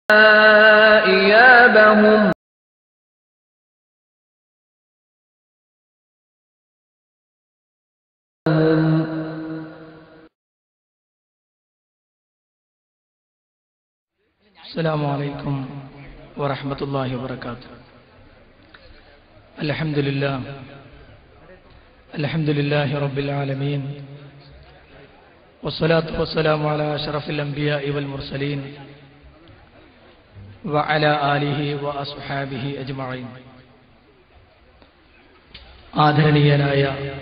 إيابهم السلام عليكم ورحمة الله وبركاته الحمد لله الحمد لله رب العالمين والصلاة والسلام على أشرف الأنبياء والمرسلين وعلى آله وأصحابه أجمعين ആദരണീയനായ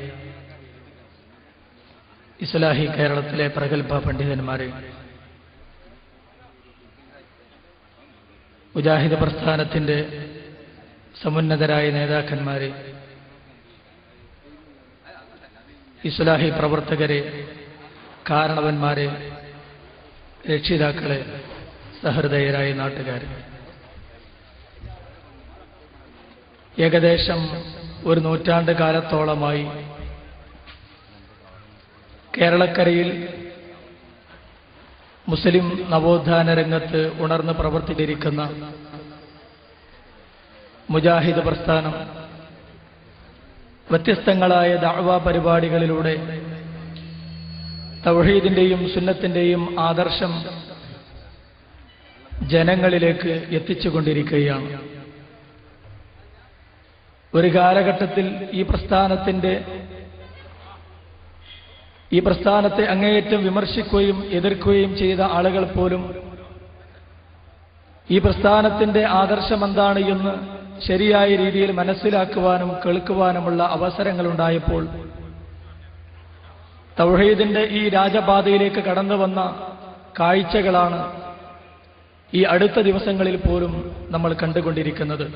ഇസ്ലാഹി കേരളത്തിലെ പ്രഗത്ഭ പണ്ഡിതന്മാരെ മുജാഹിദ് പ്രസ്ഥാനത്തിന്റെ സമുന്നതരായ നേതാക്കന്മാരെ ഇസ്ലാഹി പ്രവർത്തകരെ കാരണവന്മാരെ രക്ഷിതാക്കളെ സഹൃദയരായ നാട്ടുകാരെ ഏകദേശം ഒരു നൂറ്റാണ്ട് കാലത്തോളമായി കേരളക്കരയിൽ മുസ്ലിം നവോത്ഥാന രംഗത്ത് ഉണർന്ന് പ്രവർത്തിച്ചിരിക്കുന്ന മുജാഹിദ് പ്രസ്ഥാനം വ്യത്യസ്തങ്ങളായ ദഅവ പരിപാടികളിലൂടെ തൗഹീദിന്റെയും സുന്നത്തിന്റെയും ആദർശം ജനങ്ങളിലേക്ക് എത്തിച്ചുകൊണ്ടിരിക്കുകയാണ് ഒരു കാലഘട്ടത്തിൽ ഈ പ്രസ്ഥാനത്തിന്റെ ഈ പ്രസ്ഥാനത്തെ അങ്ങേയറ്റം വിമർശിക്കുകയും എതിർക്കുകയും ചെയ്ത ആളുകൾ പോലും ഈ പ്രസ്ഥാനത്തിന്റെ ആദർശം എന്താണ് എന്ന് ശരിയായ രീതിയിൽ മനസ്സിലാക്കുവാനും കേൾക്കുവാനുമുള്ള അവസരങ്ങളുണ്ടായപ്പോൾ തൗഹീദിന്റെ ഈ രാജപാതയിലേക്ക് കടന്നു വന്ന കാഴ്ചകളാണ് ഈ അടുത്ത ദിവസങ്ങളിൽ പോലും നമ്മൾ കണ്ടുകൊണ്ടിരിക്കുന്നത്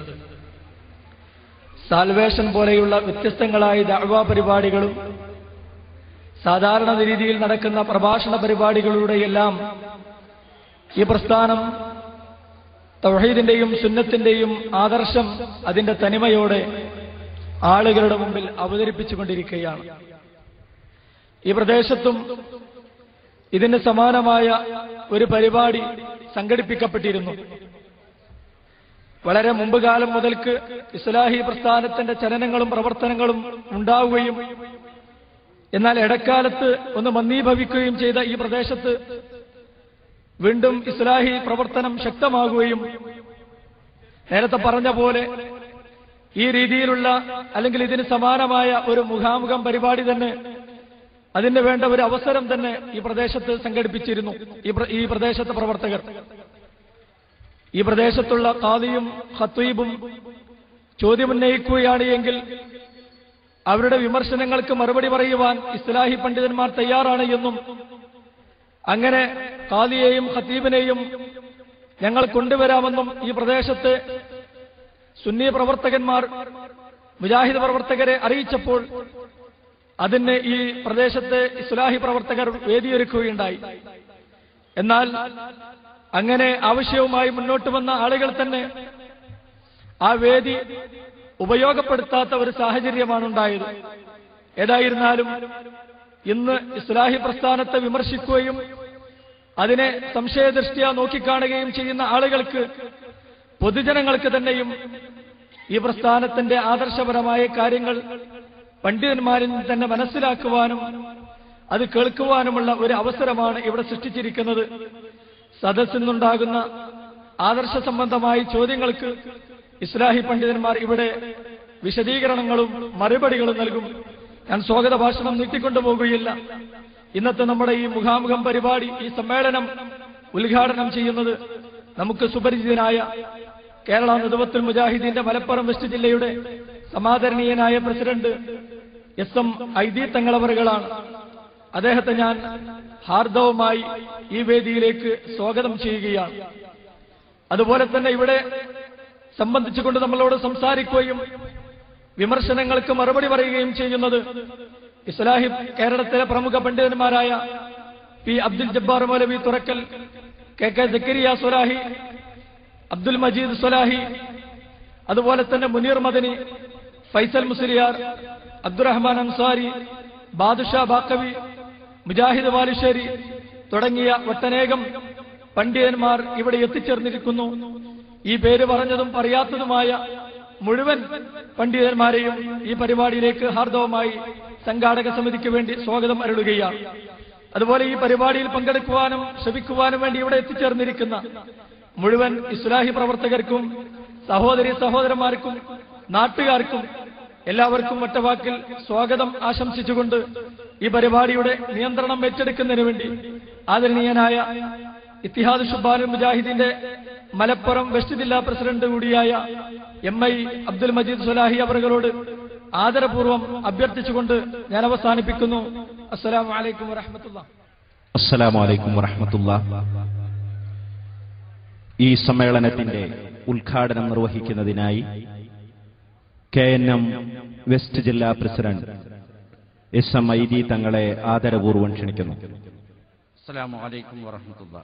സാൽവേഷൻ പോലെയുള്ള വ്യത്യസ്തങ്ങളായ ദഅവ പരിപാടികളും സാധാരണ രീതിയിൽ നടക്കുന്ന പ്രഭാഷണ പരിപാടികളുടെയെല്ലാം ഈ പ്രസ്ഥാനം തൗഹീദിന്റെയും സുന്നത്തിന്റെയും ആദർശം അതിന്റെ തനിമയോടെ ആളുകളുടെ മുമ്പിൽ അവതരിപ്പിച്ചുകൊണ്ടിരിക്കുകയാണ് ഈ പ്രദേശത്തും ഇതിന് സമാനമായ ഒരു പരിപാടി സംഘടിപ്പിക്കപ്പെട്ടിരുന്നു വളരെ മുമ്പ് കാലം മുതൽക്ക് ഇസ്ലാഹി പ്രസ്ഥാനത്തിന്റെ ചലനങ്ങളും പ്രവർത്തനങ്ങളും ഉണ്ടാവുകയും എന്നാൽ ഇടക്കാലത്ത് ഒന്ന് മന്ദീഭവിക്കുകയും ചെയ്ത ഈ പ്രദേശത്ത് വീണ്ടും ഇസ്ലാഹി പ്രവർത്തനം ശക്തമാകുകയും നേരത്തെ പറഞ്ഞ പോലെ ഈ രീതിയിലുള്ള അല്ലെങ്കിൽ ഇതിന് സമാനമായ ഒരു മുഖാമുഖം പരിപാടി തന്നെ അതിന് വേണ്ട ഒരു അവസരം തന്നെ ഈ പ്രദേശത്ത് സംഘടിപ്പിച്ചിരുന്നു ഈ പ്ര- ഈ പ്രദേശത്തെ പ്രവർത്തകർ ഈ പ്രദേശത്തുള്ള കാദിയും ഖത്തീബും ചോദ്യമുന്നയിക്കുകയാണ് എങ്കിൽ അവരുടെ വിമർശനങ്ങൾക്ക് മറുപടി പറയുവാൻ ഇസ്ലാഹി പണ്ഡിതന്മാർ തയ്യാറാണ് എന്നും അങ്ങനെ ഖാദിയെയും ഖത്തീബിനെയും ഞങ്ങൾ കൊണ്ടുവരാമെന്നും ഈ പ്രദേശത്തെ സുന്നി പ്രവർത്തകന്മാർ മുജാഹിദ് പ്രവർത്തകരെ അറിയിച്ചപ്പോൾ അതിന് ഈ പ്രദേശത്തെ ഇസ്ലാഹി പ്രവർത്തകർ വേദിയൊരുക്കുകയുണ്ടായി എന്നാൽ അങ്ങനെ ആവശ്യവുമായി മുന്നോട്ട് വന്ന ആളുകൾ തന്നെ ആ വേദി ഉപയോഗപ്പെടുത്താത്ത ഒരു സാഹചര്യമാണ് ഉണ്ടായത് ഏതായിരുന്നാലും ഇന്ന് ഇസ്ലാഹി പ്രസ്ഥാനത്തെ വിമർശിക്കുകയും അതിനെ സംശയദൃഷ്ടിയ നോക്കിക്കാണുകയും ചെയ്യുന്ന ആളുകൾക്ക് പൊതുജനങ്ങൾക്ക് തന്നെയും ഈ പ്രസ്ഥാനത്തിന്റെ ആദർശപരമായ കാര്യങ്ങൾ പണ്ഡിതന്മാരിൽ നിന്ന് തന്നെ മനസ്സിലാക്കുവാനും അത് കേൾക്കുവാനുമുള്ള ഒരു അവസരമാണ് ഇവിടെ സൃഷ്ടിച്ചിരിക്കുന്നത് സദസ്സിൽ നിന്നുണ്ടാകുന്ന ആദർശ സംബന്ധമായ ചോദ്യങ്ങൾക്ക് ഇസ്ലാഹി പണ്ഡിതന്മാർ ഇവിടെ വിശദീകരണങ്ങളും മറുപടികളും നൽകും ഞാൻ സ്വാഗത ഭാഷണം നീട്ടിക്കൊണ്ടുപോകുകയില്ല ഇന്നത്തെ നമ്മുടെ ഈ മുഖാമുഖം പരിപാടി ഈ സമ്മേളനം ഉദ്ഘാടനം ചെയ്യുന്നത് നമുക്ക് സുപരിചിതനായ കേരള നേതൃത്വത്തിൽ മുജാഹിദീന്റെ മലപ്പുറം വെസ്റ്റ് ജില്ലയുടെ സമാദരണീയനായ പ്രസിഡന്റ് എസ് എം ഐദി തങ്ങളവറുകളാണ് അദ്ദേഹത്തെ ഞാൻ ഹാർദവുമായി ഈ വേദിയിലേക്ക് സ്വാഗതം ചെയ്യുകയാണ് അതുപോലെ തന്നെ ഇവിടെ സംബന്ധിച്ചുകൊണ്ട് നമ്മളോട് സംസാരിക്കുകയും വിമർശനങ്ങൾക്ക് മറുപടി പറയുകയും ചെയ്യുന്നത് ഇസ്ലാഹി കേരളത്തിലെ പ്രമുഖ പണ്ഡിതന്മാരായ P Abdul Jabbar Maulavi Thurakkal K K Zakariya Swalahi Abdul Majeed Swalahi അതുപോലെ തന്നെ മുനീർ മദനി ഫൈസൽ മുസ്ലിയാർ അബ്ദുറഹ്മാൻ അൻസാരി ബാദുഷാ ബാക്കവി മുജാഹിദ് വാലുശ്ശേരി തുടങ്ങിയ ഒട്ടനേകം പണ്ഡിതന്മാർ ഇവിടെ എത്തിച്ചേർന്നിരിക്കുന്നു ഈ പേര് പറഞ്ഞതും പറയാത്തതുമായ മുഴുവൻ പണ്ഡിതന്മാരെയും ഈ പരിപാടിയിലേക്ക് ഹാർദവമായി സംഘാടക സമിതിക്ക് വേണ്ടി സ്വാഗതം അരുളുകയാണ് അതുപോലെ ഈ പരിപാടിയിൽ പങ്കെടുക്കുവാനും ശ്രമിക്കുവാനും വേണ്ടി ഇവിടെ എത്തിച്ചേർന്നിരിക്കുന്ന മുഴുവൻ ഇസ്ലാഹി പ്രവർത്തകർക്കും സഹോദരി സഹോദരന്മാർക്കും നാട്ടുകാർക്കും എല്ലാവർക്കും ഒറ്റവാക്കിൽ സ്വാഗതം ആശംസിച്ചുകൊണ്ട് ഈ പരിപാടിയുടെ നിയന്ത്രണം ഏറ്റെടുക്കുന്നതിന് വേണ്ടി ആദരണീയനായ ഇത്തിഹാദ് ഷുബാനുൽ മുജാഹിദിന്റെ മലപ്പുറം വെസ്റ്റ് ജില്ലാ പ്രസിഡന്റ് കൂടിയായ എം ഐ അബ്ദുൽ മജീദ് സുലാഹി അവറുകളോട് ആദരപൂർവ്വം അഭ്യർത്ഥിച്ചുകൊണ്ട് ഞാൻ അവസാനിപ്പിക്കുന്നു അസ്സലാമു അലൈക്കും വറഹമത്തുള്ള അസ്സലാമു അലൈക്കും വറഹമത്തുള്ള ഈ സമ്മേളനത്തിന്റെ ഉദ്ഘാടനം നിർവഹിക്കുന്നതിനായി കെ എൻ എം വെസ്റ്റ് ജില്ലാ president S M I D തങ്ങളെ ആദരപൂർവ്വം ക്ഷണിക്കുന്നു السلام عليكم ورحمة الله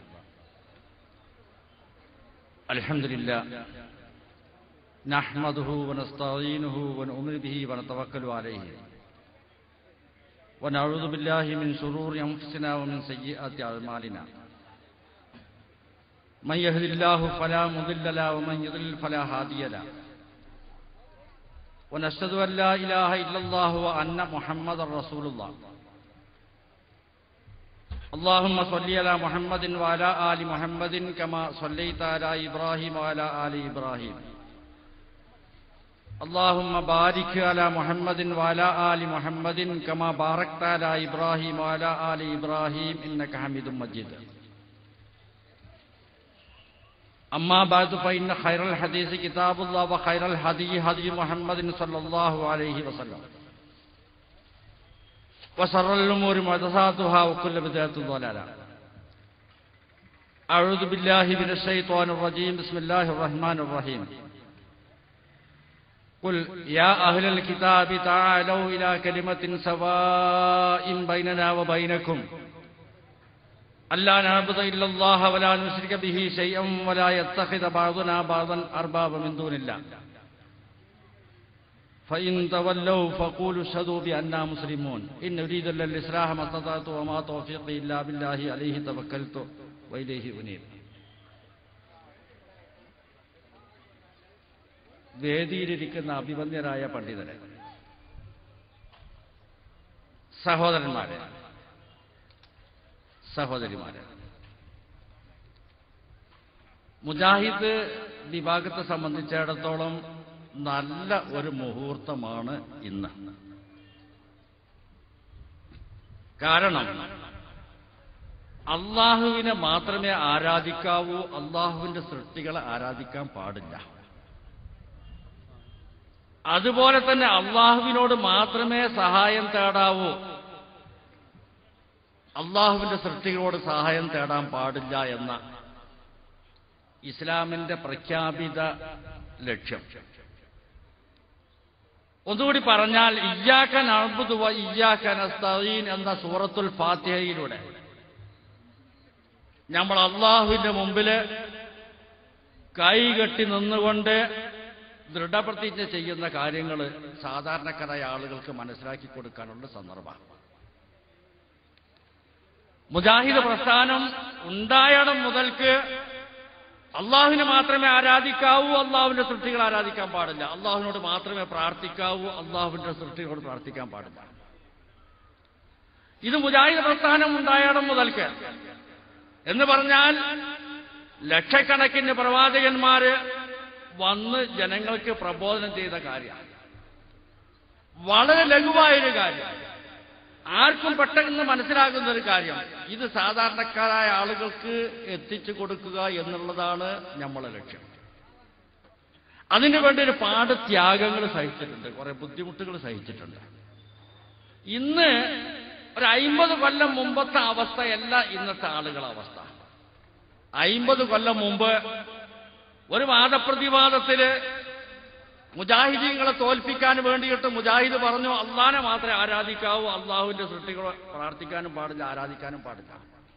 الحمد لله نحمده ونستعينه ونؤمن به ونتوكل عليه ونعوذ بالله من شرور أنفسنا ومن سيئات أعمالنا من يهد الله فلا مضل له ومن يضلل فلا هادي له ونشهد أن لا إله إلا الله وأن محمد رسول الله اللهم صل على محمد وعلى آل محمد كما صليت على إبراهيم وعلى آل إبراهيم اللهم بارك على محمد وعلى آل محمد كما باركت على إبراهيم وعلى آل إبراهيم إنك حميد مجيد أما بعد فإن خير الحديث كتاب الله وخير الهدي هدي محمد صلى الله عليه وسلم وشر الأمور محدثاتها وكل بدعة ضلالة أعوذ بالله من الشيطان الرجيم بسم الله الرحمن الرحيم قل يا أهل الكتاب تعالوا إلى كلمة سواء بيننا وبينكم ألا نعبد إلا الله ولا نشرك به شيئا ولا يتخذ بعضنا بعضا أربابا من دون الله فإن تولوا فقولوا اشهدوا بأننا مسلمون إن نريد إلا الإصلاح ما استطعت وما توفيقي إلا بالله عليه توكلت وإليه أنيب വേദിയിലിരിക്കുന്ന അഭിമന്യരായ പണ്ഡിതരെ സഹോദരന്മാരെ സഹോദരിമാരെ മുജാഹിദ് വിഭാഗത്തെ സംബന്ധിച്ചിടത്തോളം നല്ല ഒരു മുഹൂർത്തമാണ് ഇന്ന് കാരണം അള്ളാഹുവിനെ മാത്രമേ ആരാധിക്കാവൂ അള്ളാഹുവിന്റെ സൃഷ്ടികളെ ആരാധിക്കാൻ പാടില്ല അതുപോലെ തന്നെ അള്ളാഹുവിനോട് മാത്രമേ സഹായം തേടാവൂ അള്ളാഹുവിന്റെ സൃഷ്ടികളോട് സഹായം തേടാൻ പാടില്ല എന്ന ഇസ്ലാമിന്റെ പ്രഖ്യാപിത ലക്ഷ്യം ഒന്നുകൂടി പറഞ്ഞാൽ ഇയ്യാക്കൻ അഴുതുവ ഇയ്യാക്കൻ അസ്തീൻ എന്ന സൂറത്തുൽ ഫാത്തിഹയിലൂടെ നമ്മൾ അള്ളാഹുവിന്റെ മുമ്പില് കൈകെട്ടി നിന്നുകൊണ്ട് ദൃഢപ്രതിജ്ഞ ചെയ്യുന്ന കാര്യങ്ങൾ സാധാരണക്കാരായ ആളുകൾക്ക് മനസ്സിലാക്കി കൊടുക്കാനുള്ള സന്ദർഭമാണ് മുജാഹിദ് പ്രസ്ഥാനം ഉണ്ടായണം മുതൽക്ക് അള്ളാഹുവിനെ മാത്രമേ ആരാധിക്കാവൂ അള്ളാഹുവിന്റെ സൃഷ്ടികൾ ആരാധിക്കാൻ പാടില്ല അള്ളാഹുവിനോട് മാത്രമേ പ്രാർത്ഥിക്കാവൂ അള്ളാഹുവിന്റെ സൃഷ്ടികളോട് പ്രാർത്ഥിക്കാൻ പാടില്ല ഇത് മുജാഹിദ് പ്രസ്ഥാനം ഉണ്ടായണം മുതൽക്ക് എന്ന് പറഞ്ഞാൽ ലക്ഷക്കണക്കിന് പ്രവാചകന്മാര് വന്ന് ജനങ്ങൾക്ക് പ്രബോധനം ചെയ്ത കാര്യമാണ് വളരെ ലഘുവായൊരു കാര്യം ആർക്കും പെട്ടെന്ന് മനസ്സിലാകുന്ന ഒരു കാര്യം ഇത് സാധാരണക്കാരായ ആളുകൾക്ക് എത്തിച്ചു കൊടുക്കുക എന്നുള്ളതാണ് നമ്മളെ ലക്ഷ്യം അതിനു വേണ്ടി ഒരു പാട് ത്യാഗങ്ങൾ സഹിച്ചിട്ടുണ്ട് കുറെ ബുദ്ധിമുട്ടുകൾ സഹിച്ചിട്ടുണ്ട് ഇന്ന് ഒരു അയിമ്പത് കൊല്ലം മുമ്പത്തെ അവസ്ഥയല്ല ഇന്നത്തെ ആളുകളുടെ അവസ്ഥ അയിമ്പത് കൊല്ലം മുമ്പ് ഒരു വാദപ്രതിവാദത്തില് മുജാഹിദീങ്ങളെ തോൽപ്പിക്കാൻ വേണ്ടിയിട്ട് മുജാഹിദ് പറഞ്ഞു അള്ളാനെ മാത്രമേ ആരാധിക്കാവൂ അള്ളാഹുവിന്റെ സൃഷ്ടികളെ പ്രാർത്ഥിക്കാനും പാടില്ല ആരാധിക്കാനും പാടില്ല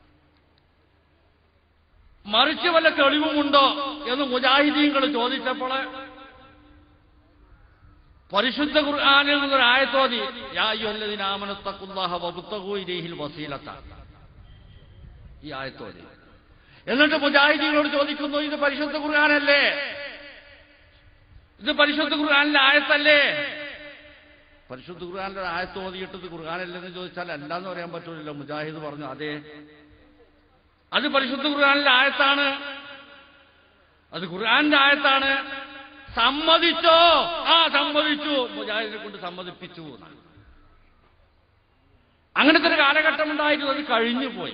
മറിച്ച് വല്ല തെളിവുമുണ്ടോ എന്ന് മുജാഹിദീങ്ങൾ ചോദിച്ചപ്പോൾ പരിശുദ്ധ ഖുർആാനിൽ നിന്നൊരു ആയത്തോതി യാമനത്തക്കുല്ലാഹ വബുത്തഹു ഇലൈഹിൽ വസീലത്ത ഈ ആയത്തോതി എന്നിട്ട് മുജാഹിദീനോട് ചോദിക്കുന്നു ഇത് പരിശുദ്ധ ഖുർആാനല്ലേ ഇത് പരിശുദ്ധ ഖുർആാനിലെ ആയത്തല്ലേ പരിശുദ്ധ ഖുർആാനിലെ ഒരു ആയത്ത് ഓതിയിട്ടത് ഖുർആാനല്ലെന്ന് ചോദിച്ചാൽ അല്ലാന്ന് പറയാൻ പറ്റൂലല്ലോ മുജാഹിദ് പറഞ്ഞു അതെ അത് പരിശുദ്ധ ഖുർആാനിലെ ആയത്താണ് അത് ഖുർആാനിന്റെ ആയത്താണ് സമ്മതിച്ചോ ആ സമ്മതിച്ചു മുജാഹിദിനെ കൊണ്ട് സമ്മതിപ്പിച്ചു എന്നാണ് അങ്ങനത്തെ ഒരു കാലഘട്ടം ഉണ്ടായിരുന്നു അത് കഴിഞ്ഞു പോയി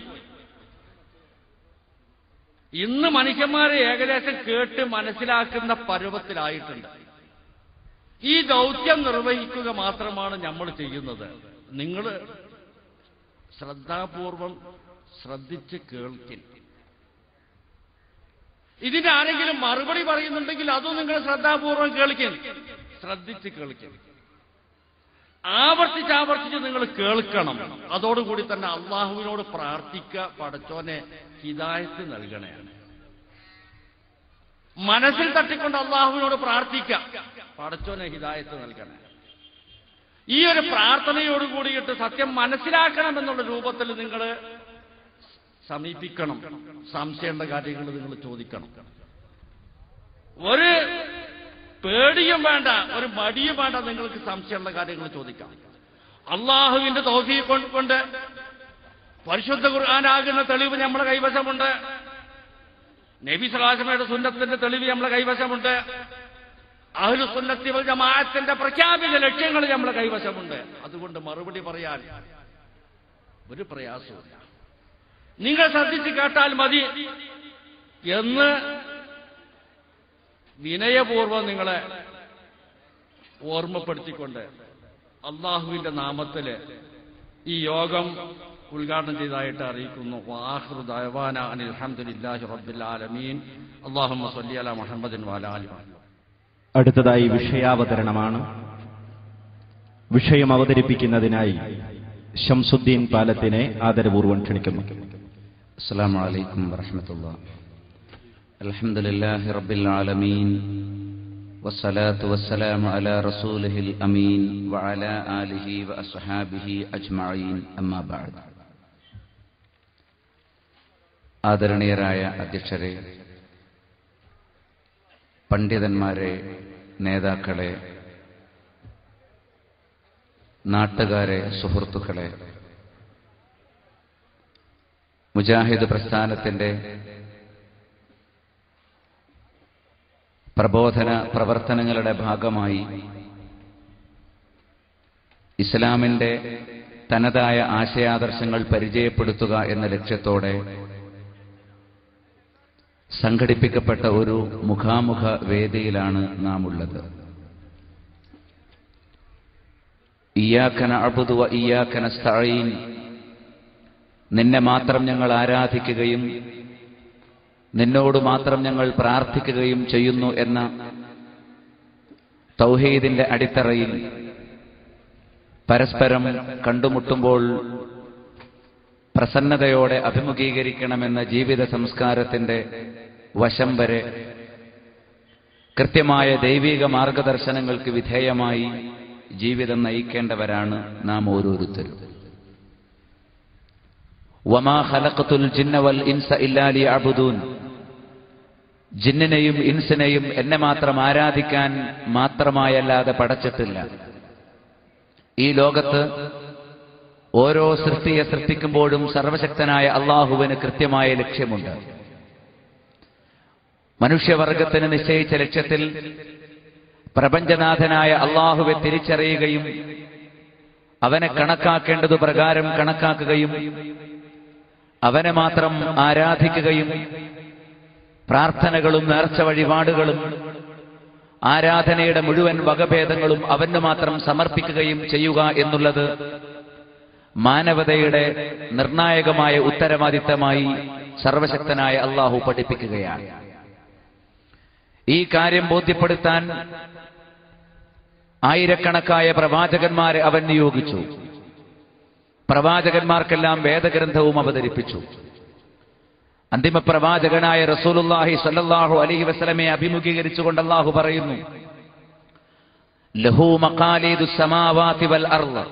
ഇന്ന് മനുഷ്യന്മാരെ ഏകദേശം കേട്ട് മനസ്സിലാക്കുന്ന പരുവത്തിലായിട്ടുണ്ട് ഈ ദൗത്യം നിർവഹിക്കുക മാത്രമാണ് നമ്മൾ ചെയ്യുന്നത് നിങ്ങൾ ശ്രദ്ധാപൂർവം ശ്രദ്ധിച്ച് കേൾക്കിൻ ഇതിന് ആരെങ്കിലും മറുപടി പറയുന്നുണ്ടെങ്കിൽ അതും നിങ്ങൾ ശ്രദ്ധാപൂർവം കേൾക്കിൻ ശ്രദ്ധിച്ച് കേൾക്കിൻ ആവർത്തിച്ച് ആവർത്തിച്ച് നിങ്ങൾ കേൾക്കണം അതോടുകൂടി തന്നെ അള്ളാഹുവിനോട് പ്രാർത്ഥിക്കുക പടച്ചോനെ ഹിദായത്ത് നൽകണയാണ് മനസ്സിൽ തട്ടിക്കൊണ്ട് അള്ളാഹുവിനോട് പ്രാർത്ഥിക്കുക പടച്ചോനെ ഹിദായത്ത് നൽകണേ ഈ ഒരു പ്രാർത്ഥനയോട് കൂടിയിട്ട് സത്യം മനസ്സിലാക്കണം എന്നുള്ള രൂപത്തിൽ നിങ്ങൾ സമീപിക്കണം സംശയമുള്ള കാര്യങ്ങൾ നിങ്ങൾ ചോദിക്കണം ഒരു പേടിയും വേണ്ട ഒരു മടിയും വേണ്ട നിങ്ങൾക്ക് സംശയമുള്ള കാര്യങ്ങൾ ചോദിക്കാം അള്ളാഹുവിന്റെ തോഫി കൊണ്ട് പരിശുദ്ധ ഖുർആാനാകുന്ന തെളിവ് നമ്മുടെ കൈവശമുണ്ട് നബി സലാസമയുടെ സുന്നത്തിന്റെ തെളിവ് നമ്മുടെ കൈവശമുണ്ട് അഹ്ലു സുന്നത്തി വൽ ജമാഅത്തിന്റെ പ്രഖ്യാപിത ലക്ഷ്യങ്ങൾ നമ്മുടെ കൈവശമുണ്ട് അതുകൊണ്ട് മറുപടി പറയാൻ ഒരു പ്രയാസമില്ല നിങ്ങൾ ശ്രദ്ധിച്ച് കേട്ടാൽ മതി എന്ന് വിനയപൂർവ്വം നിങ്ങളെ ഓർമ്മപ്പെടുത്തിക്കൊണ്ട് അള്ളാഹുവിന്റെ നാമത്തില് ഈ യോഗം ഉദ്ഘാടനം ചെയ്തതായിട്ട് അറിയിക്കുന്നു വാഹൃ ദയവാന അനിൽ അൽഹംദുലില്ലാഹി റബ്ബിൽ ആലമീൻ അല്ലാഹുമ്മ സ്വല്ലി അലാ മുഹമ്മദിൻ വഅലാ ആലി മുഹമ്മദ് അടുത്തതായി വിഷയാവതരണമാണ് വിഷയം അവതരിപ്പിക്കുന്നതിനായി ഷംസുദ്ദീൻ പാലത്തിനെ ആദരപൂർവ്വം ക്ഷണിക്കുന്നു السلام عليكم ورحمة الله الحمد لله رب العالمين والصلاة والسلام على رسوله الأمين وعلى آله وأصحابه أجمعين أما بعد ആദരണീയരായ അധ്യക്ഷരെ പണ്ഡിതന്മാരെ നേതാക്കളെ നാട്ടുകാരെ സുഹൃത്തുക്കളെ മുജാഹിദ് പ്രസ്ഥാനത്തിന്റെ പ്രബോധന പ്രവർത്തനങ്ങളുടെ ഭാഗമായി ഇസ്ലാമിന്റെ തനതായ ആശയാദർശങ്ങൾ പരിചയപ്പെടുത്തുക എന്ന ലക്ഷ്യത്തോടെ സംഘടിപ്പിക്കപ്പെട്ട ഒരു മുഖാമുഖ വേദിയിലാണ് നാം ഉള്ളത് ഇയാക്കന അബുദുവ ഇയാക്കന സ്ഥഴീൻ നിന്നെ മാത്രം ഞങ്ങൾ ആരാധിക്കുകയും നിന്നോട് മാത്രം ഞങ്ങൾ പ്രാർത്ഥിക്കുകയും ചെയ്യുന്നു എന്ന തൗഹീദിന്റെ അടിത്തറയിൽ പരസ്പരം കണ്ടുമുട്ടുമ്പോൾ പ്രസന്നതയോടെ അഭിമുഖീകരിക്കണമെന്ന ജീവിത സംസ്കാരത്തിന്റെ വശം വരെ കൃത്യമായ ദൈവിക മാർഗദർശനങ്ങൾക്ക് വിധേയമായി ജീവിതം നയിക്കേണ്ടവരാണ് നാം ഓരോരുത്തരും വമാ ഖലഖത്തുൽ ജിന്ന വൽ ഇൻസ ഇല്ലാ ലിയഅബുദൂൻ ജിന്നിനെയും ഇൻസിനെയും എന്നെ മാത്രം ആരാധിക്കാൻ മാത്രമായല്ലാതെ പടച്ചിട്ടില്ല ഈ ലോകത്ത് ഓരോ സൃഷ്ടിയെ സൃഷ്ടിക്കുമ്പോഴും സർവശക്തനായ അള്ളാഹുവിന് കൃത്യമായ ലക്ഷ്യമുണ്ട് മനുഷ്യവർഗത്തിന് നിശ്ചയിച്ച ലക്ഷ്യത്തിൽ പ്രപഞ്ചനാഥനായ അള്ളാഹുവെ തിരിച്ചറിയുകയും അവനെ കണക്കാക്കേണ്ടതു പ്രകാരം കണക്കാക്കുകയും അവനെ മാത്രം ആരാധിക്കുകയും പ്രാർത്ഥനകളും നേർച്ച വഴിപാടുകളും ആരാധനയുടെ മുഴുവൻ വകഭേദങ്ങളും അവന് മാത്രം സമർപ്പിക്കുകയും ചെയ്യുക എന്നുള്ളത് മാനവതയുടെ നിർണായകമായ ഉത്തരവാദിത്തമായി സർവശക്തനായ അള്ളാഹു പഠിപ്പിക്കുകയാണ് ഈ കാര്യം ബോധ്യപ്പെടുത്താൻ ആയിരക്കണക്കായ പ്രവാചകന്മാരെ അവൻ നിയോഗിച്ചു പ്രവാചകന്മാർക്കെല്ലാം വേദഗ്രന്ഥവും അവതരിപ്പിച്ചു അന്തിമ പ്രവാചകനായ റസൂലുല്ലാഹി സല്ലല്ലാഹു അലൈഹി വസല്ലമയെ അഭിമുഖീകരിച്ചുകൊണ്ട് അള്ളാഹു പറയുന്നു ലഹു മഖാലീദു സമാവാതി വൽ അർള്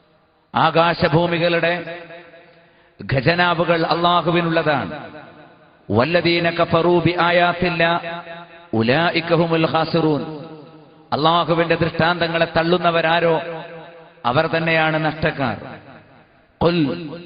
ആകാശഭൂമികളുടെ ഖജനാവുകൾ അള്ളാഹുവിനുള്ളതാണ് വല്ലദീന കഫറൂ ബി ആയാത്തില്ല ഉലായിക്കഹുമുൽ ഖാസിറൂൻ അള്ളാഹുവിന്റെ ദൃഷ്ടാന്തങ്ങളെ തള്ളുന്നവരാരോ അവർ തന്നെയാണ് നഷ്ടക്കാർ ഖുൽ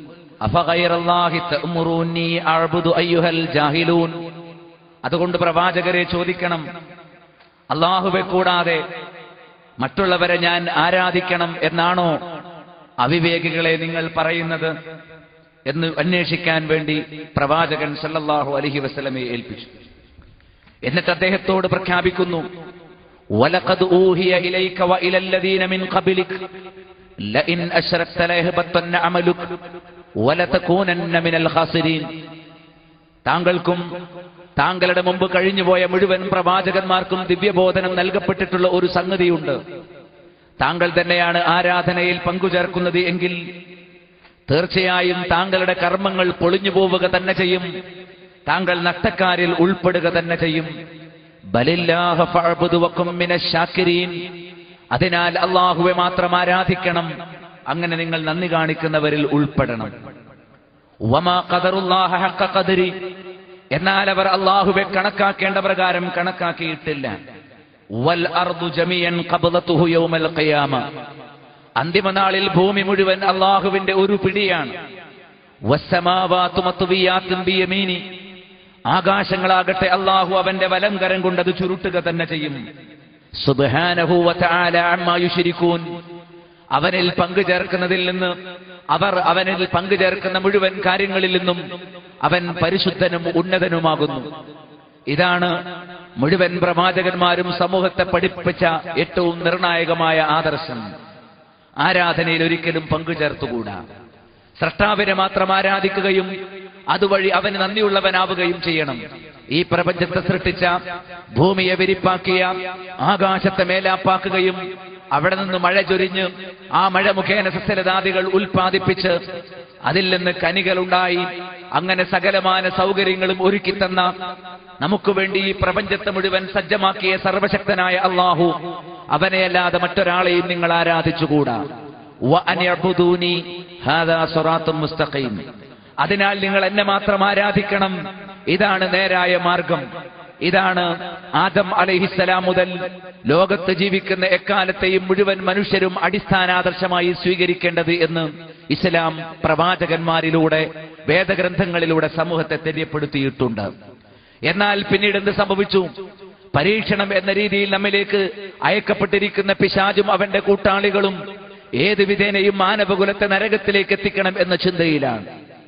അഫഗൈറല്ലാഹി തഅ്മുറൂനി അഅ്ബുദു അയ്യുഹൽ ജാഹിലൂൻ അതുകൊണ്ട് പ്രവാചകരെ ചോദിക്കണം അള്ളാഹുവെ കൂടാതെ മറ്റുള്ളവരെ ഞാൻ ആരാധിക്കണം എന്നാണോ അവിവേകികളെ നിങ്ങൾ പറയുന്നത് എന്ന് അന്വേഷിക്കാൻ വേണ്ടി പ്രവാചകൻ സല്ലല്ലാഹു അലൈഹി വസല്ലമയെ ഏൽപ്പിച്ചു എന്നിട്ട് അദ്ദേഹത്തോട് പ്രഖ്യാപിക്കുന്നു وَلَقَدْ أُوحِيَ إِلَيْكَ وَإِلَى الَّذِينَ مِنْ قَبْلِكَ لَئِنْ أَشْرَكْتَ لَيَحْبَطَنَّ عَمَلُكَ وَلَتَكُونَنَّ مِنَ الْخَاسِرِينَ താങ്കൾക്കും താങ്കളുടെ മുമ്പ് കഴിഞ്ഞുപോയ മുഴുവൻ പ്രവാചകന്മാർക്കും ദിവ്യബോധനം നൽകപ്പെട്ടിട്ടുള്ള ഒരു സംഗതിയുണ്ട് താങ്കൾ തന്നെയാണ് ആരാധനയിൽ പങ്കുചേർക്കുന്നത് എങ്കിൽ തീർച്ചയായും താങ്കളുടെ കർമ്മങ്ങൾ പൊളിഞ്ഞു പോവുക തന്നെ ചെയ്യും താങ്കൾ നഷ്ടക്കാരിൽ ഉൾപ്പെടുക തന്നെ ചെയ്യും ബലില്ലാഹ ഫഅ്ബുദു വകും മിനശ് ശാക്കിരീൻ അതിനാൽ അള്ളാഹുവെ മാത്രം ആരാധിക്കണം അങ്ങനെ നിങ്ങൾ നന്ദി കാണിക്കുന്നവരിൽ ഉൾപ്പെടണം വമാ ഖദറുല്ലാഹ ഹഖ ഖദരി എന്നാൽ അവർ അള്ളാഹുവെ കണക്കാക്കേണ്ട പ്രകാരം കണക്കാക്കിയിട്ടില്ല വൽ അർദു ജമിയൻ ഖബ്ലതുഹു യൗമൽ ഖിയാമ അന്തിമ നാളിൽ ഭൂമി മുഴുവൻ അള്ളാഹുവിന്റെ ഒരു പിടിയാണ് വസ്സമാവാതു മത്വിയാത്തും ബിയമീനി ആകാശങ്ങളാകട്ടെ അള്ളാഹു അവന്റെ വലം കരം കൊണ്ട് അത് ചുരുട്ടുക തന്നെ ചെയ്യും സുബ്ഹാനഹു വതആല അമ്മാ യുശ്രികൂൻ അവനിൽ പങ്കു ചേർക്കുന്നതിൽ നിന്ന് അവർ അവനിൽ പങ്കു ചേർക്കുന്ന മുഴുവൻ കാര്യങ്ങളിൽ നിന്നും അവൻ പരിശുദ്ധനും ഉന്നതനുമാകുന്നു ഇതാണ് മുഴുവൻ പ്രവാചകന്മാരും സമൂഹത്തെ പഠിപ്പിച്ച ഏറ്റവും നിർണായകമായ ആദർശം ആരാധനയിൽ ഒരിക്കലും പങ്കുചേർത്തുകൂടാ സ്രഷ്ടാവിനെ മാത്രം ആരാധിക്കുകയും അതുവഴി അവന് നന്ദിയുള്ളവനാവുകയും ചെയ്യണം ഈ പ്രപഞ്ചത്തെ സൃഷ്ടിച്ച ഭൂമിയെ വിരിപ്പാക്കിയ ആകാശത്തെ മേലാപ്പാക്കുകയും അവിടെ നിന്ന് മഴ ചൊരിഞ്ഞ് ആ മഴ മുഖേന സസ്യലതാദികൾ ഉൽപ്പാദിപ്പിച്ച് അതിൽ നിന്ന് കനികളുണ്ടായി അങ്ങനെ സകലമാന സൗകര്യങ്ങളും ഒരുക്കി തന്ന നമുക്ക് വേണ്ടി ഈ പ്രപഞ്ചത്തെ മുഴുവൻ സജ്ജമാക്കിയ സർവശക്തനായ അള്ളാഹു അവനെയല്ലാതെ മറ്റൊരാളെയും നിങ്ങൾ ആരാധിച്ചുകൂടാ വഅൻ യഅ്ബുദൂനി ഹാദാ സിറാത്തും മുസ്തഖീം അതിനാൽ നിങ്ങൾ എന്നെ മാത്രം ആരാധിക്കണം ഇതാണ് നേരായ മാർഗം ഇതാണ് ആദം അലഹിസ്സലാം മുതൽ ലോകത്ത് ജീവിക്കുന്ന എക്കാലത്തെയും മുഴുവൻ മനുഷ്യരും അടിസ്ഥാനാദർശമായി സ്വീകരിക്കേണ്ടത് എന്ന് ഇസ്ലാം പ്രവാചകന്മാരിലൂടെ വേദഗ്രന്ഥങ്ങളിലൂടെ സമൂഹത്തെ തെര്യപ്പെടുത്തിയിട്ടുണ്ട് എന്നാൽ പിന്നീട് എന്ത് സംഭവിച്ചു പരീക്ഷണം എന്ന രീതിയിൽ നമ്മിലേക്ക് അയക്കപ്പെട്ടിരിക്കുന്ന പിശാചും അവന്റെ കൂട്ടാളികളും ഏത് വിധേനയും മാനവകുലത്തെ നരകത്തിലേക്ക് എത്തിക്കണം എന്ന ചിന്തയിലാണ്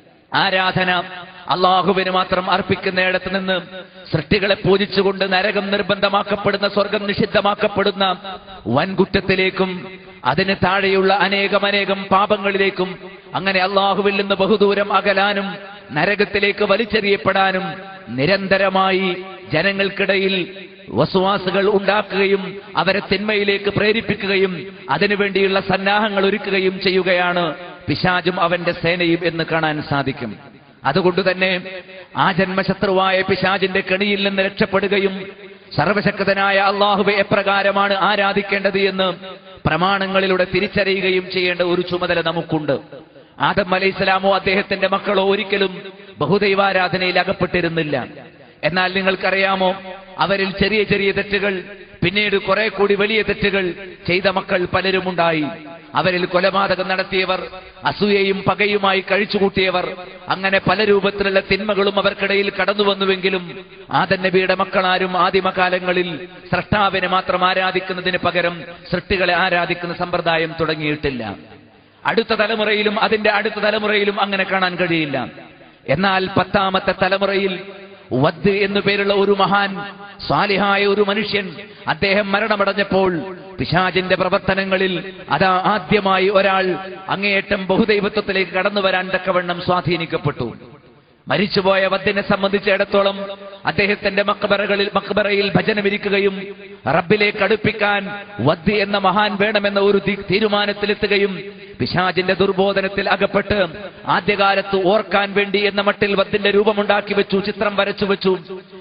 ആരാധന അള്ളാഹുവിന് മാത്രം അർപ്പിക്കുന്നിടത്ത് നിന്ന് സൃഷ്ടികളെ പൂജിച്ചുകൊണ്ട് നരകം നിർബന്ധമാക്കപ്പെടുന്ന സ്വർഗം നിഷിദ്ധമാക്കപ്പെടുന്ന വൻകുറ്റത്തിലേക്കും അതിന് താഴെയുള്ള അനേകം അനേകം പാപങ്ങളിലേക്കും അങ്ങനെ അള്ളാഹുവിൽ നിന്ന് ബഹുദൂരം അകലാനും നരകത്തിലേക്ക് വലിച്ചെറിയപ്പെടാനും നിരന്തരമായി ജനങ്ങൾക്കിടയിൽ വസുവാസുകൾ ഉണ്ടാക്കുകയും അവരെ തിന്മയിലേക്ക് പ്രേരിപ്പിക്കുകയും അതിനുവേണ്ടിയുള്ള സന്നാഹങ്ങൾ ഒരുക്കുകയും ചെയ്യുകയാണ് പിശാചും അവന്റെ സേനയും എന്ന് കാണാൻ സാധിക്കും അതുകൊണ്ട് തന്നെ ആ ജന്മശത്രുവായ പിശാചിന്റെ കെണിയിൽ നിന്ന് രക്ഷപ്പെടുകയും സർവശക്തനായ അള്ളാഹുവെ എപ്രകാരമാണ് ആരാധിക്കേണ്ടത് എന്ന് പ്രമാണങ്ങളിലൂടെ തിരിച്ചറിയുകയും ചെയ്യേണ്ട ഒരു ചുമതല നമുക്കുണ്ട് ആദം അലൈഹിസ്ലാമോ അദ്ദേഹത്തിന്റെ മക്കളോ ഒരിക്കലും ബഹുദൈവാരാധനയിൽ അകപ്പെട്ടിരുന്നില്ല എന്നാൽ നിങ്ങൾക്കറിയാമോ അവരിൽ ചെറിയ ചെറിയ തെറ്റുകൾ പിന്നീട് കുറെ കൂടി വലിയ തെറ്റുകൾ ചെയ്ത മക്കൾ പലരുമുണ്ടായി അവരിൽ കൊലപാതകം നടത്തിയവർ അസൂയയും പകയുമായി കഴിച്ചുകൂട്ടിയവർ അങ്ങനെ പല രൂപത്തിലുള്ള തിന്മകളും അവർക്കിടയിൽ കടന്നു വന്നുവെങ്കിലും ആദൻ നബിയുടെ മക്കളാരും ആദിമകാലങ്ങളിൽ സൃഷ്ടാവിനെ മാത്രം ആരാധിക്കുന്നതിന് പകരം സൃഷ്ടികളെ ആരാധിക്കുന്ന സമ്പ്രദായം തുടങ്ങിയിട്ടില്ല അടുത്ത തലമുറയിലും അതിന്റെ അടുത്ത തലമുറയിലും അങ്ങനെ കാണാൻ കഴിയില്ല എന്നാൽ പത്താമത്തെ തലമുറയിൽ വദ് എന്നു പേരുള്ള ഒരു മഹാൻ സ്വാലിഹായ ഒരു മനുഷ്യൻ അദ്ദേഹം മരണമടഞ്ഞപ്പോൾ പിശാചിന്റെ പ്രവർത്തനങ്ങളിൽ അതാ ആദ്യമായി ഒരാൾ അങ്ങേയറ്റം ബഹുദൈവത്വത്തിലേക്ക് കടന്നു വരാൻ തക്കവണ്ണം സ്വാധീനിക്കപ്പെട്ടു മരിച്ചുപോയ വദ്ദിനെ സംബന്ധിച്ചിടത്തോളം അദ്ദേഹത്തിന്റെ മക്ബറകളിൽ മക്ബറയിൽ ഭജനമിരിക്കുകയും റബ്ബിലേക്ക് അടുപ്പിക്കാൻ വദ്ദി എന്ന മഹാൻ വേണമെന്ന ഒരു തി- തീരുമാനത്തിലെത്തുകയും പിശാചിന്റെ ദുർബോധനത്തിൽ അകപ്പെട്ട് ആദ്യകാലത്ത് ഓർക്കാൻ വേണ്ടി എന്ന മട്ടിൽ വദ്ദിന്റെ രൂപമുണ്ടാക്കി വെച്ചു ചിത്രം വരച്ചു വെച്ചു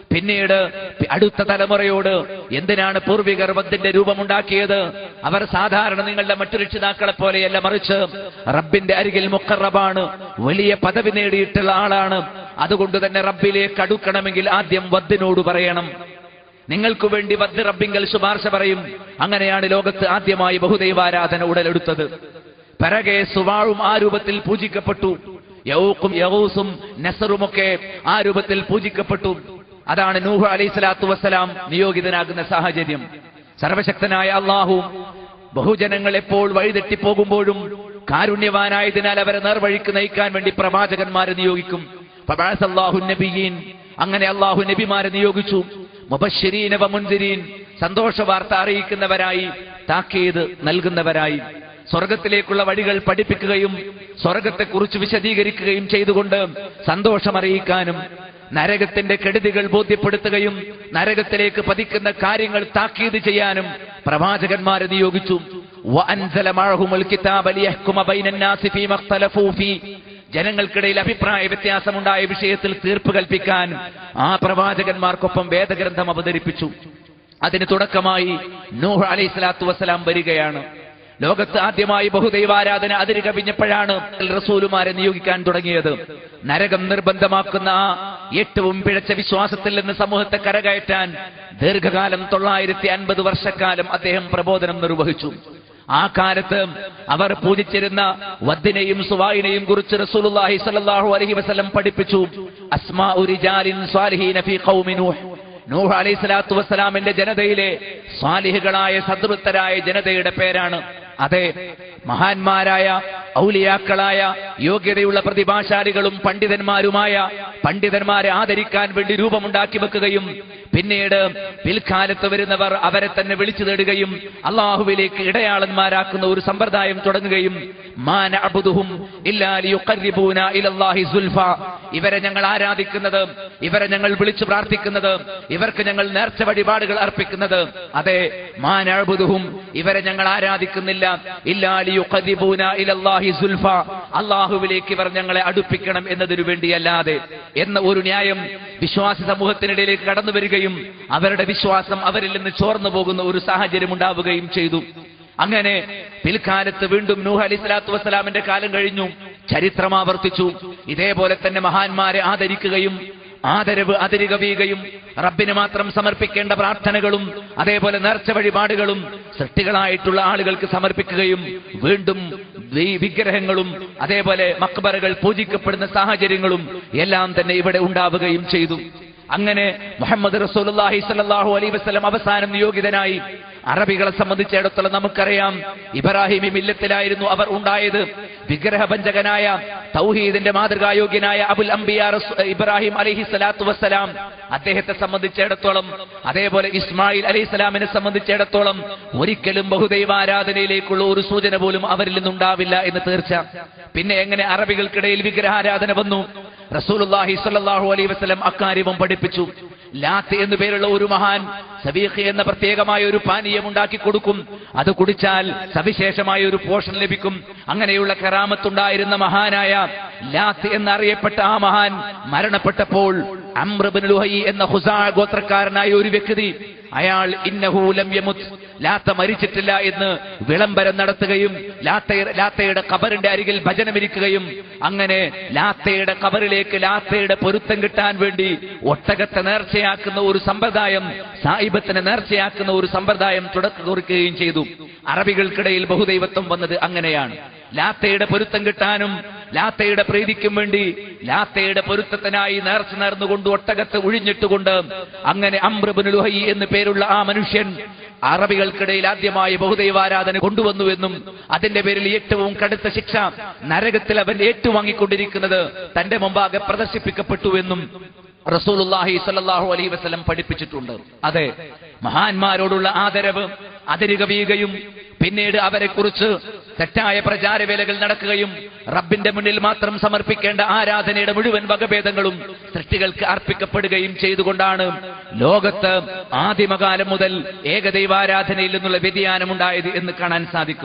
പിന്നീട് അടുത്ത തലമുറയോട് എന്തിനാണ് പൂർവികർ വദ്ദിന്റെ രൂപമുണ്ടാക്കിയത് അവർ സാധാരണ നിങ്ങളുടെ മറ്റു രക്ഷിതാക്കളെ പോലെയല്ല മറിച്ച് റബ്ബിന്റെ അരികിൽ മുക്കറബാണ് വലിയ പദവി നേടിയിട്ടുള്ള ആളാണ് അതുകൊണ്ട് തന്നെ റബ്ബിലേക്ക് അടുക്കണമെങ്കിൽ ആദ്യം വദ്ദിനോട് പറയണം നിങ്ങൾക്ക് വേണ്ടി വദ്ദ് റബ്ബിങ്കൽ ശുപാർശ പറയും അങ്ങനെയാണ് ലോകത്ത് ആദ്യമായി ബഹുദൈവാരാധന ഉടലെടുത്തത് പിറകെ സുവാഴും ആ രൂപത്തിൽ പൂജിക്കപ്പെട്ടു യൗക്കും യഹൂസും നസറുമൊക്കെ ആ രൂപത്തിൽ പൂജിക്കപ്പെട്ടു അതാണ് നൂഹ് അലൈഹി സ്വലാത്തു വസ്സലാം നിയോഗിതനാകുന്ന സാഹചര്യം സർവശക്തനായ അള്ളാഹു ബഹുജനങ്ങൾ എപ്പോൾ വഴിതെറ്റിപ്പോകുമ്പോഴും കാരുണ്യവാനായതിനാൽ അവരെ നേർവഴിക്ക് നയിക്കാൻ വേണ്ടി പ്രവാചകന്മാരെ നിയോഗിക്കും ഫബഅസല്ലാഹു നബിയീൻ അങ്ങനെ അള്ളാഹു നബിമാരെ നിയോഗിച്ചു മുബശ്ശിരീന വ മുൻദിരീൻ സന്തോഷ വാർത്ത അറിയിക്കുന്നവരായി താക്കീത് നൽകുന്നവരായി സ്വർഗത്തിലേക്കുള്ള വഴികൾ പഠിപ്പിക്കുകയും സ്വർഗത്തെക്കുറിച്ച് വിശദീകരിക്കുകയും ചെയ്തുകൊണ്ട് സന്തോഷമറിയിക്കാനും നരകത്തിന്റെ കെടുതികൾ ബോധ്യപ്പെടുത്തുകയും നരകത്തിലേക്ക് പതിക്കുന്ന കാര്യങ്ങൾ താക്കീത് ചെയ്യാനും പ്രവാചകന്മാരെ നിയോഗിച്ചു وأنزل معهم الكتاب ليحكم بين الناس فيما اختلفوا فيه ജനങ്ങൾക്കിടയിൽ അഭിപ്രായ വ്യത്യാസമുണ്ടായ വിഷയത്തിൽ തീർപ്പ് കൽപ്പിക്കാൻ ആ പ്രവാചകന്മാർക്കൊപ്പം വേദഗ്രന്ഥം അവതരിപ്പിച്ചു അതിന് തുടക്കമായി നൂഹ് അലൈഹി സ്വലാത്തു വസ്സലാം വരികയാണ് ലോകത്ത് ആദ്യമായി ബഹുദൈവാരാധന അതിര് കവിഞ്ഞപ്പോഴാണ് റസൂലുമാരെ നിയോഗിക്കാൻ തുടങ്ങിയത് നരകം നിർബന്ധമാക്കുന്ന ആ ഏറ്റവും പിഴച്ച വിശ്വാസത്തിൽ നിന്ന് സമൂഹത്തെ കരകയറ്റാൻ ദീർഘകാലം തൊള്ളായിരത്തി അൻപത് വർഷക്കാലം അദ്ദേഹം പ്രബോധനം നിർവഹിച്ചു ആ കാലത്ത് അവർ പൂജിച്ചിരുന്ന വദ്ദിനെയും സുവായിനെയും കുറിച്ച് റസൂലുള്ളാഹി സ്വല്ലല്ലാഹു അലൈഹി വസല്ലം പഠിപ്പിച്ചു അസ്മാഉ റിജാലിൻ സ്വാലിഹീന ഫീ ഖൗമി നൂഹ് നൂഹ് അലൈഹി സ്വലാത്തു വസ്സലാമിന്റെ ജനതയിലെ സ്വാലിഹുകളായ സദ്വൃത്തരായ ജനതയുടെ പേരാണ് അതെ മഹാന്മാരായ ഔലിയാക്കളായ യോഗ്യതയുള്ള പ്രതിഭാശാലികളും പണ്ഡിതന്മാരുമായ പണ്ഡിതന്മാരെ ആദരിക്കാൻ വേണ്ടി രൂപമുണ്ടാക്കി വെക്കുകയും പിന്നീട് പിൽക്കാലത്ത് വരുന്നവർ അവരെ തന്നെ വിളിച്ചു തേടുകയും അള്ളാഹുവിലേക്ക് ഇടയാളന്മാരാക്കുന്ന ഒരു സമ്പ്രദായം തുടങ്ങുകയും മാ നഅ്ബുദുഹും ഇല്ലാ ലിയുഖർരിബൂന ഇലല്ലാഹി സുൽഫ ഇവരെ ഞങ്ങൾ ആരാധിക്കുന്നത് ഇവരെ ഞങ്ങൾ വിളിച്ചു പ്രാർത്ഥിക്കുന്നത് ഇവർക്ക് ഞങ്ങൾ നേർച്ച വഴിപാടുകൾ അർപ്പിക്കുന്നത് അതെ മാ നഅ്ബുദുഹും ഇവരെ ഞങ്ങൾ ആരാധിക്കുന്നില്ല ഇല്ലാ ലിയുഖർരിബൂന ഇലല്ലാഹി സുൽഫ അള്ളാഹുവിലേക്ക് ഇവർ ഞങ്ങളെ അടുപ്പിക്കണം എന്നതിനു വേണ്ടിയല്ലാതെ എന്ന ഒരു ന്യായം വിശ്വാസി സമൂഹത്തിനിടയിലേക്ക് കടന്നു വരികയും അവരുടെ വിശ്വാസം അവരിൽ നിന്ന് ചോർന്നു പോകുന്ന ഒരു സാഹചര്യം ഉണ്ടാവുകയും ചെയ്തു അങ്ങനെ പിൽക്കാലത്ത് വീണ്ടും നൂഹ് അലി സ്വലാത്തു വസ്സലാമിന്റെ കാലം കഴിഞ്ഞു ചരിത്രം ആവർത്തിച്ചു ഇതേപോലെ തന്നെ മഹാന്മാരെ ആദരിക്കുകയും ആദരവ് അതിരുകവിയുകയും റബ്ബിന് മാത്രം സമർപ്പിക്കേണ്ട പ്രാർത്ഥനകളും അതേപോലെ നേർച്ച വഴിപാടുകളും സൃഷ്ടികളായിട്ടുള്ള ആളുകൾക്ക് സമർപ്പിക്കുകയും വീണ്ടും ഈ വിഗ്രഹങ്ങളും അതേപോലെ മക്ബറകൾ പൂജിക്കപ്പെടുന്ന സാഹചര്യങ്ങളും എല്ലാം തന്നെ ഇവിടെ ഉണ്ടാവുകയും ചെയ്തു അങ്ങനെ മുഹമ്മദ് റസൂലുള്ളാഹി സ്വല്ലല്ലാഹു അലൈഹി വസല്ലം അവസാനം നിയോഗിതനായി അറബികളെ സംബന്ധിച്ചിടത്തോളം നമുക്കറിയാം ഇബ്രാഹിമി മില്ലത്തിലായിരുന്നു അവർ ഉണ്ടായത് വിഗ്രഹഭഞ്ജകനായ തൗഹീദിന്റെ മാതൃകായോഗ്യനായ അബുൽ അംബിയ റസൂ- ഇബ്രാഹിം അലൈഹി സ്വലാത്തു വസ്സലാം അദ്ദേഹത്തെ സംബന്ധിച്ചിടത്തോളം അതേപോലെ ഇസ്മായിൽ അലൈഹി സ്വലാമിനെ സംബന്ധിച്ചിടത്തോളം ഒരിക്കലും ബഹുദൈവാരാധനയിലേക്കുള്ള ഒരു സൂചന പോലും അവരിൽ നിന്നുണ്ടാവില്ല എന്ന് തീർച്ച പിന്നെ എങ്ങനെ അറബികൾക്കിടയിൽ വിഗ്രഹാരാധന വന്നു റസൂലുള്ളാഹി സ്വല്ലല്ലാഹു അലൈഹി വസല്ലം അക്കാര്യവും പഠിപ്പിച്ചു ലാത്ത് എന്നു പേരുള്ള ഒരു മഹാൻ സബീഖ് എന്ന പ്രത്യേകമായ ഒരു പാനീയം ഉണ്ടാക്കി കൊടുക്കും അത് കുടിച്ചാൽ സവിശേഷമായ ഒരു പോഷൻ ലഭിക്കും അങ്ങനെയുള്ള കറാമത്തുണ്ടായിരുന്ന മഹാനായ ലാത്ത് എന്നറിയപ്പെട്ട ആ മഹാൻ മരണപ്പെട്ടപ്പോൾ അമ്രബിൻ ലുഹൈ എന്ന ഹുസാ ഗോത്രക്കാരനായ ഒരു വ്യക്തി അയാൾ ഇന്നഹു ലം യമുത് ലാത്ത മരിച്ചിട്ടില്ല എന്ന് വിളംബരം നടത്തുകയും ലാത്തയുടെ ലാത്തയുടെ കബറിന്റെ അരികിൽ ഭജനമിരിക്കുകയും അങ്ങനെ ലാത്തയുടെ കബറിലേക്ക് ലാത്തയുടെ പൊരുത്തം കിട്ടാൻ വേണ്ടി ഒട്ടകത്തെ നേർച്ചയാക്കുന്ന ഒരു സമ്പ്രദായം സായിബത്തിനെ നേർച്ചയാക്കുന്ന ഒരു സമ്പ്രദായം തുടക്കം കുറിക്കുകയും ചെയ്തു അറബികൾക്കിടയിൽ ബഹുദൈവത്വം വന്നത് അങ്ങനെയാണ് ലാത്തയുടെ പൊരുത്തം കിട്ടാനും ലാത്തയുടെ പ്രീതിക്കും വേണ്ടി ലാത്തയുടെ പൊരുത്തത്തിനായി നേർച്ച നേർന്നുകൊണ്ട് ഒട്ടകത്ത് ഒഴിഞ്ഞിട്ടുകൊണ്ട് അങ്ങനെ അമ്രബുൽ ലുഹൈ എന്ന് പേരുള്ള ആ മനുഷ്യൻ അറബികൾക്കിടയിൽ ആദ്യമായി ബഹുദൈവാരാധന കൊണ്ടുവന്നുവെന്നും അതിന്റെ പേരിൽ ഏറ്റവും കടുത്ത ശിക്ഷ നരകത്തിൽ അവൻ ഏറ്റുവാങ്ങിക്കൊണ്ടിരിക്കുന്നത് തന്റെ മുമ്പാകെ പ്രദർശിപ്പിക്കപ്പെട്ടുവെന്നും റസൂലുള്ളാഹി സ്വല്ലല്ലാഹു അലൈഹി വസല്ലം പഠിപ്പിച്ചിട്ടുണ്ട് അതെ മഹാന്മാരോടുള്ള ആദരവ് അതിരുകവിയുകയും പിന്നീട് അവരെക്കുറിച്ച് തെറ്റായ പ്രചാരവേലകൾ നടക്കുകയും റബ്ബിന്റെ മുന്നിൽ മാത്രം സമർപ്പിക്കേണ്ട ആരാധനയുടെ മുഴുവൻ വകഭേദങ്ങളും സൃഷ്ടികൾക്ക് അർപ്പിക്കപ്പെടുകയും ചെയ്തുകൊണ്ടാണ് ലോകത്ത് ആദിമകാലം മുതൽ ഏകദൈവാരാധനയിൽ നിന്നുള്ള വ്യതിയാനമുണ്ടായത് എന്ന് കാണാൻ സാധിക്കും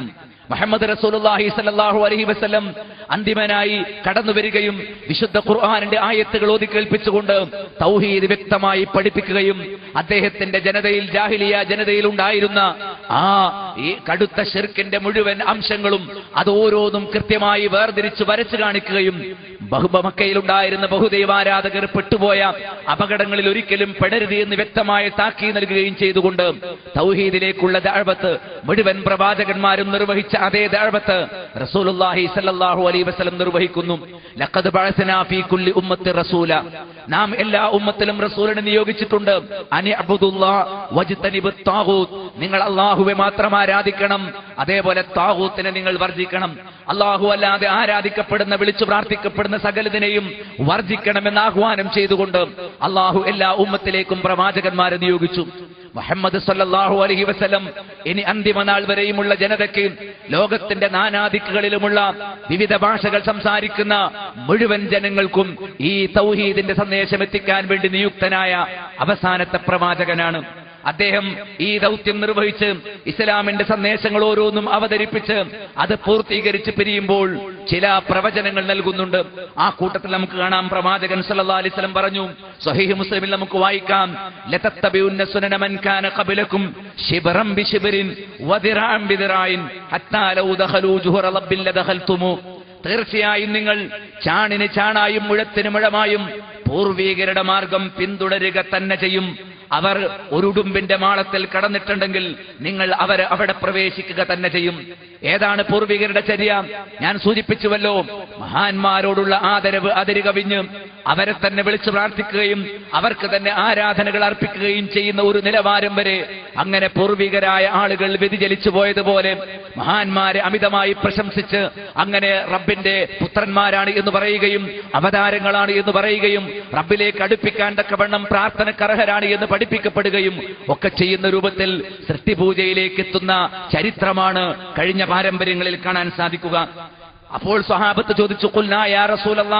മുഹമ്മദ് റസൂലുള്ളാഹി സല്ലല്ലാഹു അലൈഹി വസല്ലം അന്തിമനായി കടന്നു വരികയും വിശുദ്ധ ഖുർആനിന്റെ ആയത്തുകൾ ഓതി കേൾപ്പിച്ചുകൊണ്ട് തൗഹീദ് വ്യക്തമായി പഠിപ്പിക്കുകയും അദ്ദേഹത്തിന്റെ ജനതയിൽ ജാഹിലിയ ജനതയിൽ ഉണ്ടായിരുന്ന ആ ഈ കടുത്ത ഷിർക്കിന്റെ മുഴുവൻ അംശങ്ങളും അത് ഓരോന്നും കൃത്യമായി വേർതിരിച്ച് വരച്ചു കാണിക്കുകയും ബഹുബമക്കയിലുണ്ടായിരുന്ന ബഹുദൈവാരാധകർ പെട്ടുപോയ അപകടങ്ങളിൽ ഒരിക്കലും പെടരുത് എന്ന് വ്യക്തമായ താക്കി നൽകുകയും ചെയ്തുകൊണ്ട് തൗഹീദിലേക്കുള്ള ദഅവത്ത് മുഴുവൻ പ്രവാചകന്മാരും നിർവഹിച്ച അതേ ദഅവത്ത് റസൂലുള്ളാഹി സല്ലല്ലാഹു അലൈഹി വസല്ലം നിർവഹിക്കുന്നു ലഖദ് ബഅസ്നാ ഫീ കുല്ലി ഉമ്മത്തി റസൂല നാം എല്ലാ ഉമ്മത്തിലും റസൂലിനെ നിയോഗിച്ചിട്ടുണ്ട് അനി അബ്ദുല്ലാ വജ്തനിബ് താഗൂത്ത് നിങ്ങൾ അള്ളാഹുവെ മാത്രം ആരാധിക്കണം അതേപോലെ താഗൂത്തിനെ നിങ്ങൾ വർജിക്കണം അള്ളാഹു അല്ലാതെ ആരാധിക്കപ്പെടുന്ന വിളിച്ചു പ്രാർത്ഥിക്കപ്പെടുന്ന സകലതിനെയും വർജിക്കണമെന്ന് ആഹ്വാനം ചെയ്തുകൊണ്ട് അള്ളാഹു എല്ലാ ഉമ്മത്തിലേക്കും പ്രവാചകന്മാരെ നിയോഗിച്ചു മുഹമ്മദ് സല്ലല്ലാഹു അലൈഹി വസല്ലം ഇനി അന്തിമ നാൾ വരെയുമുള്ള ജനതയ്ക്ക് ലോകത്തിന്റെ നാനാദിക്കുകളിലുമുള്ള വിവിധ ഭാഷകൾ സംസാരിക്കുന്ന മുഴുവൻ ജനങ്ങൾക്കും ഈ തൗഹീദിന്റെ സന്ദേശം എത്തിക്കാൻ വേണ്ടി നിയുക്തനായ അവസാനത്തെ പ്രവാചകനാണ് അദ്ദേഹം ഈ ദൗത്യം നിർവഹിച്ച് ഇസ്ലാമിന്റെ സന്ദേശങ്ങൾ ഓരോന്നും അവതരിപ്പിച്ച് അത് പൂർത്തീകരിച്ച് പിരിയുമ്പോൾ ചില പ്രവചനങ്ങൾ നൽകുന്നുണ്ട് ആ കൂട്ടത്തിൽ നമുക്ക് കാണാം പ്രവാചകൻ സല്ലല്ലാഹു അലൈഹി വസല്ലം പറഞ്ഞു സ്വഹീഹ് മുസ്ലിമിൽ നമുക്ക് വായിക്കാം ലതത്തബിഉന്ന സുനന മൻ കാന ഖബലക്കും ശിബ്റൻ ബിശിബ്റിൻ വദിറാൻ ബിദിറായിൻ ഹത്താ ലൗ ദഖലൂ ജുഹറ റബ്ബിൽ ലദഖൽതുമു തീർച്ചയായും നിങ്ങൾ ചാണിന് ചാണായും മുഴത്തിന് മുഴമായും പൂർവീകരുടെ മാർഗം പിന്തുടരുക തന്നെ ചെയ്യും അവർ ഒരു ഉടുമ്പിന്റെ മാളത്തിൽ കടന്നിട്ടുണ്ടെങ്കിൽ നിങ്ങൾ അവർ അവിടെ പ്രവേശിക്കുക തന്നെ ചെയ്യും ഏതാണ് പൂർവികരുടെ ചര്യ ഞാൻ സൂചിപ്പിച്ചുവല്ലോ മഹാന്മാരോടുള്ള ആദരവ് അതിര് കവിഞ്ഞ് അവരെ തന്നെ വിളിച്ചു പ്രാർത്ഥിക്കുകയും അവർക്ക് തന്നെ ആരാധനകൾ അർപ്പിക്കുകയും ചെയ്യുന്ന ഒരു നിലവാരം വരെ അങ്ങനെ പൂർവികരായ ആളുകൾ വ്യതിചലിച്ചു പോയതുപോലെ മഹാന്മാരെ അമിതമായി പ്രശംസിച്ച് അങ്ങനെ റബ്ബിന്റെ പുത്രന്മാരാണ് എന്ന് പറയുകയും അവതാരങ്ങളാണ് എന്ന് പറയുകയും റബ്ബിലേക്ക് അടുപ്പിക്കാൻ തക്കവണ്ണം പ്രാർത്ഥനക്കർഹരാണ് എന്ന് പഠിപ്പിക്കപ്പെടുകയും ഒക്കെ ചെയ്യുന്ന രൂപത്തിൽ സൃഷ്ടിപൂജയിലേക്ക് എത്തുന്ന ചരിത്രമാണ് കഴിഞ്ഞ പാരമ്പര്യങ്ങളിൽ കാണാൻ സാധിക്കുക അപ്പോൾ സ്വഹാബത്ത് ചോദിച്ചു "ഖുൽനാ യാ റസൂലല്ലാ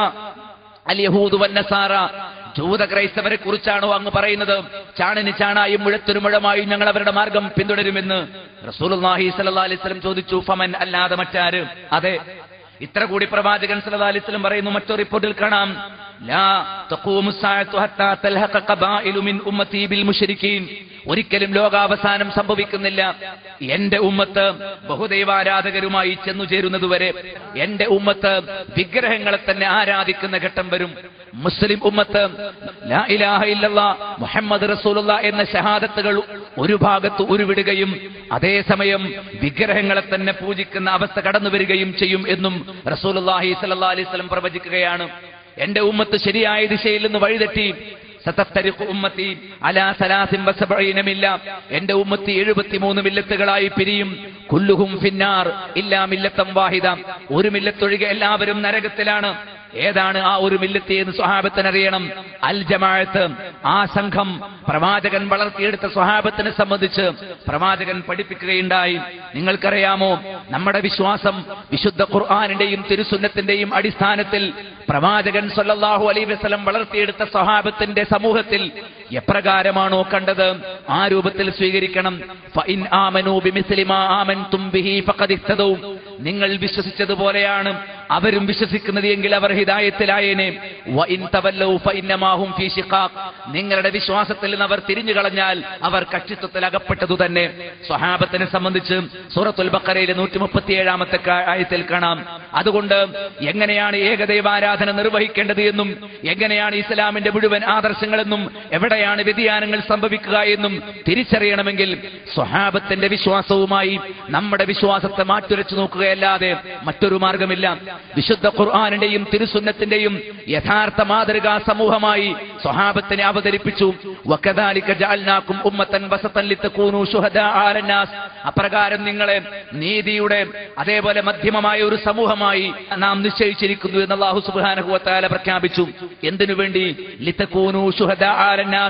അൽ യഹൂദു വന്നസാറ ജൂത ക്രൈസ്തവരെ കുറിച്ചാണോ അങ്ങ് പറയുന്നത് ചാണിന് ചാണായും മുഴത്തിനു മുഴമായും ഞങ്ങൾ അവരുടെ മാർഗം പിന്തുടരുമെന്ന് റസൂലുള്ളാഹി സ്വല്ലല്ലാഹി അലൈഹി വസല്ലം ചോദിച്ചു ഫമൻ അല്ലാതെ മറ്റാര് അതെ ഇത്ര കൂടി പ്രവാചകൻ സല്ലല്ലാഹു അലൈഹി വസല്ലം പറയുന്നു മറ്റൊരു റിപ്പോർട്ടിൽ കാണാം ലാ തഖൂമു സാഅത്തു ഹത്താ തൽഹഖ ഖബായിലു മിൻ ഉമ്മത്തി ബിൽ മുശ്രിക്കീൻ ഒരിക്കലും ലോകാവസാനം സംഭവിക്കുന്നില്ല എന്റെ ഉമ്മത്ത് ബഹുദൈവാരാധകരുമായി ചെന്നു ചേരുന്നതുവരെ എന്റെ ഉമ്മത്ത് വിഗ്രഹങ്ങളെ തന്നെ ആരാധിക്കുന്ന ഘട്ടം വരും മുസ്ലിം ഉമ്മത്ത് ലാ ഇലാഹ ഇല്ലല്ലാ മുഹമ്മദ് റസൂലുള്ള എന്ന ഷഹാദത്തുകൾ ഒരു ഭാഗത്ത് ഉരുവിടുകയും അതേസമയം വിഗ്രഹങ്ങളെ തന്നെ പൂജിക്കുന്ന അവസ്ഥ കടന്നു വരികയും ചെയ്യും എന്നും റസൂലുള്ളാഹി സ്വല്ലല്ലാഹി അലൈഹി വസല്ലം പ്രവചിക്കുകയാണ് എന്റെ ഉമ്മത്ത് ശരിയായ ദിശയിൽ നിന്ന് വഴിതെറ്റി സതഫ്തരിഖു ഉമ്മത്തി അലാ സലാസിൻ വസബഈന മില്ല എന്റെ ഉമ്മത്തി 73 മില്ലത്തുകളായി പിരിയും കുല്ലുഹും ഫിന്നാർ ഇല്ലാ മില്ലത്തം വാഹിദ ഒരു മില്ലത്തൊഴികെ എല്ലാവരും നരകത്തിലാണ് ഏതാണ് ആ ഒരു മില്ലത്തി എന്ന് സ്വഹാബത്തിന് അറിയണം അൽ ജമാഅത്ത് ആ സംഘം പ്രവാചകൻ വളർത്തിയെടുത്ത സ്വഹാബത്തിനെ സംബന്ധിച്ച് പ്രവാചകൻ പഠിപ്പിക്കുകയുണ്ടായി നിങ്ങൾക്കറിയാമോ നമ്മുടെ വിശ്വാസം വിശുദ്ധ ഖുർആാനിന്റെയും തിരുസുന്നത്തിന്റെയും അടിസ്ഥാനത്തിൽ പ്രവാചകൻ സല്ലല്ലാഹു അലൈഹി വസല്ലം വളർത്തിയെടുത്ത സ്വഹാബത്തിന്റെ സമൂഹത്തിൽ എപ്രകാരമാണോ കണ്ടത് ആ രൂപത്തിൽ സ്വീകരിക്കണം ഫഇൻ ആമനൂ ബിമിസ്ലി മാ ആമൻതും ബിഹി ഫഖദ് ഇഹ്തദൂ നിങ്ങൾ വിശ്വസിച്ചതുപോലെയാണ് അവരും വിശ്വസിക്കുന്നത് എങ്കിൽ അവർ ഹിദായത്തിലായേനെ വഇൻ തവല്ലൗ ഫഇന്നമാഹും ഫീ ശിഖാഖ് നിങ്ങളുടെ വിശ്വാസത്തിൽ നിന്ന് അവർ തിരിഞ്ഞു കളഞ്ഞാൽ അവർ കക്ഷിത്വത്തിൽ അകപ്പെട്ടതു തന്നെ സ്വഹാബത്തിനെ സംബന്ധിച്ച് സൂറത്തുൽ ബഖറയിലെ നൂറ്റി മുപ്പത്തിയേഴാമത്തെ ആയത്തിൽ കാണാം അതുകൊണ്ട് എങ്ങനെയാണ് ഏകദൈവാരാധന നിർവഹിക്കേണ്ടത് എന്നും എങ്ങനെയാണ് ഇസ്ലാമിന്റെ മുഴുവൻ ആദർശങ്ങളെന്നും എവിടെയാണ് വ്യതിയാനങ്ങൾ സംഭവിക്കുക എന്നും തിരിച്ചറിയണമെങ്കിൽ സ്വഹാബത്തിന്റെ വിശ്വാസവുമായി നമ്മുടെ വിശ്വാസത്തെ മാറ്റുരച്ചു നോക്കുകയല്ലാതെ മറ്റൊരു മാർഗമില്ല വിശുദ്ധ ഖുർആാനിന്റെയും തിരുസുന്നത്തിന്റെയും യഥാർത്ഥ മാതൃകാ സമൂഹമായി സ്വഹാബത്തിനെ അവതരിപ്പിച്ചു വക്കദാലിക ജഅൽനാകും ഉമ്മത്തൻ വസതൻ ലിതകൂനു ശുഹദാ അലന്നാസ് അപ്രകാരം നിങ്ങളെ നീതിയുടെ അതേപോലെ മധ്യമമായ ഒരു സമൂഹമായി നാം നിശ്ചയിച്ചിരിക്കുന്നു എന്ന് അല്ലാഹു സുബ്ഹാനഹു വതആല പ്രഖ്യാപിച്ചു എന്തിനു വേണ്ടി ലിതകൂനു ശുഹദാ അലന്നാസ്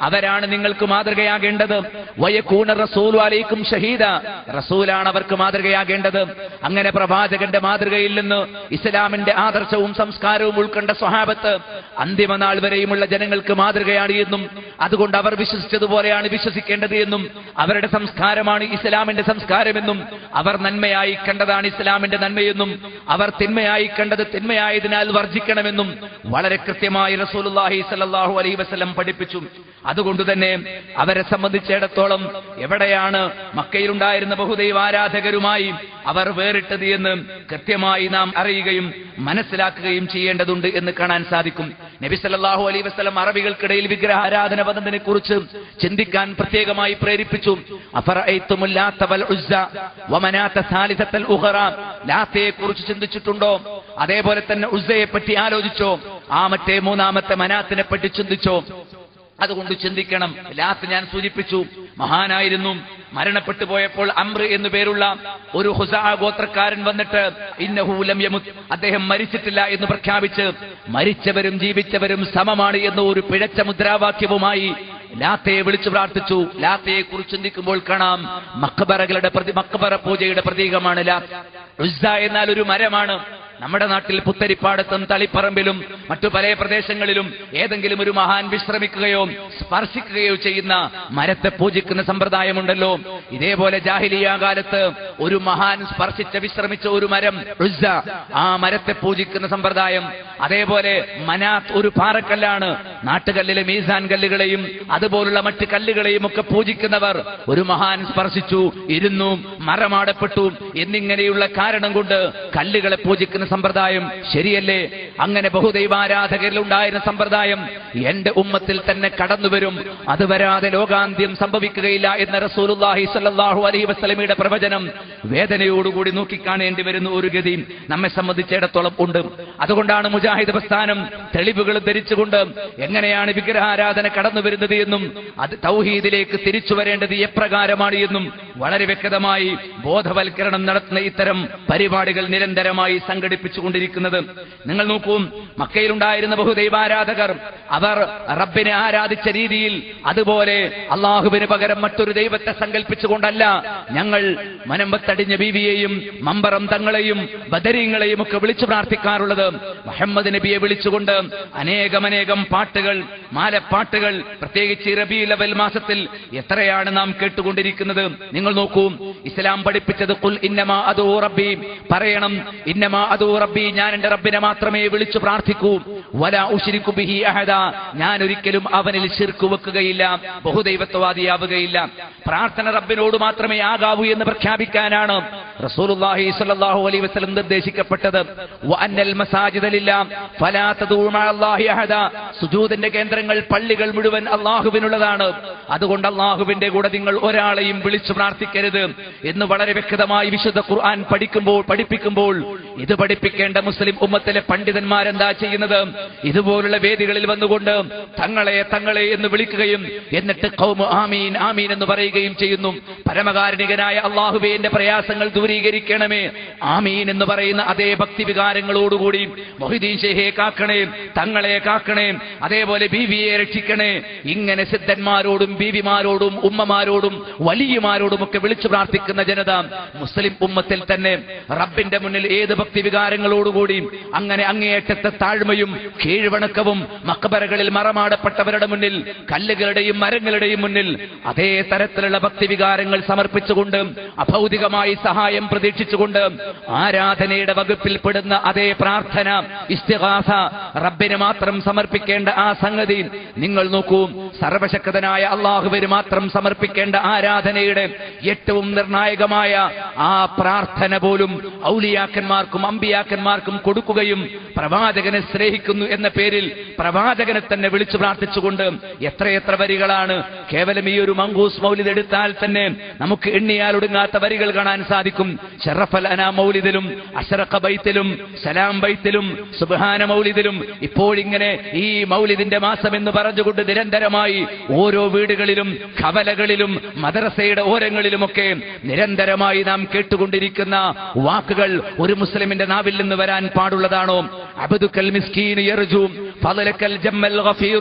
അവരാണ് നിങ്ങൾക്ക് മാതൃകയാകേണ്ടത് വയക്കൂന റസൂൽ അലൈക്കും ഷഹീദ റസൂലാണ് അവർക്ക് മാതൃകയാകേണ്ടത് അങ്ങനെ പ്രവാചകന്റെ മാതൃകയിൽ നിന്ന് ഇസ്ലാമിന്റെ ആദർശവും സംസ്കാരവും ഉൾക്കൊണ്ട സ്വഹാബത്ത് അന്തിമ നാൾ വരെയുമുള്ള ജനങ്ങൾക്ക് മാതൃകയാണ് എന്നും അതുകൊണ്ട് അവർ വിശ്വസിച്ചതുപോലെയാണ് വിശ്വസിക്കേണ്ടത് എന്നും അവരുടെ സംസ്കാരമാണ് ഇസ്ലാമിന്റെ സംസ്കാരമെന്നും അവർ നന്മയായി കണ്ടതാണ് ഇസ്ലാമിന്റെ നന്മയെന്നും അവർ തിന്മയായി കണ്ടത് തിന്മയായതിനാൽ വർജിക്കണമെന്നും വളരെ കൃത്യമായി റസൂലുള്ളാഹി സ്വല്ലല്ലാഹു അലൈഹി വസല്ലം പഠിപ്പിച്ചു അതുകൊണ്ട് തന്നെ അവരെ സംബന്ധിച്ചിടത്തോളം എവിടെയാണ് മക്കയിലുണ്ടായിരുന്ന ബഹുദൈവ ആരാധകരുമായി അവർ വേറിട്ടത് എന്ന് കൃത്യമായി നാം അറിയുകയും മനസ്സിലാക്കുകയും ചെയ്യേണ്ടതുണ്ട് എന്ന് കാണാൻ സാധിക്കും നബി സല്ലല്ലാഹു അലൈഹി വസല്ലം അറബികൾക്കിടയിൽ വിഗ്രഹാരാധന വന്നതിനെ കുറിച്ച് ചിന്തിക്കാൻ പ്രത്യേകമായി പ്രേരിപ്പിച്ചു അഫറഅയ്തുമുൽ ലാത്ത വൽ ഉസ്സ വമനാത്ത സാലിസത്തൽ ഉഖറ ലാത്തയെ കുറിച്ച് ചിന്തിച്ചിട്ടുണ്ടോ അതേപോലെ തന്നെ ഉസ്സയെ പറ്റി ആലോചിച്ചോ ആ മറ്റേ മൂന്നാമത്തെ മനാത്തിനെ പറ്റി ചിന്തിച്ചോ അതുകൊണ്ട് ചിന്തിക്കണം ലാത്ത് ഞാൻ സൂചിപ്പിച്ചു മഹാനായിരുന്നു മരണപ്പെട്ടു പോയപ്പോൾ അമ്ര എന്നു പേരുള്ള ഒരു ഹുസാ ഗോത്രക്കാരൻ വന്നിട്ട് ഇന്നഹൂലം യമുത് അദ്ദേഹം മരിച്ചിട്ടില്ല എന്ന് പ്രഖ്യാപിച്ച് മരിച്ചവരും ജീവിച്ചവരും സമമാണ് എന്ന ഒരു പിഴച്ച മുദ്രാവാക്യവുമായി ലാത്തയെ വിളിച്ചു പ്രാർത്ഥിച്ചു ലാത്തയെ കുറിച്ച് ചിന്തിക്കുമ്പോൾ കാണാം മക്കബറകളുടെ പ്രതി മക്കബറ പൂജയുടെ പ്രതീകമാണ് ലാത്ത് ഉസ്സ എന്നാൽ ഒരു മരമാണ് നമ്മുടെ നാട്ടിൽ പുത്തരിപ്പാടത്തും തളിപ്പറമ്പിലും മറ്റു പല പ്രദേശങ്ങളിലും ഏതെങ്കിലും ഒരു മഹാൻ വിശ്രമിക്കുകയോ സ്പർശിക്കുകയോ ചെയ്യുന്ന മരത്തെ പൂജിക്കുന്ന സമ്പ്രദായമുണ്ടല്ലോ ഇതേപോലെ ജാഹിലിയ കാലത്ത് ഒരു മഹാൻ സ്പർശിച്ച വിശ്രമിച്ച ഒരു മരം ഉസ്സ ആ മരത്തെ പൂജിക്കുന്ന സമ്പ്രദായം അതേപോലെ മനാത്ത് ഒരു പാറക്കല്ലാണ് നാട്ടുകല്ലിലെ മീസാൻ കല്ലുകളെയും അതുപോലുള്ള മറ്റ് കല്ലുകളെയും ഒക്കെ പൂജിക്കുന്നവർ ഒരു മഹാൻ സ്പർശിച്ചു ഇരുന്നു മറമാടപ്പെട്ടു എന്നിങ്ങനെയുള്ള കാരണം കൊണ്ട് കല്ലുകളെ പൂജിക്കുന്ന സമ്പ്രദായം ശരിയല്ലേ അങ്ങനെ ബഹുദൈവാരാധകരിൽ ഉണ്ടായിരുന്ന സമ്പ്രദായം എന്റെ ഉമ്മത്തിൽ തന്നെ കടന്നു വരും അത് വരാതെ ലോകാന്ത്യം സംഭവിക്കുകയില്ല എന്ന റസൂലുള്ളാഹി സ്വല്ലല്ലാഹു അലൈഹി വസല്ലമയുടെ പ്രവചനം വേദനയോടുകൂടി നോക്കിക്കാണേണ്ടി വരുന്ന ഒരു ഗതി നമ്മെ സംബന്ധിച്ചിടത്തോളം ഉണ്ട് അതുകൊണ്ടാണ് മുജാഹിദ് പ്രസ്ഥാനം തെളിവുകൾ ധരിച്ചുകൊണ്ട് എങ്ങനെയാണ് വിഗ്രഹാരാധന കടന്നു വരുന്നത് എന്നും അത് തൗഹീദിലേക്ക് തിരിച്ചു വരേണ്ടത് എപ്രകാരമാണ് എന്നും വളരെ വ്യക്തമായി ബോധവൽക്കരണം നടത്തുന്ന ഇത്തരം പരിപാടികൾ നിരന്തരമായി സംഘടിപ്പിച്ചുകൊണ്ടിരിക്കുന്നത് നിങ്ങൾ നോക്കൂ മക്കയിലുണ്ടായിരുന്ന ബഹുദൈവാരാധകർ അവർ റബ്ബിനെ ആരാധിച്ച രീതിയിൽ അതുപോലെ അള്ളാഹുവിന് പകരം മറ്റൊരു ദൈവത്തെ സങ്കല്പിച്ചുകൊണ്ടല്ല ഞങ്ങൾ മനമ്പത്തടിഞ്ഞ ബീവിയെയും മമ്പറം തങ്ങളെയും ബദരീങ്ങളെയും ഒക്കെ വിളിച്ചു പ്രാർത്ഥിക്കാറുള്ളത് മുഹമ്മദ് നബിയെ വിളിച്ചുകൊണ്ട് അനേകമനേകം പാട്ടുകൾ മാലപ്പാട്ടുകൾ പ്രത്യേകിച്ച് ഈ റബി ലവൽ മാസത്തിൽ എത്രയാണ് നാം കേട്ടുകൊണ്ടിരിക്കുന്നത് നിങ്ങൾ നോക്കൂ ഇസ്ലാം പഠിപ്പിച്ചത് കുൽ ഇന്നമാ അതോ റബ്ബി പറയണം ഇന്നമാ അതോ റബ്ബി ഞാൻ എന്റെ റബ്ബിനെ മാത്രമേ വിളിച്ചു പ്രാർത്ഥിക്കൂ വല ഉശിരിക്കു ബിഹി അഹദ ഞാൻ ഒരിക്കലും അവനിൽ ശിർക്ക് വെക്കുകയില്ല ബഹുദൈവത്വവാദിയാവുകയില്ല പ്രാർത്ഥന റബ്ബിനോട് മാത്രമേ ആകാവൂ എന്ന് പ്രഖ്യാപിക്കാനാണ് റസൂലുള്ളാഹി സ്വല്ലല്ലാഹു അലൈഹി വസല്ലം നിർദ്ദേശിക്കപ്പെട്ടത് വഅന്നൽ മസാജിദ ലില്ലാ ഫലാ തദൂ മഅല്ലാഹി അഹദ സുജൂദിന്റെ കേന്ദ്രങ്ങൾ പള്ളികൾ മുഴുവൻ അള്ളാഹുവിനുള്ളതാണ് അതുകൊണ്ട് അള്ളാഹുവിന്റെ കൂടെ നിങ്ങൾ ഒരാളെയും വിളിച്ചു പ്രാർത്ഥിക്കരുത് എന്ന് വളരെ വ്യക്തമായി വിശുദ്ധ ഖുർആൻ പഠിക്കുമ്പോൾ പഠിപ്പിക്കുമ്പോൾ ഇത് പഠിപ്പിക്കേണ്ട മുസ്ലിം ഉമ്മത്തിലെ പണ്ഡിതന്മാരെന്താ ചെയ്യുന്നത് ഇതുപോലുള്ള വേദികളിൽ വന്നുകൊണ്ട് തങ്ങളെ തങ്ങളെ എന്ന് വിളിക്കുകയും എന്നിട്ട് ഖൗമ് ആമീൻ ആമീൻ എന്ന് പറയുകയും ചെയ്യുന്നു പരമകാരുണികനായ അള്ളാഹുബെ എന്റെ പ്രയാസങ്ങൾ ദൂരീകരിക്കണമേ ആമീൻ എന്ന് പറയുന്ന അതേ ഭക്തി വികാരങ്ങളോടുകൂടി മൊഹിദീൻ ഷെഹെ കാക്കണേ തങ്ങളെ കാക്കണേ അതേപോലെ ബീവിയെ രക്ഷിക്കണേ ഇങ്ങനെ സിദ്ധന്മാരോടും ബീവിമാരോടും ഉമ്മമാരോടും വലിയമാരോടും ഒക്കെ വിളിച്ചു പ്രാർത്ഥിക്കുന്ന ജനത മുസ്ലിം ഉമ്മത്തിൽ തന്നെ റബ്ബിന്റെ മുന്നിൽ ഏത് ഭക്തി വികാരങ്ങളോടുകൂടി അങ്ങനെ അങ്ങേയറ്റത്തെ താഴ്മയും കീഴ്വണക്കവും മക്കബറകളിൽ മറമാടപ്പെട്ടവരുടെ മുന്നിൽ കല്ലുകളുടെയും മരങ്ങളുടെയും മുന്നിൽ അതേ തരത്തിലുള്ള ഭക്തി വികാരങ്ങൾ സമർപ്പിച്ചുകൊണ്ട് അഭൗതികമായി സഹായം പ്രതീക്ഷിച്ചുകൊണ്ട് ആരാധനയുടെ വകുപ്പിൽപ്പെടുന്ന അതേ പ്രാർത്ഥന ഇസ്തിഹാസ റബ്ബിന് മാത്രം സമർപ്പിക്കേണ്ട ആ സംഗതി നിങ്ങൾ നോക്കൂ സർവശക്തനായ അള്ളാഹുവിന് മാത്രം സമർപ്പിക്കേണ്ട ആരാധനയുടെ ഏറ്റവും നിർണായകമായ ആ പ്രാർത്ഥന പോലും ഔലിയാക്കന്മാർക്കും അമ്പിയാക്കന്മാർക്കും കൊടുക്കുകയും പ്രവാചകനെ സ്നേഹിക്കുന്നു എന്ന പേരിൽ പ്രവാചകനെ തന്നെ വിളിച്ചു പ്രാർത്ഥിച്ചുകൊണ്ട് എത്രയെത്ര വരികളാണ് കേവലം ഈ ഒരു മങ്കൂസ് മൗലിദ് എടുത്താൽ തന്നെ നമുക്ക് എണ്ണിയാൽ ഒടുങ്ങാത്ത വരികൾ കാണാൻ സാധിക്കും ഷറഫൽ അന മൗലിദിലും അഷറഖ ബൈത്തിലും സലാം ബൈത്തിലും സുബാന മൗലിദിലും ഇപ്പോഴിങ്ങനെ ഈ മൗലിദിന്റെ മാസം എന്ന് പറഞ്ഞുകൊണ്ട് നിരന്തരമായി ഓരോ വീടുകളിലും കവലകളിലും മദ്രസയുടെ ഓരങ്ങളിലുമൊക്കെ നിരന്തരമായി നാം കേട്ടുകൊണ്ടിരിക്കുന്ന വാക്കുകൾ ഒരു മുസ്ലിമിന്റെ നാവിൽ നിന്ന് വരാൻ പാടുള്ളതാണോ അബദുക്കൽ മിസ്കീൻ യർജു ഫളലക്കൽ ജമ്മൽ ഗഫീറു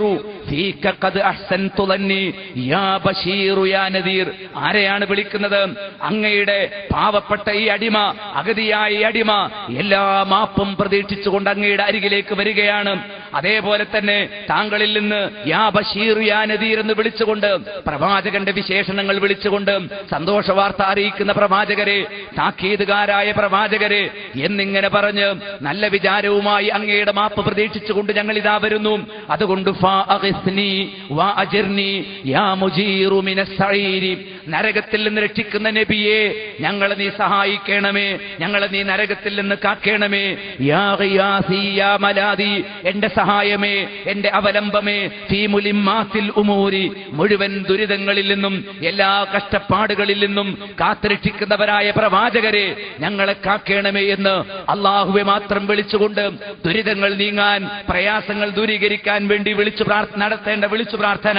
ഫീക ഖദ് അഹ്സൻതു ലന്നി യാ ബശീറു യാ നദീർ ആരെയാണ് വിളിക്കുന്നത് അങ്ങയുടെ പാവപ്പെട്ട ഈ അടിമ അഗതിയായ ഈ അടിമ എല്ലാ മാപ്പും പ്രതീക്ഷിച്ചുകൊണ്ട് അങ്ങയുടെ അരികിലേക്ക് വരികയാണ് അതേപോലെ തന്നെ താങ്കളിൽ നിന്ന് യാ ബഷീർ യാ നദീർ എന്ന് വിളിച്ചുകൊണ്ട് പ്രവാചകന്റെ വിശേഷണങ്ങൾ വിളിച്ചുകൊണ്ട് സന്തോഷ വാർത്ത അറിയിക്കുന്ന പ്രവാചകരെ താക്കീതുകാരായ പ്രവാചകരെ എന്നിങ്ങനെ പറഞ്ഞ് നല്ല വിചാരവുമായി അങ്ങയുടെ മാപ്പ് പ്രതീക്ഷിച്ചുകൊണ്ട് ഞങ്ങൾ ഇതാ വരുന്നു അതുകൊണ്ട് ഫാ അഗ്സ്നി വാ അജിർനി യാ മുജീറു മിനസ് സഈരി. നരകത്തിൽ നിന്ന് രക്ഷിക്കുന്ന നബിയെ ഞങ്ങളെ നീ സഹായിക്കണമേ ഞങ്ങളെ നീ നരകത്തിൽ നിന്ന് കാക്കണമേ യാ ഗിയാസി യാ മലാദി എന്റെ സഹായമേ എന്റെ അവലംബമേ ഫീ മുലിമ്മാത്തിൽ ഉമൂരി മുഴുവൻ ദുരിതങ്ങളിൽ നിന്നും എല്ലാ കഷ്ടപ്പാടുകളിൽ നിന്നും കാത്തുരക്ഷിക്കുന്നവരായ പ്രവാചകരെ ഞങ്ങളെ കാക്കേണമേ എന്ന് അള്ളാഹുവെ മാത്രം വിളിച്ചുകൊണ്ട് ദുരിതങ്ങൾ നീങ്ങാൻ പ്രയാസങ്ങൾ ദൂരീകരിക്കാൻ വേണ്ടി വിളിച്ചു പ്രാർത്ഥന നടത്തേണ്ട വിളിച്ചു പ്രാർത്ഥന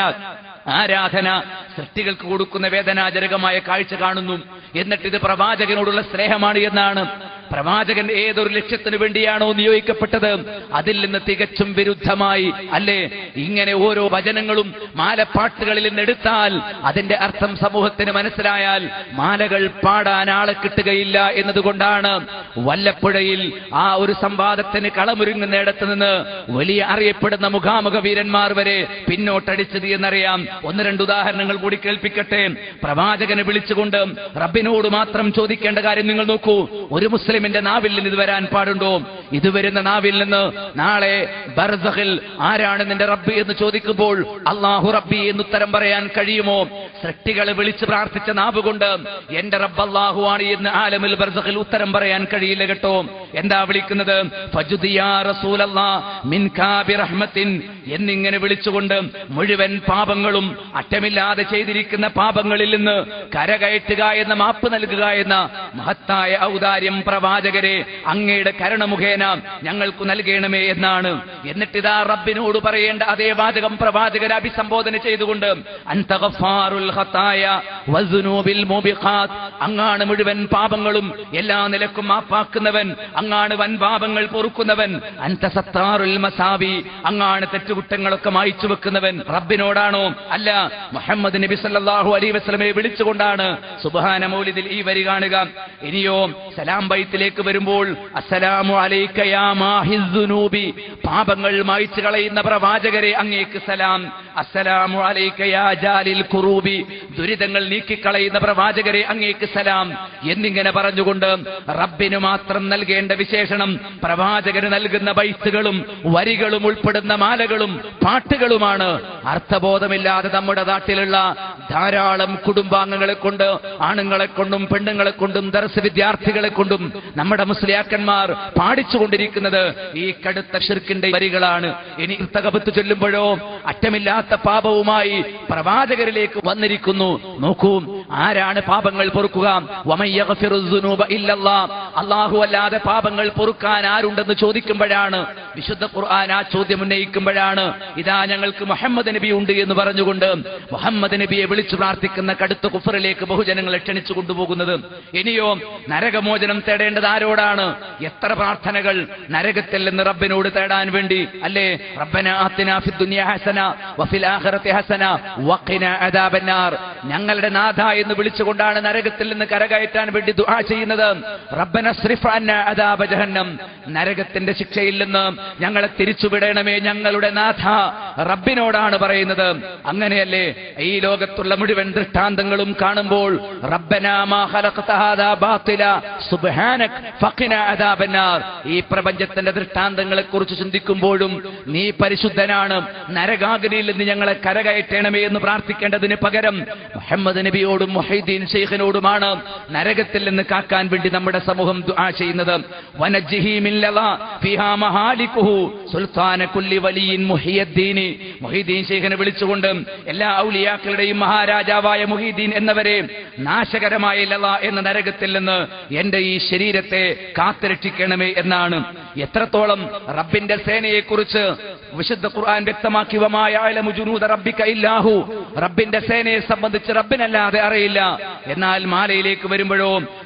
ആരാധന സൃഷ്ടികൾക്ക് കൊടുക്കുന്ന വേദനാജനകമായ കാഴ്ച കാണുന്നു എന്നിട്ട് ഇത് പ്രവാചകനോടുള്ള സ്നേഹമാണ് എന്നാണ് പ്രവാചകൻ ഏതൊരു ലക്ഷ്യത്തിനു വേണ്ടിയാണോ നിയോഗിക്കപ്പെട്ടത് അതിൽ നിന്ന് തികച്ചും വിരുദ്ധമായി അല്ലേ ഇങ്ങനെ ഓരോ വചനങ്ങളും മാലപ്പാട്ടുകളിൽ നിന്ന് എടുത്താൽ അതിന്റെ അർത്ഥം സമൂഹത്തിന് മനസ്സിലായാൽ മാലകൾ പാടാൻ ആളെ കിട്ടുകയില്ല എന്നതുകൊണ്ടാണ് വല്ലപ്പുഴയിൽ ആ ഒരു സംവാദത്തിന് കളമൊരുങ്ങുന്നിടത്ത് നിന്ന് വലിയ അറിയപ്പെടുന്ന മുഖാമുഖ വീരന്മാർ വരെ പിന്നോട്ടടിച്ചത് എന്നറിയാം ഒന്ന് രണ്ട് ഉദാഹരണങ്ങൾ കൂടി കേൾപ്പിക്കട്ടെ പ്രവാചകനെ വിളിച്ചുകൊണ്ട് റബ്ബിനോട് മാത്രം ചോദിക്കേണ്ട കാര്യം നിങ്ങൾ നോക്കൂ ഒരു മുസ്ലിമിന്റെ നാവിൽ നിന്ന് ഇത് വരാൻ പാടുണ്ടോ ഇത് വരുന്ന നാവിൽ നിന്ന് നാളെ ബർസഖിൽ ആരാണ് നിന്റെ റബ്ബി എന്ന് ചോദിക്കുമ്പോൾ അള്ളാഹു റബ്ബി എന്ന് ഉത്തരം പറയാൻ കഴിയുമോ സൃഷ്ടികളെ വിളിച്ച് പ്രാർത്ഥിച്ച നാവ് കൊണ്ട് എന്റെ റബ്ബ് അള്ളാഹു ആണ് എന്ന് ആലമിൽ ബർസഖിൽ ഉത്തരം പറയാൻ കഴിയില്ല കേട്ടോ എന്താ വിളിക്കുന്നത് ഫജുദിയാ റസൂലല്ലാ മിൻ കാബി റഹ്മത്തിൻ എന്നിങ്ങനെ വിളിച്ചുകൊണ്ട് മുഴുവൻ പാപങ്ങളും അറ്റമില്ലാതെ ചെയ്തിരിക്കുന്ന പാപങ്ങളിൽ നിന്ന് കരകയറ്റുക എന്ന മാപ്പ് നൽകുക എന്ന മഹത്തായ ഔദാര്യം പ്രവാചകരെ അങ്ങയുടെ കരുണമുഖേന ഞങ്ങൾക്ക് നൽകണമേ എന്നാണ് എന്നിട്ടിതാ റബ്ബിനോട് പറയേണ്ട അതേ വാചകം പ്രവാചകരെ അഭിസംബോധന ചെയ്തുകൊണ്ട് അൻത ഗഫാറുൽ ഖത്തായ വസ്ദുനൂബിൽ മൂബിഖാത്ത് അങ്ങാണ് മുഴുവൻ പാപങ്ങളും എല്ലാ നിലക്കും മാപ്പാക്കുന്നവൻ അങ്ങാണ് വൻ പാപങ്ങൾ പൊറുക്കുന്നവൻ അൻത സത്താറുൽ മസാവി അങ്ങാണ് തെറ്റുകുറ്റങ്ങളൊക്കെ മായ്ച്ചു വെക്കുന്നവൻ റബ്ബിനോടാണോ അല്ല മുഹമ്മദ് നബി സല്ലല്ലാഹു അലൈഹി വസല്ലമയെ വിളിച്ചുകൊണ്ടാണ് സുബ്ഹാന മൗലിദിൽ ഈ വരി കാണുക ഇനിയോ സലാം ബൈത്തിലേക്ക് വരുമ്പോൾ അസ്സലാമു അലൈക യാ മാഹിസ് ദുനൂബി പാപങ്ങൾ മായ്ച്ചു കളയുന്ന പ്രവാചകരെ അങ്ങേക്ക് സലാം അസ്സലാമു അലൈക യാ ജാലിൽ കുറൂബി ദുരിതങ്ങൾ നീക്കിക്കളയുന്ന പ്രവാചകരെ അങ്ങേക്ക് സലാം എന്നിങ്ങനെ പറഞ്ഞുകൊണ്ട് റബ്ബിന് മാത്രം നൽകേണ്ട വിശേഷണം പ്രവാചകന് നൽകുന്ന ബൈത്തുകളും വരികളും ഉൾപ്പെടുന്ന മാലകളും പാട്ടുകളുമാണ് അർത്ഥബോധമില്ലാതെ നമ്മുടെ നാട്ടിലുള്ള ധാരാളം കുടുംബാംഗങ്ങളെ കൊണ്ട് ആണുങ്ങളെ കൊണ്ടും പെണ്ണുങ്ങളെ കൊണ്ടും ദർശ വിദ്യാർത്ഥികളെ കൊണ്ടും നമ്മുടെ മുസ്ലിയാക്കന്മാർ പാടിച്ചുകൊണ്ടിരിക്കുന്നത് ഈ കടുത്ത ഷിർക്കിന്റെ വരികളാണ് ഇനി തകപത്ത് ചൊല്ലുമ്പോഴോ അറ്റമില്ലാത്ത പാപവുമായി പ്രവാചകരിലേക്ക് വന്നിരിക്കുന്നു നോക്കൂ ആരാണ് പാപങ്ങൾ പൊറുക്കുക വമയ്യഗ്ഫിറു ദുനൂബ ഇല്ലല്ലാ. അല്ലാഹു അല്ലാതെ പാപങ്ങൾ പൊറുക്കാൻ ആരുണ്ടെന്ന് ചോദിക്കുമ്പോഴാണ് വിശുദ്ധ ഖുർആൻ ആ ചോദ്യം ഉന്നയിക്കുമ്പോഴാണ് ഇതാ ഞങ്ങൾക്ക് മുഹമ്മദ് നബി ഉണ്ട് എന്ന് പറഞ്ഞുകൊണ്ട് മുഹമ്മദ് നബിയെ വിളിച്ചു പ്രാർത്ഥിക്കുന്ന കടുത്ത കുഫറിലേക്ക് ബഹുജനങ്ങളെ ക്ഷണിച്ചു കൊണ്ടുപോകുന്നത് ഇനിയോ നരകമോചനം തേടേണ്ടത് ആരോടാണ് എത്ര പ്രാർത്ഥനകൾ നരകത്തിൽ നിന്ന് റബ്ബിനോട് തേടാൻ വേണ്ടി അല്ലേ റബ്ബന ആത്തിനാ ഫിദ് ദുനിയ ഹസന വഫിൽ ആഖിറതി ഹസന വഖിന അദാബന്നാർ ഞങ്ങളുടെ നാഥ എന്ന് വിളിച്ചുകൊണ്ടാണ് നരകത്തിൽ നിന്ന് കരകയറ്റാൻ വേണ്ടി ദുആ ചെയ്യുന്നത് റബ്ബന സ്രിഫ് അന്ന അദാബ ജഹന്നം നരകത്തിന്റെ ശിക്ഷയിൽ നിന്ന് ഞങ്ങളെ തിരിച്ചുവിടണമേ ഞങ്ങളുടെ നാഥ റബ്ബിനോടാണ് പറയുന്നത് അങ്ങനെയല്ലേ ഈ ലോകത്തുള്ള മുഴുവൻ ദൃഷ്ടാന്തങ്ങളും കാണുമ്പോൾ റബ്ബനാ മാ ഖലഖ്ത ഹാദാ ബാത്തില സുബ്ഹാനക് ഫഖിന അദാബന്നാർ ഈ പ്രപഞ്ചത്തിന്റെ ദൃഷ്ടാന്തങ്ങളെ കുറിച്ച് ചിന്തിക്കുമ്പോഴും നീ പരിശുദ്ധനാണ് നരകാഗ്നിയിൽ നിന്ന് ഞങ്ങളെ കരകയറ്റണമേ എന്ന് പ്രാർത്ഥിക്കേണ്ടതിന് പകരം മുഹമ്മദ് നബിയോടും മുഹൈദ്ദീൻ ഷെയ്ഖിനോടുമാണ് നരകത്തിൽ നിന്ന് കാക്കാൻ വേണ്ടി നമ്മുടെ സമൂഹം ദുആ ചെയ്യുന്നത് വനജ്ജിഹി മിൻ ലളാ ഫിഹാ മഹാലികുഹു സുൽത്താന കുല്ലി വലിയിൻ മുഹിയദ്ദീനി മുഹീദ്ദീൻ ഷെയ്ഖിനെ വിളിച്ചുകൊണ്ട് എല്ലാ ഔലിയാക്കളുടെയും മഹാരാജാവായ മുഹീദ്ദീൻ എന്നവരെ നാശകരമായ ലള എന്ന നരകത്തിൽ നിന്ന് എന്റെ ഈ ശരീരത്തെ കാത്തുരക്ഷിക്കണമേ എന്നാണ് എത്രത്തോളം റബ്ബിന്റെ സേനയെക്കുറിച്ച് വിശുദ്ധ ഖുർആൻ വ്യക്തമാക്കി വമായ റബ്ബിക ഇല്ലാഹു റബ്ബിന്റെ സേനയെ സംബന്ധിച്ച് റബ്ബിനല്ലാതെ അറിയില്ല എന്നാൽ മാലയിലേക്ക് വരുമ്പോഴോ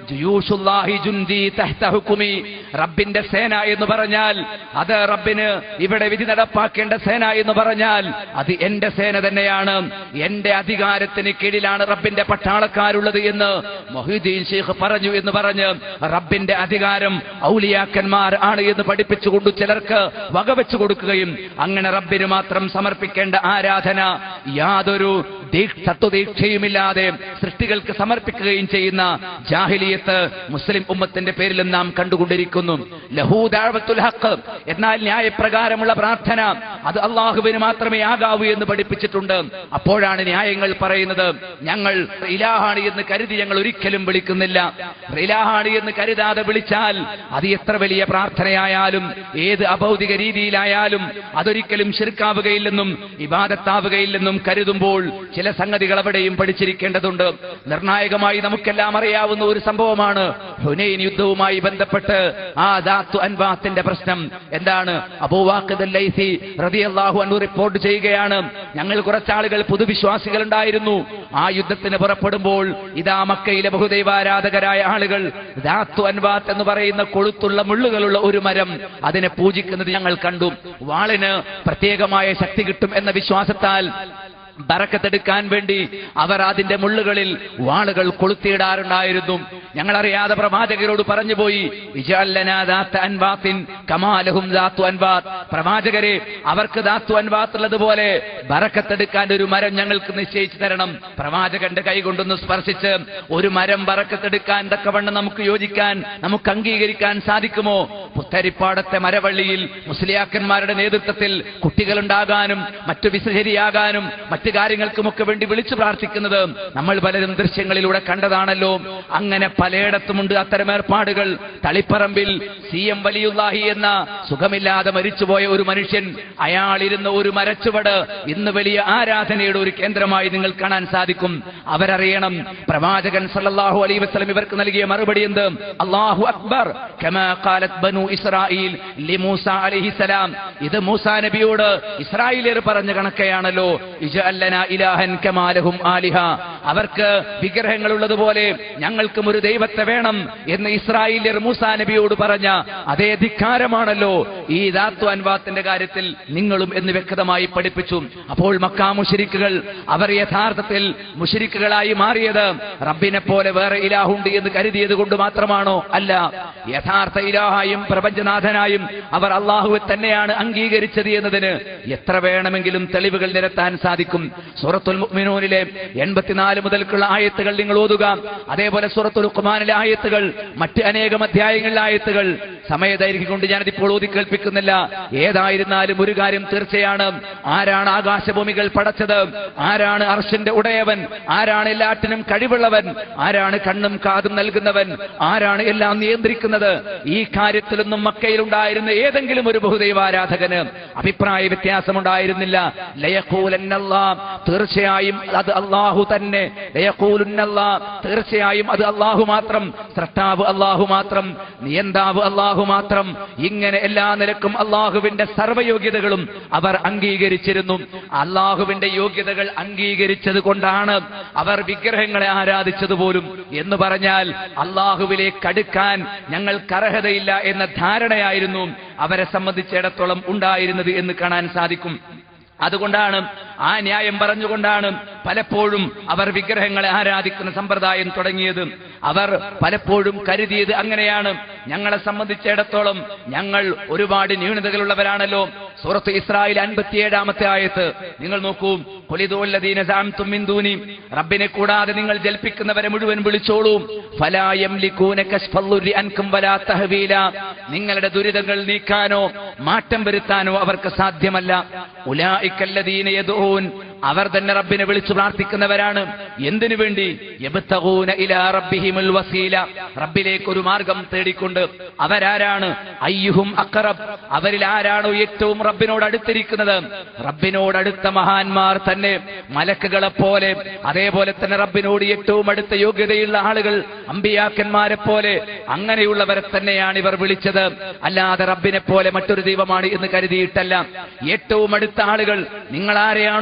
ജുയൂഷുല്ലാഹി ജുൻദി തഹ്ത ഹുക്കുമി റബ്ബിന്റെ സേന എന്ന് പറഞ്ഞാൽ അത് റബ്ബിന് ഇവിടെ വിധി നടപ്പാക്കേണ്ട സേന എന്ന് പറഞ്ഞാൽ അത് എന്റെ സേന തന്നെയാണ് എന്റെ അധികാരത്തിന് കീഴിലാണ് റബ്ബിന്റെ പട്ടാളക്കാരുള്ളത് എന്ന് മൊഹീദ്ദീൻ ഷെയ്ഖ് പറഞ്ഞു എന്ന് പറഞ്ഞ് റബ്ബിന്റെ അധികാരം ഔലിയാക്കന്മാർ ആണ് എന്ന് പഠിപ്പിച്ചുകൊണ്ട് ചിലർക്ക് വകവെച്ചു കൊടുക്കുകയും അങ്ങനെ റബ്ബിന് മാത്രം സമർപ്പിക്കേണ്ട ആരാധന യാതൊരു ദീക്ഷ- തത്വദീക്ഷയുമില്ലാതെ സൃഷ്ടികൾക്ക് സമർപ്പിക്കുകയും ചെയ്യുന്ന ജാഹിലിയത്ത് മുസ്ലിം ഉമ്മത്തിന്റെ പേരിലും നാം കണ്ടുകൊണ്ടിരിക്കുന്നു ലഹൂദാവത്തുൽ ഹക്ക് എന്നാൽ ന്യായപ്രകാരമുള്ള പ്രാർത്ഥന അത് അള്ളാഹുവിന് മാത്രമേ ആകാവൂ എന്ന് പഠിപ്പിച്ചിട്ടുണ്ട് അപ്പോഴാണ് ന്യായങ്ങൾ പറയുന്നത് ഞങ്ങൾ ഇലാഹാണ് എന്ന് കരുതി ഞങ്ങൾ ഒരിക്കലും വിളിക്കുന്നില്ല ഇലാഹാണ് എന്ന് കരുതാതെ വിളിച്ചാൽ അത് എത്ര വലിയ പ്രാർത്ഥനയായാലും ഏത് അഭൗതിക രീതിയിലായാലും അതൊരിക്കലും ശിർക്കാവുകയില്ലെന്നും ഇബാദത്താവുകയില്ലെന്നും കരുതുമ്പോൾ ചില സംഗതികൾ അവിടെയും പഠിച്ചിരിക്കേണ്ടതുണ്ട് നിർണായകമായി നമുക്കെല്ലാം അറിയാവുന്ന ഒരു സംഭവമാണ് ഹുനൈൻ യുദ്ധവുമായി ബന്ധപ്പെട്ട് ആ ദാത്തു അൻവാത്തിന്റെ പ്രശ്നം എന്താണ് അബൂവാഖിദ് ലൈസി റളിയല്ലാഹു അൻഹു റിപ്പോർട്ട് ചെയ്യുകയാണ് ഞങ്ങൾ കുറച്ചാളുകൾ പുതുവിശ്വാസികൾ ഉണ്ടായിരുന്നു ആ യുദ്ധത്തിന് പുറപ്പെടുമ്പോൾ ഇതാ മക്കയിലെ ബഹുദൈവാരാധകരായ ആളുകൾ ദാത്തു അൻവാത്ത് എന്ന് പറയുന്ന കൊളുത്തുള്ള മുള്ളുകളുള്ള ഒരു മരം അതിനെ പൂജിക്കുന്നത് ഞങ്ങൾ കണ്ടു വാളിന് പ്രത്യേകമായ ശക്തി കിട്ടും എന്ന വിശ്വാസത്താൽ ബറക്കത്തെടുക്കാൻ വേണ്ടി അവർ അതിന്റെ മുള്ളുകളിൽ വാളുകൾ കൊളുത്തിയിടാറുണ്ടായിരുന്നു ഞങ്ങളറിയാതെ പ്രവാചകരോട് പറഞ്ഞുപോയി "ഇജഅൽ ദാത്ത അൻവാത്തിൻ കമാലഹും ദാത്തു അൻവാത്ത് പ്രവാചകരെ അവർക്ക് ദാത്തു അൻവാത്ത് ഉള്ളതുപോലെ ബറക്കത്തെടുക്കാൻ ഒരു മരം ഞങ്ങൾക്ക് നിശ്ചയിച്ചു തരണം പ്രവാചകന്റെ കൈ കൊണ്ടൊന്ന് സ്പർശിച്ച് ഒരു മരം ബറക്കത്തെടുക്കാൻ തക്കവണ്ണം നമുക്ക് യോജിക്കാൻ നമുക്ക് അംഗീകരിക്കാൻ സാധിക്കുമോ പുത്തരിപ്പാടത്തെ മരവള്ളിയിൽ മുസ്ലിയാക്കന്മാരുടെ നേതൃത്വത്തിൽ കുട്ടികളുണ്ടാകാനും മറ്റു വിസഹരിയാകാനും മറ്റു കാര്യങ്ങൾക്കുമൊക്കെ വേണ്ടി വിളിച്ചു പ്രാർത്ഥിക്കുന്നത് നമ്മൾ പലരും ദൃശ്യങ്ങളിലൂടെ കണ്ടതാണല്ലോ അങ്ങനെ പലയിടത്തുമുണ്ട് അത്തരം ഏർപ്പാടുകൾ തളിപ്പറമ്പിൽ സി എം വലിയുല്ലാഹി എന്ന സുഖമില്ലാതെ മരിച്ചുപോയ ഒരു മനുഷ്യൻ അയാൾ ഇരുന്ന ഒരു മരച്ചുവട് ഇന്ന് വലിയ ആരാധനയുടെ ഒരു കേന്ദ്രമായി നിങ്ങൾ കാണാൻ സാധിക്കും അവരറിയണം പ്രവാചകൻ സല്ലല്ലാഹു അലൈഹി വസല്ലം ഇവർക്ക് നൽകിയ മറുപടി എന്ത് അല്ലാഹു അക്ബർ കമാ ഖാലത് ബനു ഇസ്രായീൽ ലിമൂസ അലൈഹിസ്സലാം ഇത് മൂസാ നബിയോട് ഇസ്രായേലിയർ പറഞ്ഞ കണക്കെയാണല്ലോ ഇജഅല്ലന ഇലാഹൻ കമാലഹും ആലിഹ അവർക്ക് വിഗ്രഹങ്ങൾ ഉള്ളതുപോലെ ഞങ്ങൾക്കും ഒരു ദൈവത്തെ വേണം എന്ന് ഇസ്രായേലിയർ മൂസാ നബിയോട് പറഞ്ഞ അതേ ധിക്കാരമാണല്ലോ ഈ ദാത്തു അൻവാത്തിന്റെ കാര്യത്തിൽ നിങ്ങളും എന്ന് വ്യക്തമായി പഠിപ്പിച്ചു അപ്പോൾ മക്കാ മുഷരിക്കുകൾ അവർ യഥാർത്ഥത്തിൽ മുഷരിക്കുകളായി മാറിയത് റബ്ബിനെ പോലെ വേറെ ഇലാഹുണ്ട് എന്ന് കരുതിയത് കൊണ്ട് മാത്രമാണോ അല്ല യഥാർത്ഥ ഇലാഹായും പ്രപഞ്ചനാഥനായും അവർ അള്ളാഹുവെ തന്നെയാണ് അംഗീകരിച്ചത് എന്നതിന് എത്ര വേണമെങ്കിലും തെളിവുകൾ നിരത്താൻ സാധിക്കും സൂറത്തുൽ മുഅ്മിനൂനിലെ എൺപത്തിനാല് മുതൽക്കുള്ള ആയത്തുകൾ നിങ്ങൾ ഓതുക അതേപോലെ സൂറത്തുൽ ഖുമാനിലെ ആയത്തുകൾ മറ്റ് അനേകം അധ്യായങ്ങളിലെ ആയത്തുകൾ സമയദൈർഘ്യം കൊണ്ട് ഞാനതിപ്പോൾ ഓതി കേൾപ്പിക്കുന്നില്ല ഏതായിരുന്നാലും ഒരു കാര്യം തീർച്ചയാണ് ആരാണ് ആകാശഭൂമികൾ പടച്ചത് ആരാണ് അർഷന്റെ ഉടയവൻ ആരാണ് എല്ലാറ്റിനും കഴിവുള്ളവൻ ആരാണ് കണ്ണും കാതും നൽകുന്നവൻ ആരാണ് എല്ലാം നിയന്ത്രിക്കുന്നത് ഈ കാര്യത്തിലൊന്നും മക്കയിലുണ്ടായിരുന്ന ഏതെങ്കിലും ഒരു ബഹുദൈവാരാധകന് അഭിപ്രായ വ്യത്യാസമുണ്ടായിരുന്നില്ല ലയക്കൂലന്നല്ലാ തീർച്ചയായും അത് അള്ളാഹു തന്നെ ലയക്കൂലുന്നല്ലാ തീർച്ചയായും അത് അള്ളാഹു മാത്രം സ്രഷ്ടാവ് അള്ളാഹു മാത്രം നിയന്താവ് അള്ളാഹു മാത്രം ഇങ്ങനെ എല്ലാ നിലക്കും അള്ളാഹുവിന്റെ സർവ്വയോഗ്യതകളും അവർ അംഗീകരിച്ചിരുന്നു അള്ളാഹുവിന്റെ യോഗ്യതകൾ അംഗീകരിച്ചത് കൊണ്ടാണ് അവർ വിഗ്രഹങ്ങളെ ആരാധിച്ചത് പോലും എന്ന് പറഞ്ഞാൽ അള്ളാഹുവിലേക്ക് അടുക്കാൻ ഞങ്ങൾക്ക് അർഹതയില്ല എന്ന ധാരണയായിരുന്നു അവരെ സംബന്ധിച്ചിടത്തോളം ഉണ്ടായിരുന്നത് എന്ന് കാണാൻ സാധിക്കും അതുകൊണ്ടാണ് ആ ന്യായം പറഞ്ഞുകൊണ്ടാണ് പലപ്പോഴും അവർ വിഗ്രഹങ്ങളെ ആരാധിക്കുന്ന സമ്പ്രദായം തുടങ്ങിയത് അവർ പലപ്പോഴും കരുതിയത് അങ്ങനെയാണ് ഞങ്ങളെ സംബന്ധിച്ചിടത്തോളം ഞങ്ങൾ ഒരുപാട് ന്യൂനതകളുള്ളവരാണല്ലോ സൂറത്ത് ഇസ്രായേൽ അൻപത്തിയേഴാമത്തെ ആയത്ത് നിങ്ങൾ നോക്കൂ കൊലിതോല്ലദീന സാംതും മിൻ ദൂനി റബ്ബിനെ കൂടാതെ നിങ്ങൾ ജൽപ്പിക്കുന്നവരെ മുഴുവൻ വിളിച്ചോളൂ ഫലാ യംലികൂന കശ്ഫല്ലുരി അൻകും വലാ തഹ്വീല നിങ്ങളുടെ ദുരിതങ്ങൾ നീക്കാനോ മാറ്റം വരുത്താനോ അവർക്ക് സാധ്യമല്ല ഉലായിക്കല്ലദീന യദൂൻ അവർ തന്നെ റബ്ബിനെ വിളിച്ചു പ്രാർത്ഥിക്കുന്നവരാണ് എന്തിനു വേണ്ടി യബ്തഗൂന ഇലാ റബ്ബിഹിമുൽ വസീല റബ്ബിലേക്ക് ഒരു മാർഗം തേടിക്കൊണ്ട് അവരാരാണ് അയ്യുഹും അഖറബ് അവരിൽ ആരാണോ ഏറ്റവും റബ്ബിനോട് അടുത്തിരിക്കുന്നത് റബ്ബിനോട് അടുത്ത മഹാന്മാർ തന്നെ മലക്കുകളെ പോലെ അതേപോലെ തന്നെ റബ്ബിനോട് ഏറ്റവും അടുത്ത യോഗ്യതയുള്ള ആളുകൾ അമ്പിയാക്കന്മാരെ പോലെ അങ്ങനെയുള്ളവരെ തന്നെയാണ് ഇവർ വിളിച്ചത് അല്ലാതെ റബ്ബിനെ പോലെ മറ്റൊരു ദൈവമാണ് എന്ന് കരുതിയിട്ടല്ല ഏറ്റവും അടുത്ത ആളുകൾ നിങ്ങൾ ആരെയാണോ വിളിക്കുന്നത്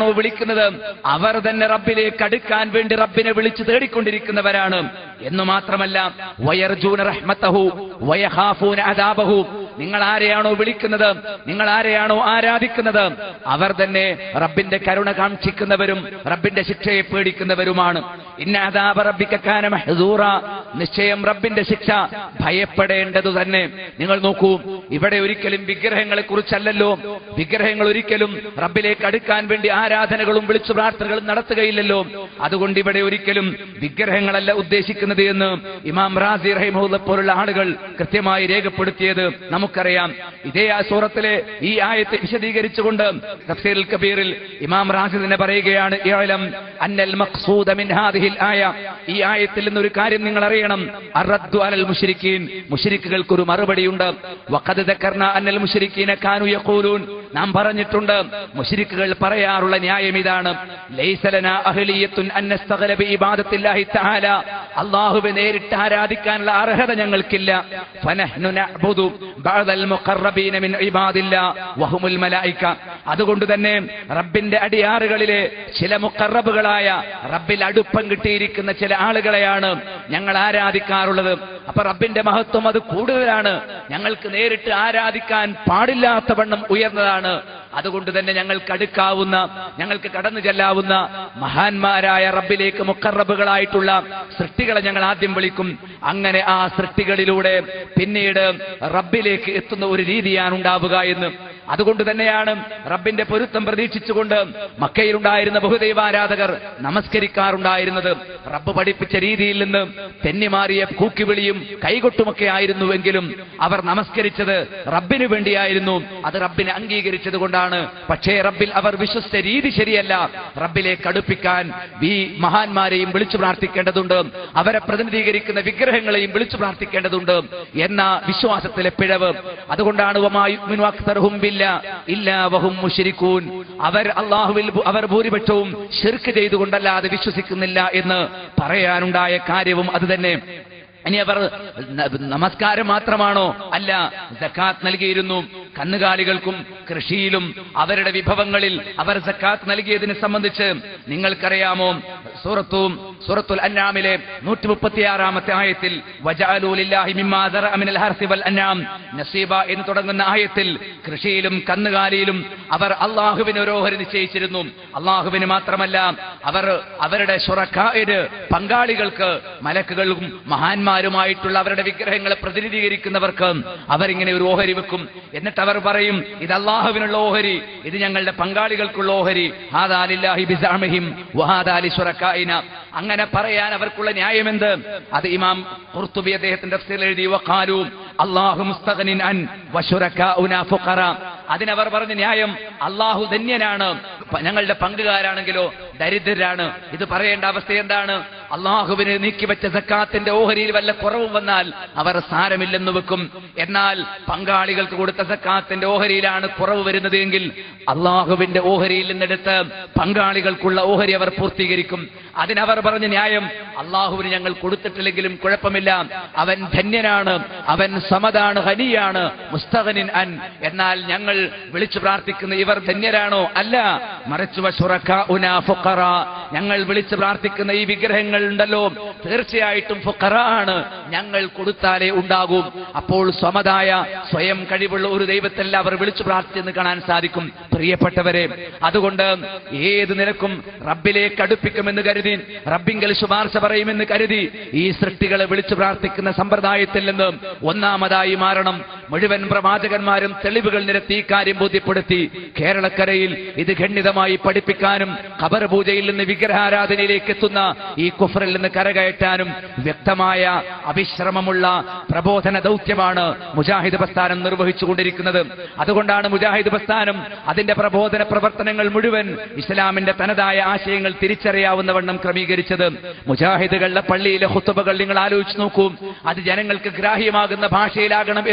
വിളിക്കുന്നത് അവർ തന്നെ റബ്ബിലേക്ക് അടുക്കാൻ വേണ്ടി റബ്ബിനെ വിളിച്ചു തേടിക്കൊണ്ടിരിക്കുന്നവരാണ് എന്ന് മാത്രമല്ല വയർജൂന റഹ്മത്തഹു വയഹാഫൂന അദാബഹു നിങ്ങൾ ആരെയാണോ വിളിക്കുന്നത് നിങ്ങൾ ആരെയാണോ ആരാധിക്കുന്നത് അവർ തന്നെ റബ്ബിന്റെ കരുണ കാക്ഷിക്കുന്നവരും റബ്ബിന്റെ ശിക്ഷയെ പേടിക്കുന്നവരുമാണ് ഇന്ന അദാബ റബ്ബിക്കാന മഹ്സൂറ നിശ്ചയം റബ്ബിന്റെ ശിക്ഷ ഭയപ്പെടേണ്ടതു തന്നെ നിങ്ങൾ നോക്കൂ ഇവിടെ ഒരിക്കലും വിഗ്രഹങ്ങളെ കുറിച്ചല്ലല്ലോ വിഗ്രഹങ്ങൾ ഒരിക്കലും റബ്ബിലേക്ക് അടുക്കാൻ വേണ്ടി ആരാധനകളും വിളിച്ചു പ്രാർത്ഥനകളും നടത്തുകയില്ലല്ലോ അതുകൊണ്ട് ഇവിടെ ഒരിക്കലും വിഗ്രഹങ്ങളല്ല ഉദ്ദേശിക്കുന്നത് എന്ന് ഇമാം റാസി റഹിമുള്ള പോലുള്ള ആളുകൾ കൃത്യമായി രേഖപ്പെടുത്തിയത് നമുക്കറിയാം ഇതേ ആ സൂറത്തിലെ ഈ ആയത്തെ വിശദീകരിച്ചുകൊണ്ട് തഫ്സീറുൽ കബീറിൽ ഇമാം റാസി തന്നെ പറയുകയാണ് ഇഅലം അന്നൽ മഖ്സൂദ മിൻ ഹാദിഹിൽ ആയ ഈ ആയത്തിൽ നിന്നൊരു കാര്യം നിങ്ങൾ അറിയണം അറദ്ദു അലൽ മുശ്രിക്കീൻ മുശ്രിക്കുകൾക്ക് ഒരു മറുപടിയുണ്ട് വഖദ് ദക്കർന അന്നൽ മുശ്രിക്കീന കാനു യഖൂലൂൻ നാം പറഞ്ഞിട്ടുണ്ട് മുശ്രിക്കുകൾ പറയാറുള്ള ന്യായം ഇതാണ് ലൈസലന അഹ്ലിയത്തുൻ അൻ നസ്തഗ്ല ബി ഇബാദത്തില്ലാഹി തആല അല്ലാഹുവെ നേരിട്ട് ആരാധിക്കാനുള്ള അർഹത ഞങ്ങൾക്കില്ല ഫനഹ്നു നഅബുദു ബഅദൽ മുഖറബീന മിൻ ഇബാദില്ലാ വഹുമുൽ മലായിക അതുകൊണ്ട് തന്നെ റബ്ബിന്റെ അടിയാറുകളിലെ ചില മുഖറബുകളായ റബ്ബിൽ അടുപ്പം കിട്ടിയിരിക്കുന്ന ചില ആളുകളെയാണ് ഞങ്ങൾ ആരാധിക്കാറുള്ളത് അപ്പൊ റബ്ബിന്റെ മഹത്വം അത് കൂടുതലാണ് ഞങ്ങൾക്ക് നേരിട്ട് ആരാധിക്കാൻ പാടില്ലാത്തവണ്ണം ഉയർന്നതാണ് അതുകൊണ്ട് തന്നെ ഞങ്ങൾക്ക് അടുക്കാവുന്ന ഞങ്ങൾക്ക് കടന്നു ചെല്ലാവുന്ന മഹാന്മാരായ റബ്ബിലേക്ക് മുക്കറബുകളായിട്ടുള്ള സൃഷ്ടികളെ ഞങ്ങൾ ആദ്യം വിളിക്കും അങ്ങനെ ആ സൃഷ്ടികളിലൂടെ പിന്നീട് റബ്ബിലേക്ക് എത്തുന്ന ഒരു രീതിയാണ് ഉണ്ടാവുക എന്ന് അതുകൊണ്ട് തന്നെയാണ് റബ്ബിന്റെ പൊരുത്തം പ്രതീക്ഷിച്ചുകൊണ്ട് മക്കയിലുണ്ടായിരുന്ന ബഹുദൈവാരാധകർ നമസ്കരിക്കാറുണ്ടായിരുന്നത് റബ്ബ് പഠിപ്പിച്ച രീതിയിൽ നിന്ന് തെന്നിമാറിയ കൂക്കിവിളിയും കൈകൊട്ടുമൊക്കെ ആയിരുന്നുവെങ്കിലും അവർ നമസ്കരിച്ചത് റബ്ബിന് വേണ്ടിയായിരുന്നു അത് റബ്ബിനെ അംഗീകരിച്ചത് കൊണ്ടാണ് പക്ഷേ റബ്ബിൽ അവർ വിശ്വസിച്ച രീതി ശരിയല്ല റബ്ബിലേക്ക് അടുപ്പിക്കാൻ ഈ മഹാന്മാരെയും വിളിച്ചു പ്രാർത്ഥിക്കേണ്ടതുണ്ട് അവരെ പ്രതിനിധീകരിക്കുന്ന വിഗ്രഹങ്ങളെയും വിളിച്ചു പ്രാർത്ഥിക്കേണ്ടതുണ്ട് എന്ന വിശ്വാസത്തിലെ പിഴവ് അതുകൊണ്ടാണ് വമായുമിനു അക്തർഹും ബില്ല ഇല്ലാ വഹും മുശ്രിക്കൂൻ അവർ അള്ളാഹുവിൽ ഭൂ- അവർ ഭൂരിപക്ഷവും ഷിർക്ക് ചെയ്തുകൊണ്ടല്ലാതെ വിശ്വസിക്കുന്നില്ല എന്ന് പറയാനുണ്ടായ കാര്യവും അത് തന്നെ ഇനി അവർ ന- നമസ്കാരം മാത്രമാണോ അല്ല സക്കാത്ത് നൽകിയിരുന്നു കന്നുകാലികൾക്കും കൃഷിയിലും അവരുടെ വിഭവങ്ങളിൽ അവർ സക്കാത്ത് നൽകിയതിനെ സംബന്ധിച്ച് നിങ്ങൾക്കറിയാമോ സൂറത്തും സൂറത്തുൽ അന്നാമിലെ നൂറ്റി മുപ്പത്തിയാറാമത്തെ ആയത്തിൽ വജഅലൂ ലില്ലാഹി മിമ്മാ ദറഅ മിനൽ ഹർസി വൽ അന്നാം നസീബ എന്ന് തുടങ്ങുന്ന ആയത്തിൽ കൃഷിയിലും കന്നുകാലിയിലും അവർ അള്ളാഹുവിന് ഒരു ഓഹരി നിശ്ചയിച്ചിരുന്നു അള്ളാഹുവിന് മാത്രമല്ല അവർ അവരുടെ ഷുറക്കായിന് പങ്കാളികൾക്ക് മലക്കുകളും മഹാന്മാരുമായിട്ടുള്ള അവരുടെ വിഗ്രഹങ്ങളെ പ്രതിനിധീകരിക്കുന്നവർക്ക് അവരിങ്ങനെ ഒരു ഓഹരി വെക്കും എന്നിട്ട് അവർ പറയും ഇത് അള്ളാഹുവിനുള്ള ഓഹരി ഇത് ഞങ്ങളുടെ പങ്കാളികൾക്കുള്ള ഓഹരി ഹാദാലില്ലാഹി ബിസാമിഹിം വഹാദാലി ഷുറക്കായിന അങ്ങനെ പറയാൻ അവർക്കുള്ള ന്യായമെന്ത് അത് ഇമാം ഖുർത്തുബി അദ്ദേഹത്തിന്റെ തഫ്സീറിൽ എഴുതി വഖാലു അല്ലാഹു മുസ്തഗ്നിൻ അൻ വശുറക്കാഉനാ ഫുഖറ അതിനവർ പറഞ്ഞ ന്യായം അള്ളാഹു ധന്യനാണ് പ- ഞങ്ങളുടെ പങ്കുകാരാണെങ്കിലോ ദരിദ്രരാണ് ഇത് പറയേണ്ട അവസ്ഥ എന്താണ് അള്ളാഹുവിന് നീക്കിവെച്ച സക്കാത്തിന്റെ ഓഹരിയിൽ വല്ല കുറവും വന്നാൽ അവർ സാരമില്ലെന്ന് വെക്കും എന്നാൽ പങ്കാളികൾക്ക് കൊടുത്ത സക്കാത്തിന്റെ ഓഹരിയിലാണ് കുറവ് വരുന്നത് എങ്കിൽ അള്ളാഹുവിന്റെ ഓഹരിയിൽ നിന്നെടുത്ത് പങ്കാളികൾക്കുള്ള ഓഹരി അവർ പൂർത്തീകരിക്കും അതിനവർ പറഞ്ഞ ന്യായം അള്ളാഹുവിന് ഞങ്ങൾ കൊടുത്തിട്ടില്ലെങ്കിലും കുഴപ്പമില്ല അവൻ ധന്യനാണ് അവൻ സമതാണ് ഹനിയാണ് മുസ്തഖനിൻ അൻ എന്നാൽ ഞങ്ങൾ വിളിച്ചു പ്രാർത്ഥിക്കുന്ന ഇവർ ധന്യരാണോ അല്ല മറിച്ചു വശുറക്കാഉനാ ഫുഖറ ഞങ്ങൾ വിളിച്ചു പ്രാർത്ഥിക്കുന്ന ഈ വിഗ്രഹങ്ങൾ ഉണ്ടല്ലോ തീർച്ചയായിട്ടും ഫുഖറ ആണ് ഞങ്ങൾ കൊടുത്താലേ ഉണ്ടാകും അപ്പോൾ സ്വമതായ സ്വയം കഴിവുള്ള ഒരു ദൈവത്തെല്ലാം അവർ വിളിച്ചു പ്രാർത്ഥിച്ചെന്ന് കാണാൻ സാധിക്കും പ്രിയപ്പെട്ടവരെ അതുകൊണ്ട് ഏത് നിലക്കും റബ്ബിലേക്ക് അടുപ്പിക്കുമെന്ന് കരുതി റബ്ബിങ്കൽ ശുപാർശ പറയുമെന്ന് കരുതി ഈ സൃഷ്ടികളെ വിളിച്ചു പ്രാർത്ഥിക്കുന്ന സമ്പ്രദായത്തിൽ നിന്ന് ഒന്നാമതായി മാറണം മുഴുവൻ പ്രവാചകന്മാരും തെളിവുകൾ നിരത്തി ഈ കാര്യം ബോധ്യപ്പെടുത്തി കേരളക്കരയിൽ ഇത് ഖണ്ഡിതമായി പഠിപ്പിക്കാനും ഖബർ പൂജയിൽ നിന്ന് വിഗ്രഹാരാധനയിലേക്ക് എത്തുന്ന ഈ കുഫറിൽ നിന്ന് കരകയറ്റാനും വ്യക്തമായ അവിശ്രമമുള്ള പ്രബോധന ദൗത്യമാണ് മുജാഹിദ് പ്രസ്ഥാനം നിർവഹിച്ചുകൊണ്ടിരിക്കുന്നത് അതുകൊണ്ടാണ് മുജാഹിദ് പ്രസ്ഥാനം അതിന്റെ പ്രബോധന പ്രവർത്തനങ്ങൾ മുഴുവൻ ഇസ്ലാമിന്റെ തനതായ ആശയങ്ങൾ തിരിച്ചറിയാവുന്നവണ്ണം ക്രമീകരിച്ചത് മുജാഹിദുകളുടെ പള്ളിയിലെ ഹുത്തുബകൾ നിങ്ങൾ ആലോചിച്ച് നോക്കൂ അത് ജനങ്ങൾക്ക് ഗ്രാഹ്യമാകുന്ന ഭാഷയിലാകണം എന്നുള്ളത്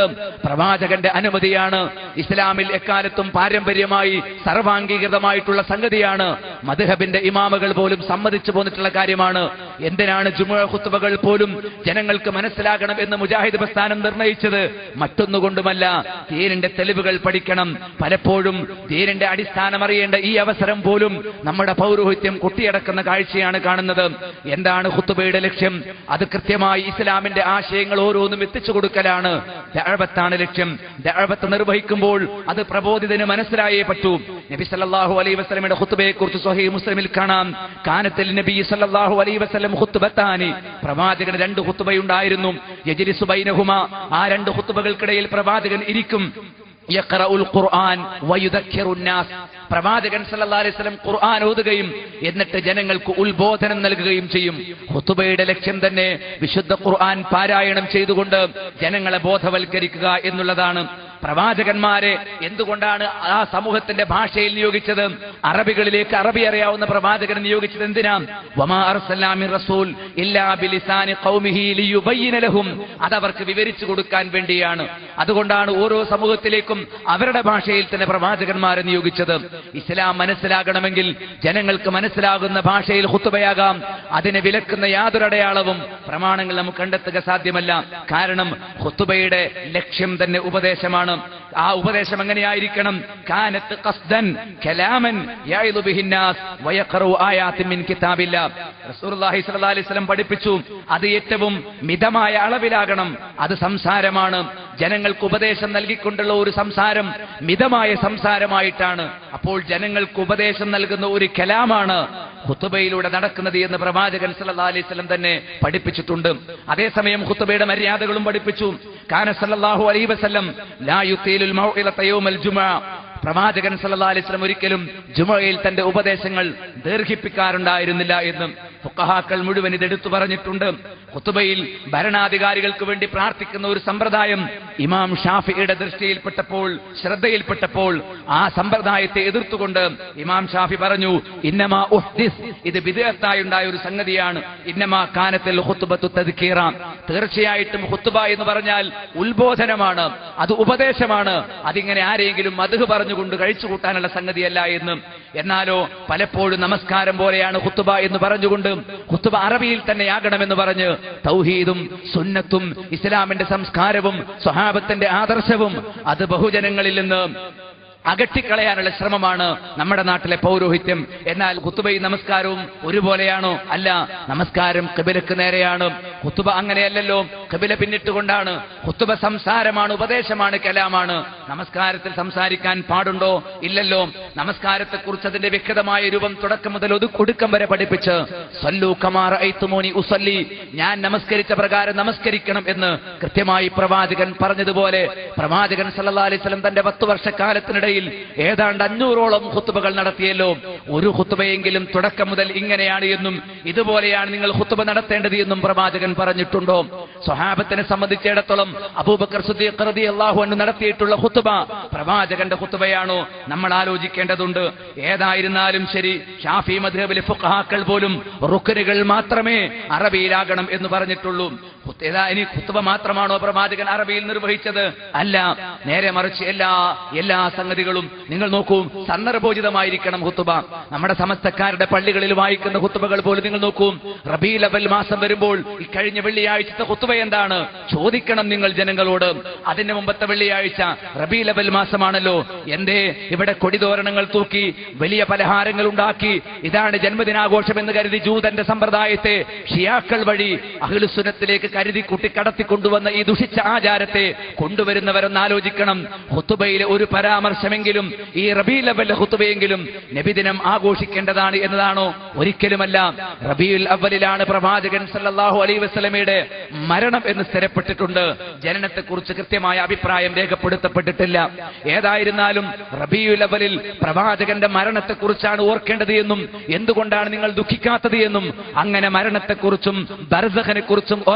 പ്രവാചകന്റെ അനുമതിയാണ് ഇസ്ലാമിൽ എക്കാലത്തും പാരമ്പര്യമായി സർവാംഗീകൃതമായിട്ടുള്ള സംഗതിയാണ് മദ്ഹബിന്റെ ഇമാമുകൾ പോലും സമ്മതിച്ചു പോന്നിട്ടുള്ള കാര്യമാണ് എന്തിനാണ് ജുമുഅ ഖുത്ബകൾ പോലും ജനങ്ങൾക്ക് മനസ്സിലാകണം എന്ന് മുജാഹിദ് പ്രസ്ഥാനം നിർണയിച്ചത് മറ്റൊന്നുകൊണ്ടുമല്ല ദീനിന്റെ തെളിവുകൾ പഠിക്കണം പലപ്പോഴും ദീനിന്റെ അടിസ്ഥാനം അറിയേണ്ട ഈ അവസരം പോലും നമ്മുടെ പൗരോഹിത്യം കുട്ടിയടക്കുന്ന കാഴ്ചയാണ് കാണുന്നത് എന്താണ് ഖുത്തുബയുടെ ലക്ഷ്യം അത് കൃത്യമായി ഇസ്ലാമിന്റെ ആശയങ്ങൾ ഓരോന്നും എത്തിച്ചു കൊടുക്കലാണ് ദഅവത്താണ് ലക്ഷ്യം ദഅവത്ത് നിർവഹിക്കുമ്പോൾ അത് പ്രബോധിതന് മനസ്സിലായേ പറ്റൂ നബി സല്ലല്ലാഹു അലൈഹി വസല്ലമയുടെ ഖുത്ബയെ കുറിച്ച് സ്വഹീഹ് മുസ്ലിമിൽ കാണാം കാനത്തിൽ നബി സല്ലല്ലാഹു അലൈഹി വസല്ലം ഖുത്ബത്താനി പ്രവാചകന് രണ്ട് ഖുത്ബയുണ്ടായിരുന്നു യജ്ലിസു ബൈനഹുമ ആ രണ്ട് ഖുത്ബകൾക്കിടയിൽ പ്രവാചകൻ ഇരിക്കും യഖറഉൽ ഖുർആൻ വയുദക്കിറുൻ നാസ് പ്രവാചകൻ സല്ലല്ലാഹു അലൈഹി വസല്ലം ഖുർആൻ ഓതുകയും എന്നിട്ട് ജനങ്ങൾക്ക് ഉത്ബോധനം നൽകുകയും ചെയ്യും ഖുതുബയുടെ ലക്ഷ്യം തന്നെ വിശുദ്ധ ഖുർആൻ പാരായണം ചെയ്തുകൊണ്ട് ജനങ്ങളെ ബോധവൽക്കരിക്കുക എന്നുള്ളതാണ് പ്രവാചകന്മാരെ എന്തുകൊണ്ടാണ് ആ സമൂഹത്തിന്റെ ഭാഷയിൽ നിയോഗിച്ചത് അറബികളിലേക്ക് അറബി അറിയാവുന്ന പ്രവാചകനെ നിയോഗിച്ചത് എന്തിനാ വമാ അർസൽനാ മിൻ റസൂൽ ഇല്ലാ ബിലിസാനി ഖൗമിഹി ലിയുബയ്യിന ലഹും അതവർക്ക് വിവരിച്ചു കൊടുക്കാൻ വേണ്ടിയാണ് അതുകൊണ്ടാണ് ഓരോ സമൂഹത്തിലേക്കും അവരുടെ ഭാഷയിൽ തന്നെ പ്രവാചകന്മാരെ നിയോഗിച്ചത് ഇസ്ലാം മനസ്സിലാകണമെങ്കിൽ ജനങ്ങൾക്ക് മനസ്സിലാകുന്ന ഭാഷയിൽ ഹുത്തുബയാകാം അതിനെ വിലക്കുന്ന യാതൊരു അടയാളവും പ്രമാണങ്ങൾ നമുക്ക് കണ്ടെത്തുക സാധ്യമല്ല കാരണം ഹുത്തുബയുടെ ലക്ഷ്യം തന്നെ ഉപദേശമാണ് ആ ഉപദേശം എങ്ങനെയായിരിക്കണം കാനത്ത് ഖസ്ദൻ കലാമൻ യഅ്ദു ബിഹിന്നാസ് വയഖറു ആയാത്തിൻ മിൻ കിതാബില്ല റസൂലുള്ളാഹി സ്വല്ലല്ലാഹി അലൈഹി വസല്ലം പഠിപ്പിച്ചു അത് ഏറ്റവും മിതമായ അളവിലാകണം അത് സംസാരമാണ് ജനങ്ങൾക്ക് ഉപദേശം നൽകിക്കൊണ്ടുള്ള ഒരു സംസാരം മിതമായ സംസാരമായിട്ടാണ് അപ്പോൾ ജനങ്ങൾക്ക് ഉപദേശം നൽകുന്ന ഒരു കലാമാണ് ഹുത്തുബയിലൂടെ നടക്കുന്നത് എന്ന് പ്രവാചകൻ സല്ലല്ലാഹു അലൈഹി വസല്ലം തന്നെ പഠിപ്പിച്ചിട്ടുണ്ട് അതേസമയം ഹുത്തുബയുടെ മര്യാദകളും പഠിപ്പിച്ചു കാന സല്ലല്ലാഹു അലൈഹി വസല്ലം ലാ യുത്തീലുൽ മൗഇലത യൗമൽ ജുമുഅ പ്രവാചകൻ സല്ലല്ലാഹു അലൈഹി വസല്ലം ഒരിക്കലും ജുമയിൽ തന്റെ ഉപദേശങ്ങൾ ദീർഘിപ്പിക്കാറുണ്ടായിരുന്നില്ല എന്നും ഫുഖഹാക്കൾ മുഴുവൻ ഇത് എടുത്തു പറഞ്ഞിട്ടുണ്ട് ഖുതുബയിൽ ഭരണാധികാരികൾക്ക് വേണ്ടി പ്രാർത്ഥിക്കുന്ന ഒരു സമ്പ്രദായം ഇമാം ഷാഫിയുടെ ദൃഷ്ടിയിൽപ്പെട്ടപ്പോൾ ശ്രദ്ധയിൽപ്പെട്ടപ്പോൾ ആ സമ്പ്രദായത്തെ എതിർത്തുകൊണ്ട് ഇമാം ഷാഫി പറഞ്ഞു ഇന്നമാ ഉഹ്ദിസ് ഇത് വിദേഹത്തായി ഉണ്ടായ ഒരു സംഗതിയാണ് ഇന്നമാ കാനത്തിൽ ഖുത്തുബത്തു തദ്കീറ തീർച്ചയായിട്ടും ഖുത്തുബ എന്ന് പറഞ്ഞാൽ ഉത്ബോധനമാണ് അത് ഉപദേശമാണ് അതിങ്ങനെ ആരെങ്കിലും മധു പറഞ്ഞുകൊണ്ട് കഴിച്ചു കൂട്ടാനുള്ള സംഗതിയല്ല എന്ന് എന്നാലോ പലപ്പോഴും നമസ്കാരം പോലെയാണ് ഖുത്തുബ എന്ന് പറഞ്ഞുകൊണ്ട് ഖുത്തുബ അറബിയിൽ തന്നെയാകണമെന്ന് പറഞ്ഞ് തൗഹീദും സുന്നത്തും ഇസ്ലാമിന്റെ സംസ്കാരവും സ്വഹാബത്തിന്റെ ആദർശവും അത് ബഹുജനങ്ങളിൽ നിന്ന് അകറ്റിക്കളയാനുള്ള ശ്രമമാണ് നമ്മുടെ നാട്ടിലെ പൗരോഹിത്യം എന്നാൽ കുത്തുബയും നമസ്കാരവും ഒരുപോലെയാണോ അല്ല നമസ്കാരം കബിലക്ക് നേരെയാണ് കുത്തുബ അങ്ങനെയല്ലല്ലോ കബില പിന്നിട്ടുകൊണ്ടാണ് കുത്തുബ സംസാരമാണ് ഉപദേശമാണ് കലാമാണ് നമസ്കാരത്തിൽ സംസാരിക്കാൻ പാടുണ്ടോ ഇല്ലല്ലോ നമസ്കാരത്തെക്കുറിച്ച് അതിന്റെ വ്യക്തമായ രൂപം തുടക്കം മുതൽ ഒതു ഒടുക്കം വരെ പഠിപ്പിച്ച് സല്ലു കമാർ ഐത്തുമോനി ഉസല്ലി ഞാൻ നമസ്കരിച്ച പ്രകാരം നമസ്കരിക്കണം എന്ന് കൃത്യമായി പ്രവാചകൻ പറഞ്ഞതുപോലെ പ്രവാചകൻ സല്ലല്ലാഹു അലൈഹി വസല്ലം തന്റെ പത്ത് വർഷക്കാലത്തിനിടയിൽ ഏതാണ്ട് അഞ്ഞൂറോളം ഹുത്തുബകൾ നടത്തിയല്ലോ ഒരു ഹുത്തുബയെങ്കിലും തുടക്കം മുതൽ ഇങ്ങനെയാണ് എന്നും ഇതുപോലെയാണ് നിങ്ങൾ ഹുത്തുബ നടത്തേണ്ടത് എന്നും പ്രവാചകൻ പറഞ്ഞിട്ടുണ്ടോ സ്വഹാബത്തിനെ സംബന്ധിച്ചിടത്തോളം അബൂബക്കർ സുദ്ദീഖ് റളിയല്ലാഹു അൻഹു നടത്തിയിട്ടുള്ള ഹുത്തുബ പ്രവാചകന്റെ ഹുത്തുബയാണോ നമ്മൾ ആലോചിക്കേണ്ടതുണ്ട് ഏതായിരുന്നാലും ശരി ഷാഫി മദ്ഹബിലെ ഫുഖഹാക്കൾ പോലും റുക്കനുകൾ മാത്രമേ അറബിയിലാകണം എന്ന് പറഞ്ഞിട്ടുള്ളൂ ഹുത്ത് ഏതാ ഇനി ഹുത്തുബ മാത്രമാണോ പ്രവാചകൻ അറബിയിൽ നിർവഹിച്ചത് അല്ല നേരെ മറിച്ച് എല്ലാ എല്ലാ സംഗതികളും നിങ്ങൾ നോക്കൂ സന്ദർഭോചിതമായിരിക്കണം ഹുത്തുബ നമ്മുടെ സമസ്തക്കാരുടെ പള്ളികളിൽ വായിക്കുന്ന ഹുത്തുബകൾ പോലും നിങ്ങൾ നോക്കൂ റബീ ലവൽ മാസം വരുമ്പോൾ ഈ കഴിഞ്ഞ വെള്ളിയാഴ്ചത്തെ ഹുത്തുബ എന്താണ് ചോദിക്കണം നിങ്ങൾ ജനങ്ങളോട് അതിന്റെ മുമ്പത്തെ വെള്ളിയാഴ്ച റബീ ലവൽ മാസമാണല്ലോ എന്തേ ഇവിടെ കൊടിതോരണങ്ങൾ തൂക്കി വലിയ പലഹാരങ്ങൾ ഉണ്ടാക്കി ഇതാണ് ജന്മദിനാഘോഷം എന്ന് കരുതി ജൂതന്റെ സമ്പ്രദായത്തെ ഷിയാക്കൾ വഴി അഖിലുസുനത്തിലേക്ക് കരുതി കുട്ടി കടത്തിക്കൊണ്ടുവന്ന ഈ ദുഷിച്ച ആചാരത്തെ കൊണ്ടുവരുന്നവരൊന്ന് ആലോചിക്കണം ഹുത്തുബയിലെ ഒരു പരാമർശമെങ്കിലും ഈ റബീ ലവലിലെ ഹുത്തുബയെങ്കിലും നബിദിനം ആഘോഷിക്കേണ്ടതാണ് എന്നതാണോ ഒരിക്കലുമല്ല റബീൽ അവലിലാണ് പ്രവാചകൻ സല്ലല്ലാഹു അലൈഹി വസല്ലമയുടെ മരണം എന്ന് സ്ഥിരപ്പെട്ടിട്ടുണ്ട് ജനനത്തെക്കുറിച്ച് കൃത്യമായ അഭിപ്രായം രേഖപ്പെടുത്തപ്പെട്ടിട്ടില്ല ഏതായിരുന്നാലും റബീഉൽ അവലിൽ പ്രവാചകന്റെ മരണത്തെക്കുറിച്ചാണ് ഓർക്കേണ്ടത് എന്നും എന്തുകൊണ്ടാണ് നിങ്ങൾ ദുഃഖിക്കാത്തത് എന്നും അങ്ങനെ മരണത്തെക്കുറിച്ചും ബർസഖനെ കുറിച്ചും ഓർമ്മിപ്പിക്കുന്ന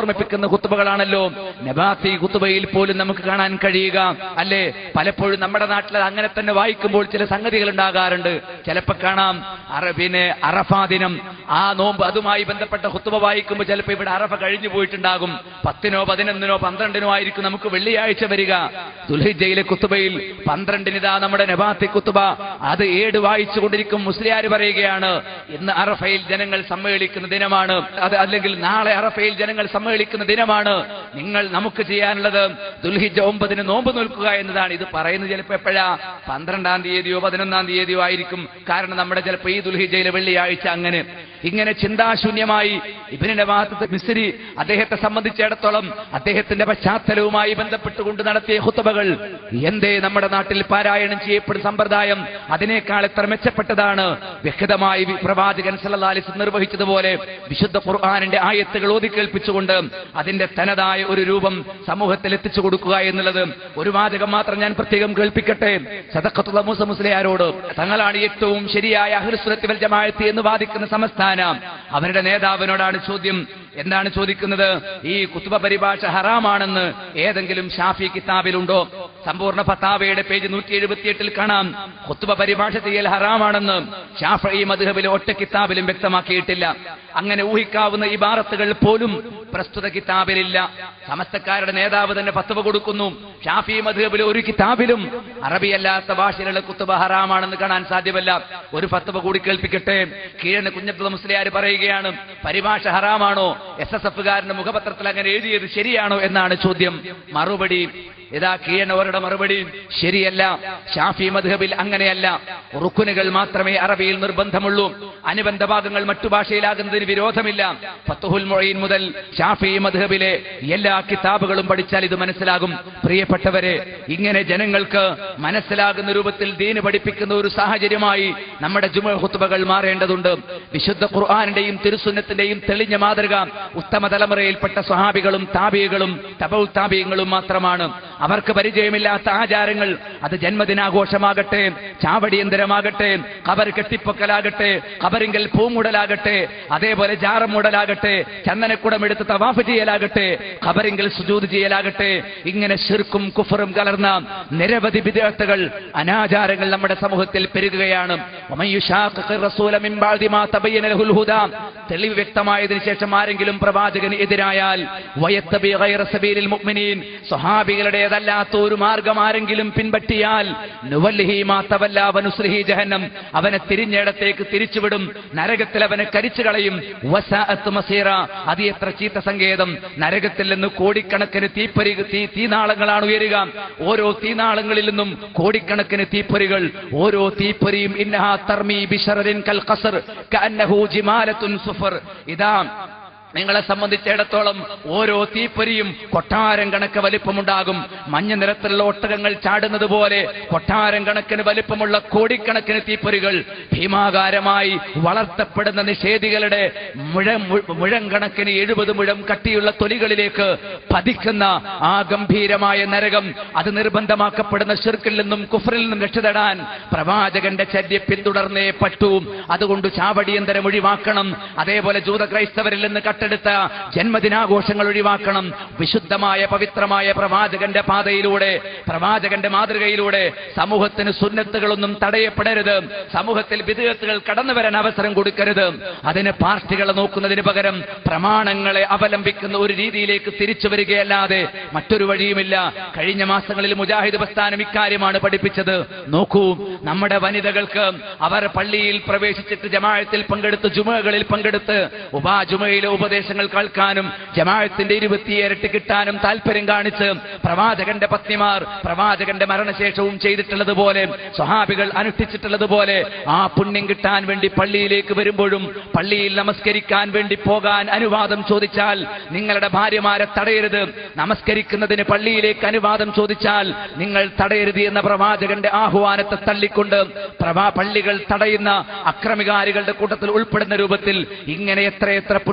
ഓർമ്മപ്പെടുത്തുന്ന കുത്തുബകളാണല്ലോ നബാത്തി കുത്തുബയിൽ പോലും നമുക്ക് കാണാൻ കഴിയുക അല്ലേ പലപ്പോഴും നമ്മുടെ നാട്ടിൽ അങ്ങനെ തന്നെ വായിക്കുമ്പോൾ ചില സംഗതികൾ ഉണ്ടാകാറുണ്ട് ചിലപ്പോ കാണാം അറ- പിന്നെ അറഫാ ദിനം ആ നോമ്പ് അതുമായി ബന്ധപ്പെട്ട കുത്തുബ വായിക്കുമ്പോൾ ചിലപ്പോൾ ഇവിടെ അറഫ കഴിഞ്ഞു പോയിട്ടുണ്ടാകും പത്തിനോ പതിനൊന്നിനോ പന്ത്രണ്ടിനോ ആയിരിക്കും നമുക്ക് വെള്ളിയാഴ്ച വരിക ദുൽഹിജയിലെ കുത്തുബയിൽ പന്ത്രണ്ടിനിതാ നമ്മുടെ നബാത്തി കുത്തുബ അത് ഏട് വായിച്ചു കൊണ്ടിരിക്കും മുസ്ലിയാർ പറയുകയാണ് ഇന്ന് അറഫയിൽ ജനങ്ങൾ സമ്മേളിക്കുന്ന ദിനമാണ് അത് അല്ലെങ്കിൽ നാളെ അറഫയിൽ ജനങ്ങൾ സമ്മേളിക്കുന്ന ദിനമാണ് നിങ്ങൾ നമുക്ക് ചെയ്യാനുള്ളത് ദുൽഹിജ ഒമ്പതിന് നോമ്പ് നിൽക്കുക എന്നതാണ് ഇത് പറയുന്നത് ചിലപ്പോൾ എപ്പോഴാ പന്ത്രണ്ടാം തീയതിയോ പതിനൊന്നാം തീയതിയോ ആയിരിക്കും കാരണം നമ്മുടെ ചിലപ്പോൾ ഈ ദുൽഹിജയിലെ വെള്ളിയാഴ്ച അങ്ങനെ ഇങ്ങനെ ചിന്താശൂന്യമായി ഇബിന്റെ ഭാഗത്ത് മിസ്രി അദ്ദേഹത്തെ സംബന്ധിച്ചിടത്തോളം അദ്ദേഹത്തിന്റെ പശ്ചാത്തലവുമായി ബന്ധപ്പെട്ടുകൊണ്ട് നടത്തിയ ഹുത്തബകൾ എന്തേ നമ്മുടെ നാട്ടിൽ പാരായണം ചെയ്യപ്പെടുന്ന സമ്പ്രദായം അതിനേക്കാൾ എത്ര മെച്ചപ്പെട്ടതാണ് വ്യക്തമായി വി- പ്രവാചകൻ സല്ലാലിസ് നിർവഹിച്ചതുപോലെ വിശുദ്ധ ഖുർആാനിന്റെ ആയത്തുകൾ ഓതിക്കേൽപ്പിച്ചുകൊണ്ട് അതിന്റെ തനതായ ഒരു രൂപം സമൂഹത്തിൽ എത്തിച്ചു കൊടുക്കുക എന്നുള്ളത് ഒരു വാചകം മാത്രം ഞാൻ പ്രത്യേകം കേൾപ്പിക്കട്ടെ സദക്കത്തുള്ള മൂസ മുസ്ലിയാരോട് തങ്ങളാണ് ഏറ്റവും ശരിയായ അഹ്ലുസുരത്തി വൽ ജമാഅത്ത് എന്ന് വാദിക്കുന്ന സംസ്ഥാനം അവരുടെ നേതാവിനോടാണ് ചോദ്യം എന്താണ് ചോദിക്കുന്നത് ഈ കുത്തുബ പരിഭാഷ ഹറാമാണെന്ന് ഏതെങ്കിലും ഷാഫി കിതാബിലുണ്ടോ സമ്പൂർണ്ണ ഫത്താവയുടെ പേജ് നൂറ്റി എഴുപത്തിയെട്ടിൽ കാണാം കുത്തുബ പരിഭാഷ ചെയ്യൽ ഹറാമാണെന്ന് ഷാഫി മധുഹബിലെ ഒറ്റ കിതാബിലും വ്യക്തമാക്കിയിട്ടില്ല അങ്ങനെ ഊഹിക്കാവുന്ന ഇബാറത്തുകൾ പോലും പ്രസ്തുത കിതാബിലില്ല സമസ്തക്കാരുടെ നേതാവ് തന്നെ ഫത്തുവ കൊടുക്കുന്നു ഷാഫി മധുഹബിലെ ഒരു കിതാബിലും അറബിയല്ലാത്ത ഭാഷയിലുള്ള കുത്തുബ ഹറാമാണെന്ന് കാണാൻ സാധ്യമല്ല ഒരു ഫത്തുവ കൂടി കേൾപ്പിക്കട്ടെ കീഴന് കുഞ്ഞബ്ദുള്ള മുസ്ലിയാർ പറയുകയാണ് പരിഭാഷ ഹറാമാണോ എസ് എസ് എഫുകാരന്റെ മുഖപത്രത്തിൽ അങ്ങനെ എഴുതിയത് ശരിയാണോ എന്നാണ് ചോദ്യം മറുപടി ഇതാ കീഴനവരുടെ മറുപടി ശരിയല്ല ഷാഫി മധുഹബിൽ അങ്ങനെയല്ല റുക്കുനുകൾ മാത്രമേ അറബിയിൽ നിർബന്ധമുള്ളൂ അനുബന്ധ ഭാഗങ്ങൾ മറ്റു ഭാഷയിലാകുന്നതിന് വിരോധമില്ല ഫത്തുഹുൽ മൊഴീൻ മുതൽ ഷാഫി മധുഹബിലെ എല്ലാ കിതാബുകളും പഠിച്ചാൽ ഇത് മനസ്സിലാകും പ്രിയപ്പെട്ടവരെ ഇങ്ങനെ ജനങ്ങൾക്ക് മനസ്സിലാകുന്ന രൂപത്തിൽ ദീന് പഠിപ്പിക്കുന്ന ഒരു സാഹചര്യമായി നമ്മുടെ ജുമ ഹുത്തുബകൾ മാറേണ്ടതുണ്ട് വിശുദ്ധ ഖുർആാനിന്റെയും തിരുസുന്നത്തിന്റെയും തെളിഞ്ഞ മാതൃക ഉത്തമ തലമുറയിൽപ്പെട്ട സ്വഹാബികളും താപികളും തപൗ താപിയങ്ങളും മാത്രമാണ് അവർക്ക് പരിചയമില്ലാത്ത ആചാരങ്ങൾ അത് ജന്മദിനാഘോഷമാകട്ടെ ചാവടിയന്തരമാകട്ടെ കബർ കെട്ടിപ്പൊക്കലാകട്ടെ കബറിങ്കൽ പൂമുടലാകട്ടെ അതേപോലെ ജാറമൂടലാകട്ടെ ചന്ദനക്കുടമെടുത്ത് തവാഫ് ചെയ്യലാകട്ടെ ഖബറിങ്കൽ സുജൂദ് ചെയ്യലാകട്ടെ ഇങ്ങനെ ശിർക്കും കുഫറും കലർന്ന നിരവധി വിദ്യാർത്ഥികൾ അനാചാരങ്ങൾ നമ്മുടെ സമൂഹത്തിൽ പെരുകുകയാണ് ومن يشاقق الرسول من بعد ما تبين له الهدى തെളിവ് വ്യക്തമായതിനു ശേഷം ആരെങ്കിലും പ്രവാചകന് എതിരായാൽ വയത്തബി ഗൈറ സബീലിൽ മുഅ്മിനീൻ സ്വഹാബികളുടേതല്ലാത്ത ഒരു മാർഗം ആരെങ്കിലും പിൻപറ്റിയാൽ നുവല്ലിഹി മാ തവല്ല വനുസ്രിഹി ജഹന്നം അവനെ തിരിഞ്ഞിടത്തേക്ക് തിരിച്ചുവിടും നരകത്തിൽ അവനെ കരിച്ചു കളയും വസാഅത്ത് മസീറ അത് എത്ര ചീത്ത സങ്കേതം നരകത്തിൽ നിന്ന് കോടിക്കണക്കിന് തീപ്പൊരി തീ തീനാളങ്ങളാണ് ഉയരുക ഓരോ തീനാളങ്ങളിൽ നിന്നും കോടിക്കണക്കിന് തീപ്പൊരികൾ ഓരോ തീപ്പൊരിയും ഇന്നഹാ തർമി ബിഷറിൻ കൽ ഖസർ കഅന്നഹു ജിമാലത്തുൻ സുഫർ ഇതാ നിങ്ങളെ സംബന്ധിച്ചിടത്തോളം ഓരോ തീപ്പൊരിയും കൊട്ടാരം കണക്ക് വലിപ്പമുണ്ടാകും മഞ്ഞ നിറത്തിലുള്ള ഒട്ടകങ്ങൾ ചാടുന്നത് പോലെ കൊട്ടാരം കണക്കിന് വലിപ്പമുള്ള കോടിക്കണക്കിന് തീപ്പൊരികൾ ഭീമാകാരമായി വളർത്തപ്പെടുന്ന നിഷേധികളുടെ മുഴം മുഴം കണക്കിന് എഴുപത് മുഴം കട്ടിയുള്ള തൊലികളിലേക്ക് പതിക്കുന്ന ആ ഗംഭീരമായ നരകം അത് നിർബന്ധമാക്കപ്പെടുന്ന ഷിർക്കിൽ നിന്നും കുഫറിൽ നിന്നും രക്ഷപ്പെടാൻ പ്രവാചകന്റെ ചര്യ പിന്തുടർന്നേ പറ്റൂ അതുകൊണ്ട് ചാവടിയന്തരം ഒഴിവാക്കണം അതേപോലെ ജൂത ക്രൈസ്തവരിൽ നിന്ന് കട്ടെടുത്ത ജന്മദിനാഘോഷങ്ങൾ ഒഴിവാക്കണം വിശുദ്ധമായ പവിത്രമായ പ്രവാചകന്റെ പാതയിലൂടെ പ്രവാചകന്റെ മാതൃകയിലൂടെ സമൂഹത്തിന് സുന്നത്തുകളൊന്നും തടയപ്പെടരുത് സമൂഹത്തിൽ വിധേയത്തുകൾ കടന്നു വരാൻ അവസരം കൊടുക്കരുത് അതിന് പാർട്ടികളെ നോക്കുന്നതിന് പകരം പ്രമാണങ്ങളെ അവലംബിക്കുന്ന ഒരു രീതിയിലേക്ക് തിരിച്ചു വരികയല്ലാതെ മറ്റൊരു വഴിയുമില്ല കഴിഞ്ഞ മാസങ്ങളിൽ മുജാഹിദ് പ്രസ്ഥാനം ഇക്കാര്യമാണ് പഠിപ്പിച്ചത് നോക്കൂ നമ്മുടെ വനിതകൾക്ക് അവർ പള്ളിയിൽ പ്രവേശിച്ചിട്ട് ജമാഅത്തിൽ പങ്കെടുത്ത് ജുമകളിൽ പങ്കെടുത്ത് ഉപാ ജുമയിലെ ഉപദേശങ്ങൾ കേൾക്കാനും ജമാഅത്തിന്റെ ഇരുപത്തിയേരട്ട് കിട്ടാനും താല്പര്യം കാണിച്ച് പ്രവാചകന്റെ പത്നിമാർ പ്രവാചകന്റെ മരണശേഷവും ചെയ്തിട്ടുള്ളതുപോലെ സ്വഹാബികൾ അനുഷ്ഠിച്ചിട്ടുള്ളതുപോലെ ആ പുണ്യം കിട്ടാൻ വേണ്ടി പള്ളിയിലേക്ക് വരുമ്പോഴും പള്ളിയിൽ നമസ്കരിക്കാൻ വേണ്ടി പോകാൻ അനുവാദം ചോദിച്ചാൽ നിങ്ങളുടെ ഭാര്യമാരെ തടയരുത് നമസ്കരിക്കുന്നതിന് പള്ളിയിലേക്ക് അനുവാദം ചോദിച്ചാൽ നിങ്ങൾ തടയരുത് എന്ന പ്രവാചകന്റെ ആഹ്വാനത്തെ തള്ളിക്കൊണ്ട് പ്രവാ പള്ളികൾ തടയുന്ന അക്രമികാരികളുടെ കൂട്ടത്തിൽ ഉൾപ്പെടുന്ന രൂപത്തിൽ ഇങ്ങനെ എത്രയെത്ര പുണ്യങ്ങളാണ്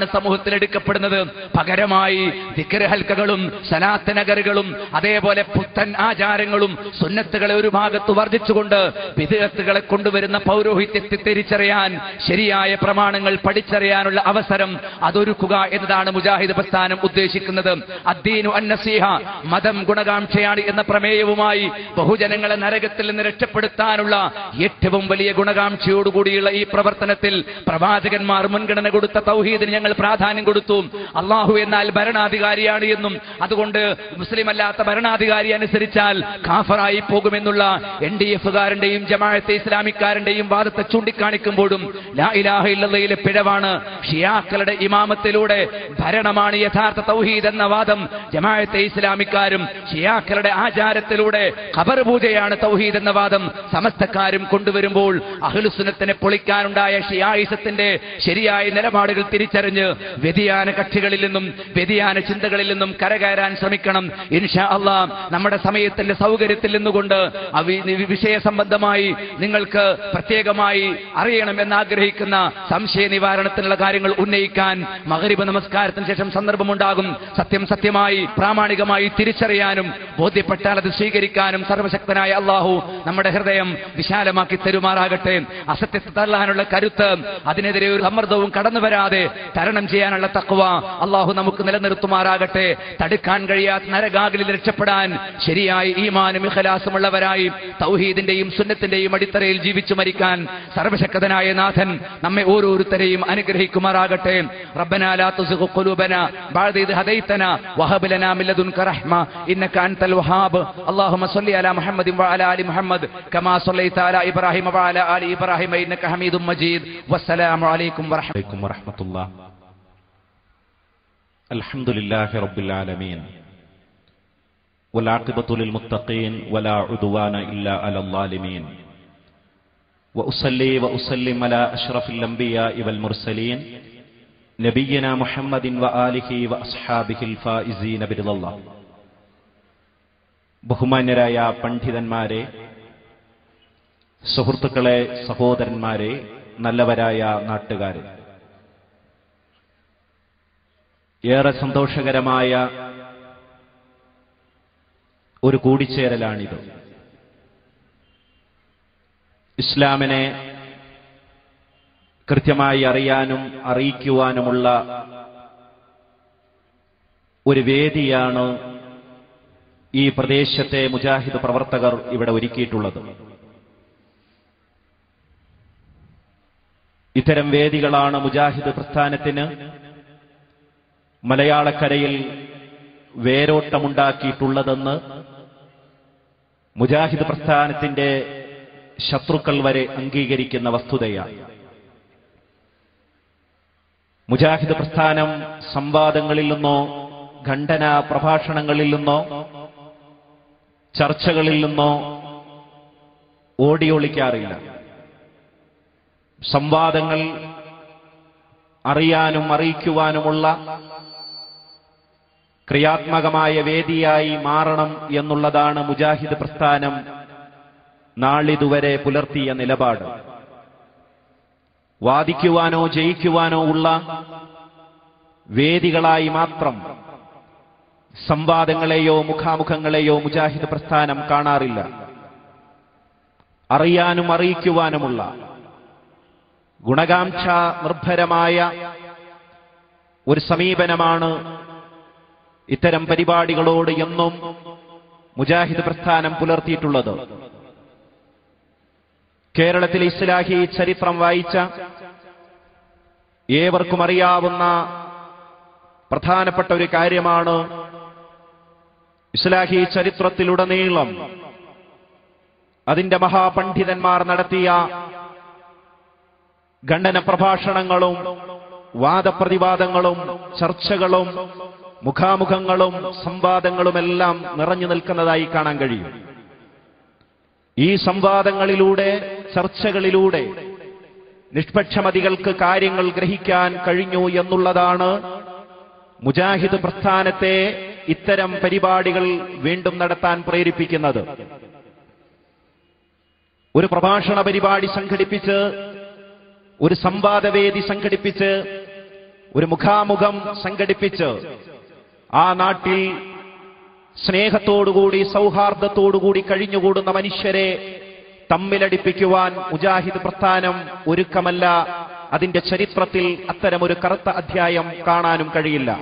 നിലപാടുകളാണ് സമൂഹത്തിൽ എടുക്കപ്പെടുന്നത് പകരമായി ദിക്ർ ഹൽക്കകളും സലാത്ത് നഗറുകളും അതേപോലെ പുത്തൻ ആചാരങ്ങളും സുന്നത്തുകളെ ഒരു ഭാഗത്ത് വർദ്ധിച്ചുകൊണ്ട് വിദേഹത്തുകളെ കൊണ്ടുവരുന്ന പൗരോഹിത്യത്തെ തിരിച്ചറിയാൻ ശരിയായ പ്രമാണങ്ങൾ പഠിച്ചറിയാനുള്ള അവസരം അതൊരുക്കുക എന്നതാണ് മുജാഹിദ് പ്രസ്ഥാനം ഉദ്ദേശിക്കുന്നത് അദ്ദീനു അന്നസീഹ മതം ഗുണകാംക്ഷയാണ് എന്ന പ്രമേയവുമായി ബഹുജനങ്ങളെ നരകത്തിൽ നിന്ന് രക്ഷപ്പെടുത്താനുള്ള ഏറ്റവും വലിയ ഗുണകാംക്ഷയോടുകൂടിയുള്ള ഈ പ്രവർത്തനത്തിൽ പ്രവാചകന്മാർ മുൻഗണന കൊടുത്ത തൗഹീദിന് ഞങ്ങൾ പ്രാധാന്യം കൊടുത്തു അള്ളാഹു എന്നാൽ ഭരണാധികാരിയാണ് എന്നും അതുകൊണ്ട് മുസ്ലിം അല്ലാത്ത ഭരണാധികാരി അനുസരിച്ചാൽ കാഫറായി പോകുമെന്നുള്ള എൻ ഡി എഫുകാരന്റെയും ജമാഅത്തെ ഇസ്ലാമിക്കാരന്റെയും വാദത്തെ ചൂണ്ടിക്കാണിക്കുമ്പോഴും ലാ ഇലാഹ ഇല്ലല്ലയിലെ പിഴവാണ് ഷിയാക്കളുടെ ഇമാമത്തിലൂടെ ഭരണമാണ് യഥാർത്ഥ തൗഹീദ് എന്ന വാദം ജമാഅത്തെ ഇസ്ലാമിക്കാരും ഷിയാക്കളുടെ ആചാരത്തിലൂടെ ഖബർ പൂജയാണ് തൗഹീദ് എന്ന വാദം സമസ്തക്കാരും കൊണ്ടുവരുമ്പോൾ അഹ്ലുസുന്നത്തിനെ പൊളിക്കാനുണ്ടായ ഷിയായിസത്തിന്റെ ശരിയായ നിലപാടുകൾ തിരിച്ചറിഞ്ഞ് വ്യതിയാന കക്ഷികളിൽ നിന്നും വ്യതിയാന ചിന്തകളിൽ നിന്നും കരകയറാൻ ശ്രമിക്കണം ഇൻഷാ അള്ളാ നമ്മുടെ സമയത്തിന്റെ സൗകര്യത്തിൽ നിന്നുകൊണ്ട് അവി- വിഷയ സംബന്ധമായി നിങ്ങൾക്ക് പ്രത്യേകമായി അറിയണം എന്നാഗ്രഹിക്കുന്ന സംശയ നിവാരണത്തിനുള്ള കാര്യങ്ങൾ ഉന്നയിക്കാൻ മകരിബ് നമസ്കാരത്തിന് ശേഷം സന്ദർഭമുണ്ടാകും സത്യം സത്യമായി പ്രാമാണികമായി തിരിച്ചറിയാനും ബോധ്യപ്പെട്ടാൽ അത് സ്വീകരിക്കാനും സർവശക്തനായ അള്ളാഹു നമ്മുടെ ഹൃദയം വിശാലമാക്കി തരുമാറാകട്ടെ അസത്യത്തെ തള്ളാനുള്ള കരുത്ത് അതിനെതിരെ ഒരു സമ്മർദ്ദവും കടന്നു വരാതെ തരണം ചെയ്യാനുള്ള തക്വ അള്ളാഹു നമുക്ക് നിലനിർത്തുമാറാകട്ടെ തടുക്കാൻ കഴിയാത്ത നരകാകലിൽ രക്ഷപ്പെടാൻ ശരിയായി ഈമാനും ഇഖലാസുമുള്ളവരായി തൗഹീദിന്റെയും സുന്നത്തിന്റെയും അടിത്തറയിൽ ജീവിച്ചു മരിക്കാൻ സർവശക്തനായ നാഥൻ നമ്മെ ഓരോരുത്തരെയും അനുഗ്രഹിക്കുമാറാകട്ടെ റബ്ബന ലാ തുസിഗു ഖുലൂബന ബഅദ ഇദ് ഹദൈതന വഹബ് ലനാ മിൻ ലദുൻക റഹ്മ ഇന്നക അൻതൽ വഹാബ് اللهم صل على محمد وعلى ال محمد كما صليت على ابراهيم وعلى ال ابراهيم انك حميد مجيد والسلام عليكم ورحمه عليكم ورحمة الله الحمد لله رب العالمين والعاقبة للمتقين ولا عدوان إلا على الظالمين وأصلي وأسلم على أشرف الأنبياء والمرسلين نبينا محمد وآله وأصحابه الفائزين برضا الله ബഹുമാന്യരായ പണ്ഡിതന്മാരെ സുഹൃത്തുക്കളെ സഹോദരന്മാരെ നല്ലവരായ നാട്ടുകാരെ ഏറെ സന്തോഷകരമായ ഒരു കൂടിച്ചേരലാണിത് ഇസ്ലാമിനെ കൃത്യമായി അറിയാനും അറിയിക്കുവാനുമുള്ള ഒരു വേദിയാണ് ഈ പ്രദേശത്തെ മുജാഹിദ് പ്രവർത്തകർ ഇവിടെ ഒരുക്കിയിട്ടുള്ളത് ഇത്തരം വേദികളാണ് മുജാഹിദ് പ്രസ്ഥാനത്തിന് മലയാളക്കരയിൽ വേരോട്ടമുണ്ടാക്കിയിട്ടുള്ളതെന്ന് മുജാഹിദ് പ്രസ്ഥാനത്തിന്റെ ശത്രുക്കൾ വരെ അംഗീകരിക്കുന്ന വസ്തുതയാണ് മുജാഹിദ് പ്രസ്ഥാനം സംവാദങ്ങളിൽ നിന്നോ ഖണ്ഡന പ്രഭാഷണങ്ങളിൽ നിന്നോ ചർച്ചകളിൽ നിന്നോ ഓടിയൊളിക്കാറില്ല സംവാദങ്ങൾ അറിയാനും അറിയിക്കുവാനുമുള്ള ക്രിയാത്മകമായ വേദിയായി മാറണം എന്നുള്ളതാണ് മുജാഹിദ് പ്രസ്ഥാനം നാളിതുവരെ പുലർത്തിയ നിലപാട് വാദിക്കുവാനോ ജയിക്കുവാനോ ഉള്ള വേദികളായി മാത്രം സംവാദങ്ങളെയോ മുഖാമുഖങ്ങളെയോ മുജാഹിദ് പ്രസ്ഥാനം കാണാറില്ല അറിയാനും അറിയിക്കുവാനുമുള്ള ഗുണകാംക്ഷ നിർഭരമായ ഒരു സമീപനമാണ് ഇത്തരം പരിപാടികളോട് എന്നും മുജാഹിദ് പ്രസ്ഥാനം പുലർത്തിയിട്ടുള്ളത് കേരളത്തിലെ ഇസ്ലാഹി ചരിത്രം വായിച്ച ഏവർക്കും അറിയാവുന്ന പ്രധാനപ്പെട്ട ഒരു കാര്യമാണ് ഇസ്ലാഹി ചരിത്രത്തിലുടനീളം അതിന്റെ മഹാപണ്ഡിതന്മാർ നടത്തിയ ഖണ്ഡന പ്രഭാഷണങ്ങളും വാദപ്രതിവാദങ്ങളും ചർച്ചകളും മുഖാമുഖങ്ങളും സംവാദങ്ങളുമെല്ലാം നിറഞ്ഞു നിൽക്കുന്നതായി കാണാൻ കഴിയും ഈ സംവാദങ്ങളിലൂടെ ചർച്ചകളിലൂടെ നിഷ്പക്ഷമതികൾക്ക് കാര്യങ്ങൾ ഗ്രഹിക്കാൻ കഴിഞ്ഞു എന്നുള്ളതാണ് മുജാഹിദ് പ്രസ്ഥാനത്തെ ഇത്തരം പരിപാടികൾ വീണ്ടും നടത്താൻ പ്രേരിപ്പിക്കുന്നത് ഒരു പ്രഭാഷണ പരിപാടി സംഘടിപ്പിച്ച് ഒരു സംവാദവേദി സംഘടിപ്പിച്ച് ഒരു മുഖാമുഖം സംഘടിപ്പിച്ച് ആ നാട്ടിൽ സ്നേഹത്തോടുകൂടി സൗഹാർദ്ദത്തോടുകൂടി കഴിഞ്ഞുകൂടുന്ന മനുഷ്യരെ തമ്മിലടിപ്പിക്കുവാൻ മുജാഹിദ് പ്രസ്ഥാനം ഒരുക്കമല്ല അതിന്റെ ചരിത്രത്തിൽ അത്തരമൊരു കറുത്ത അധ്യായം കാണാനും കഴിയില്ല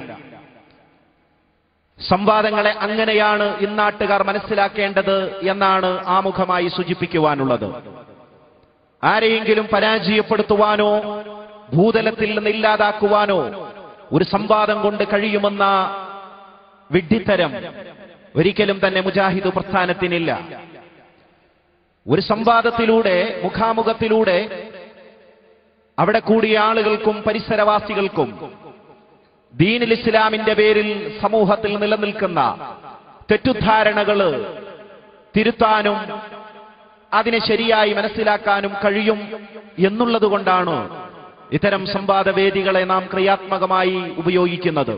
സംവാദങ്ങളെ അങ്ങനെയാണ് ഇന്നാട്ടുകാർ മനസ്സിലാക്കേണ്ടത് എന്നാണ് ആമുഖമായി സൂചിപ്പിക്കുവാനുള്ളത് ആരെയെങ്കിലും പരാജയപ്പെടുത്തുവാനോ ഭൂതലത്തിൽ നിന്ന് ഇല്ലാതാക്കുവാനോ ഒരു സംവാദം കൊണ്ട് കഴിയുമെന്ന വിഡ്ഢിത്തരം ഒരിക്കലും തന്നെ മുജാഹിദ് പ്രസ്ഥാനത്തിനില്ല ഒരു സംവാദത്തിലൂടെ മുഖാമുഖത്തിലൂടെ അവിടെ കൂടിയ ആളുകൾക്കും പരിസരവാസികൾക്കും ദീനുൽ ഇസ്ലാമിന്റെ പേരിൽ സമൂഹത്തിൽ നിലനിൽക്കുന്ന തെറ്റുദ്ധാരണകള് തിരുത്താനും അതിനെ ശരിയായി മനസ്സിലാക്കാനും കഴിയും എന്നുള്ളതുകൊണ്ടാണ് ഇത്തരം സംവാദവേദികളെ നാം ക്രിയാത്മകമായി ഉപയോഗിക്കുന്നത്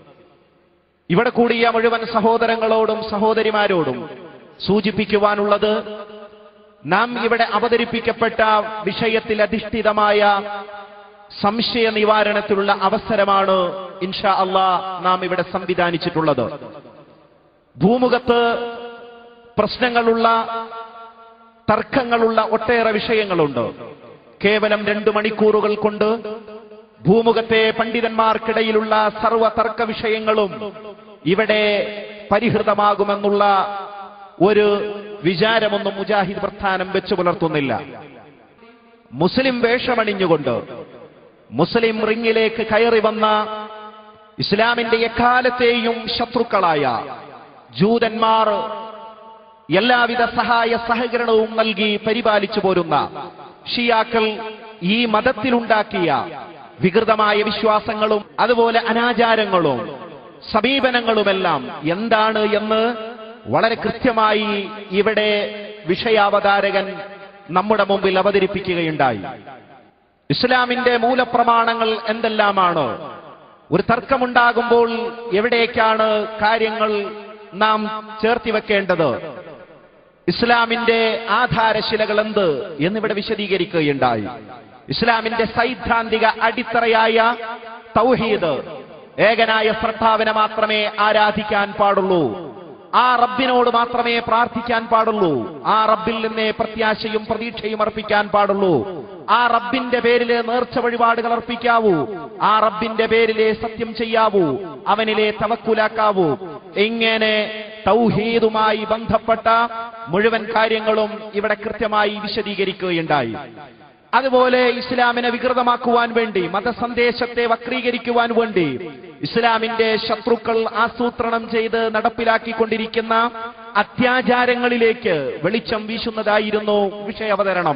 ഇവിടെ കൂടിയ മുഴുവൻ സഹോദരങ്ങളോടും സഹോദരിമാരോടും സൂചിപ്പിക്കുവാനുള്ളത് നാം ഇവിടെ അവതരിപ്പിക്കപ്പെട്ട വിഷയത്തിൽ അധിഷ്ഠിതമായ സംശയ നിവാരണത്തിലുള്ള അവസരമാണ് ഇൻഷാ അള്ളാ നാം ഇവിടെ സംവിധാനിച്ചിട്ടുള്ളത് ഭൂമുഖത്ത് പ്രശ്നങ്ങളുള്ള തർക്കങ്ങളുള്ള ഒട്ടേറെ വിഷയങ്ങളുണ്ട് കേവലം രണ്ടു മണിക്കൂറുകൾ കൊണ്ട് ഭൂമുഖത്തെ പണ്ഡിതന്മാർക്കിടയിലുള്ള സർവ തർക്ക വിഷയങ്ങളും ഇവിടെ പരിഹൃതമാകുമെന്നുള്ള ഒരു വിചാരമൊന്നും മുജാഹിദ് പ്രസ്ഥാനം വെച്ചു പുലർത്തുന്നില്ല മുസ്ലിം വേഷമണിഞ്ഞുകൊണ്ട് മുസ്ലിം റിങ്ങിലേക്ക് കയറി വന്ന ഇസ്ലാമിന്റെ എക്കാലത്തെയും ശത്രുക്കളായ ജൂതന്മാർ എല്ലാവിധ സഹായ സഹകരണവും നൽകി പരിപാലിച്ചു പോരുന്ന ഷിയാക്കൾ ഈ മതത്തിലുണ്ടാക്കിയ വികൃതമായ വിശ്വാസങ്ങളും അതുപോലെ അനാചാരങ്ങളും സമീപനങ്ങളുമെല്ലാം എന്താണ് എന്ന് വളരെ കൃത്യമായി ഇവിടെ വിഷയാവതാരകൻ നമ്മുടെ മുമ്പിൽ അവതരിപ്പിക്കുകയുണ്ടായി ഇസ്ലാമിന്റെ മൂലപ്രമാണങ്ങൾ എന്തെല്ലാമാണ് ഒരു തർക്കമുണ്ടാകുമ്പോൾ എവിടേക്കാണ് കാര്യങ്ങൾ നാം ചേർത്തി വെക്കേണ്ടത് ഇസ്ലാമിന്റെ ആധാരശിലകൾ എന്ത് എന്നിവിടെ വിശദീകരിക്കുകയുണ്ടായി ഇസ്ലാമിന്റെ സൈദ്ധാന്തിക അടിത്തറയായ തൗഹീദ് ഏകനായ ശ്രദ്ധാവിനെ മാത്രമേ ആരാധിക്കാൻ പാടുള്ളൂ ആ റബ്ബിനോട് മാത്രമേ പ്രാർത്ഥിക്കാൻ പാടുള്ളൂ ആ റബ്ബിൽ നിന്നേ പ്രത്യാശയും പ്രതീക്ഷയും അർപ്പിക്കാൻ പാടുള്ളൂ ആ റബ്ബിന്റെ പേരിലെ നേർച്ച വഴിപാടുകൾ അർപ്പിക്കാവൂ ആ റബ്ബിന്റെ പേരിലെ സത്യം ചെയ്യാവൂ അവനിലെ തവക്കുലാക്കാവൂ ഇങ്ങനെ തൗഹീദുമായി ബന്ധപ്പെട്ട മുഴുവൻ കാര്യങ്ങളും ഇവിടെ കൃത്യമായി വിശദീകരിക്കുകയുണ്ടായി അതുപോലെ ഇസ്ലാമിനെ വികൃതമാക്കുവാൻ വേണ്ടി മതസന്ദേശത്തെ വക്രീകരിക്കുവാൻ വേണ്ടി ഇസ്ലാമിന്റെ ശത്രുക്കൾ ആസൂത്രണം ചെയ്ത് നടപ്പിലാക്കിക്കൊണ്ടിരിക്കുന്ന അത്യാചാരങ്ങളിലേക്ക് വെളിച്ചം വീശുന്നതായിരുന്നു വിഷയാവതരണം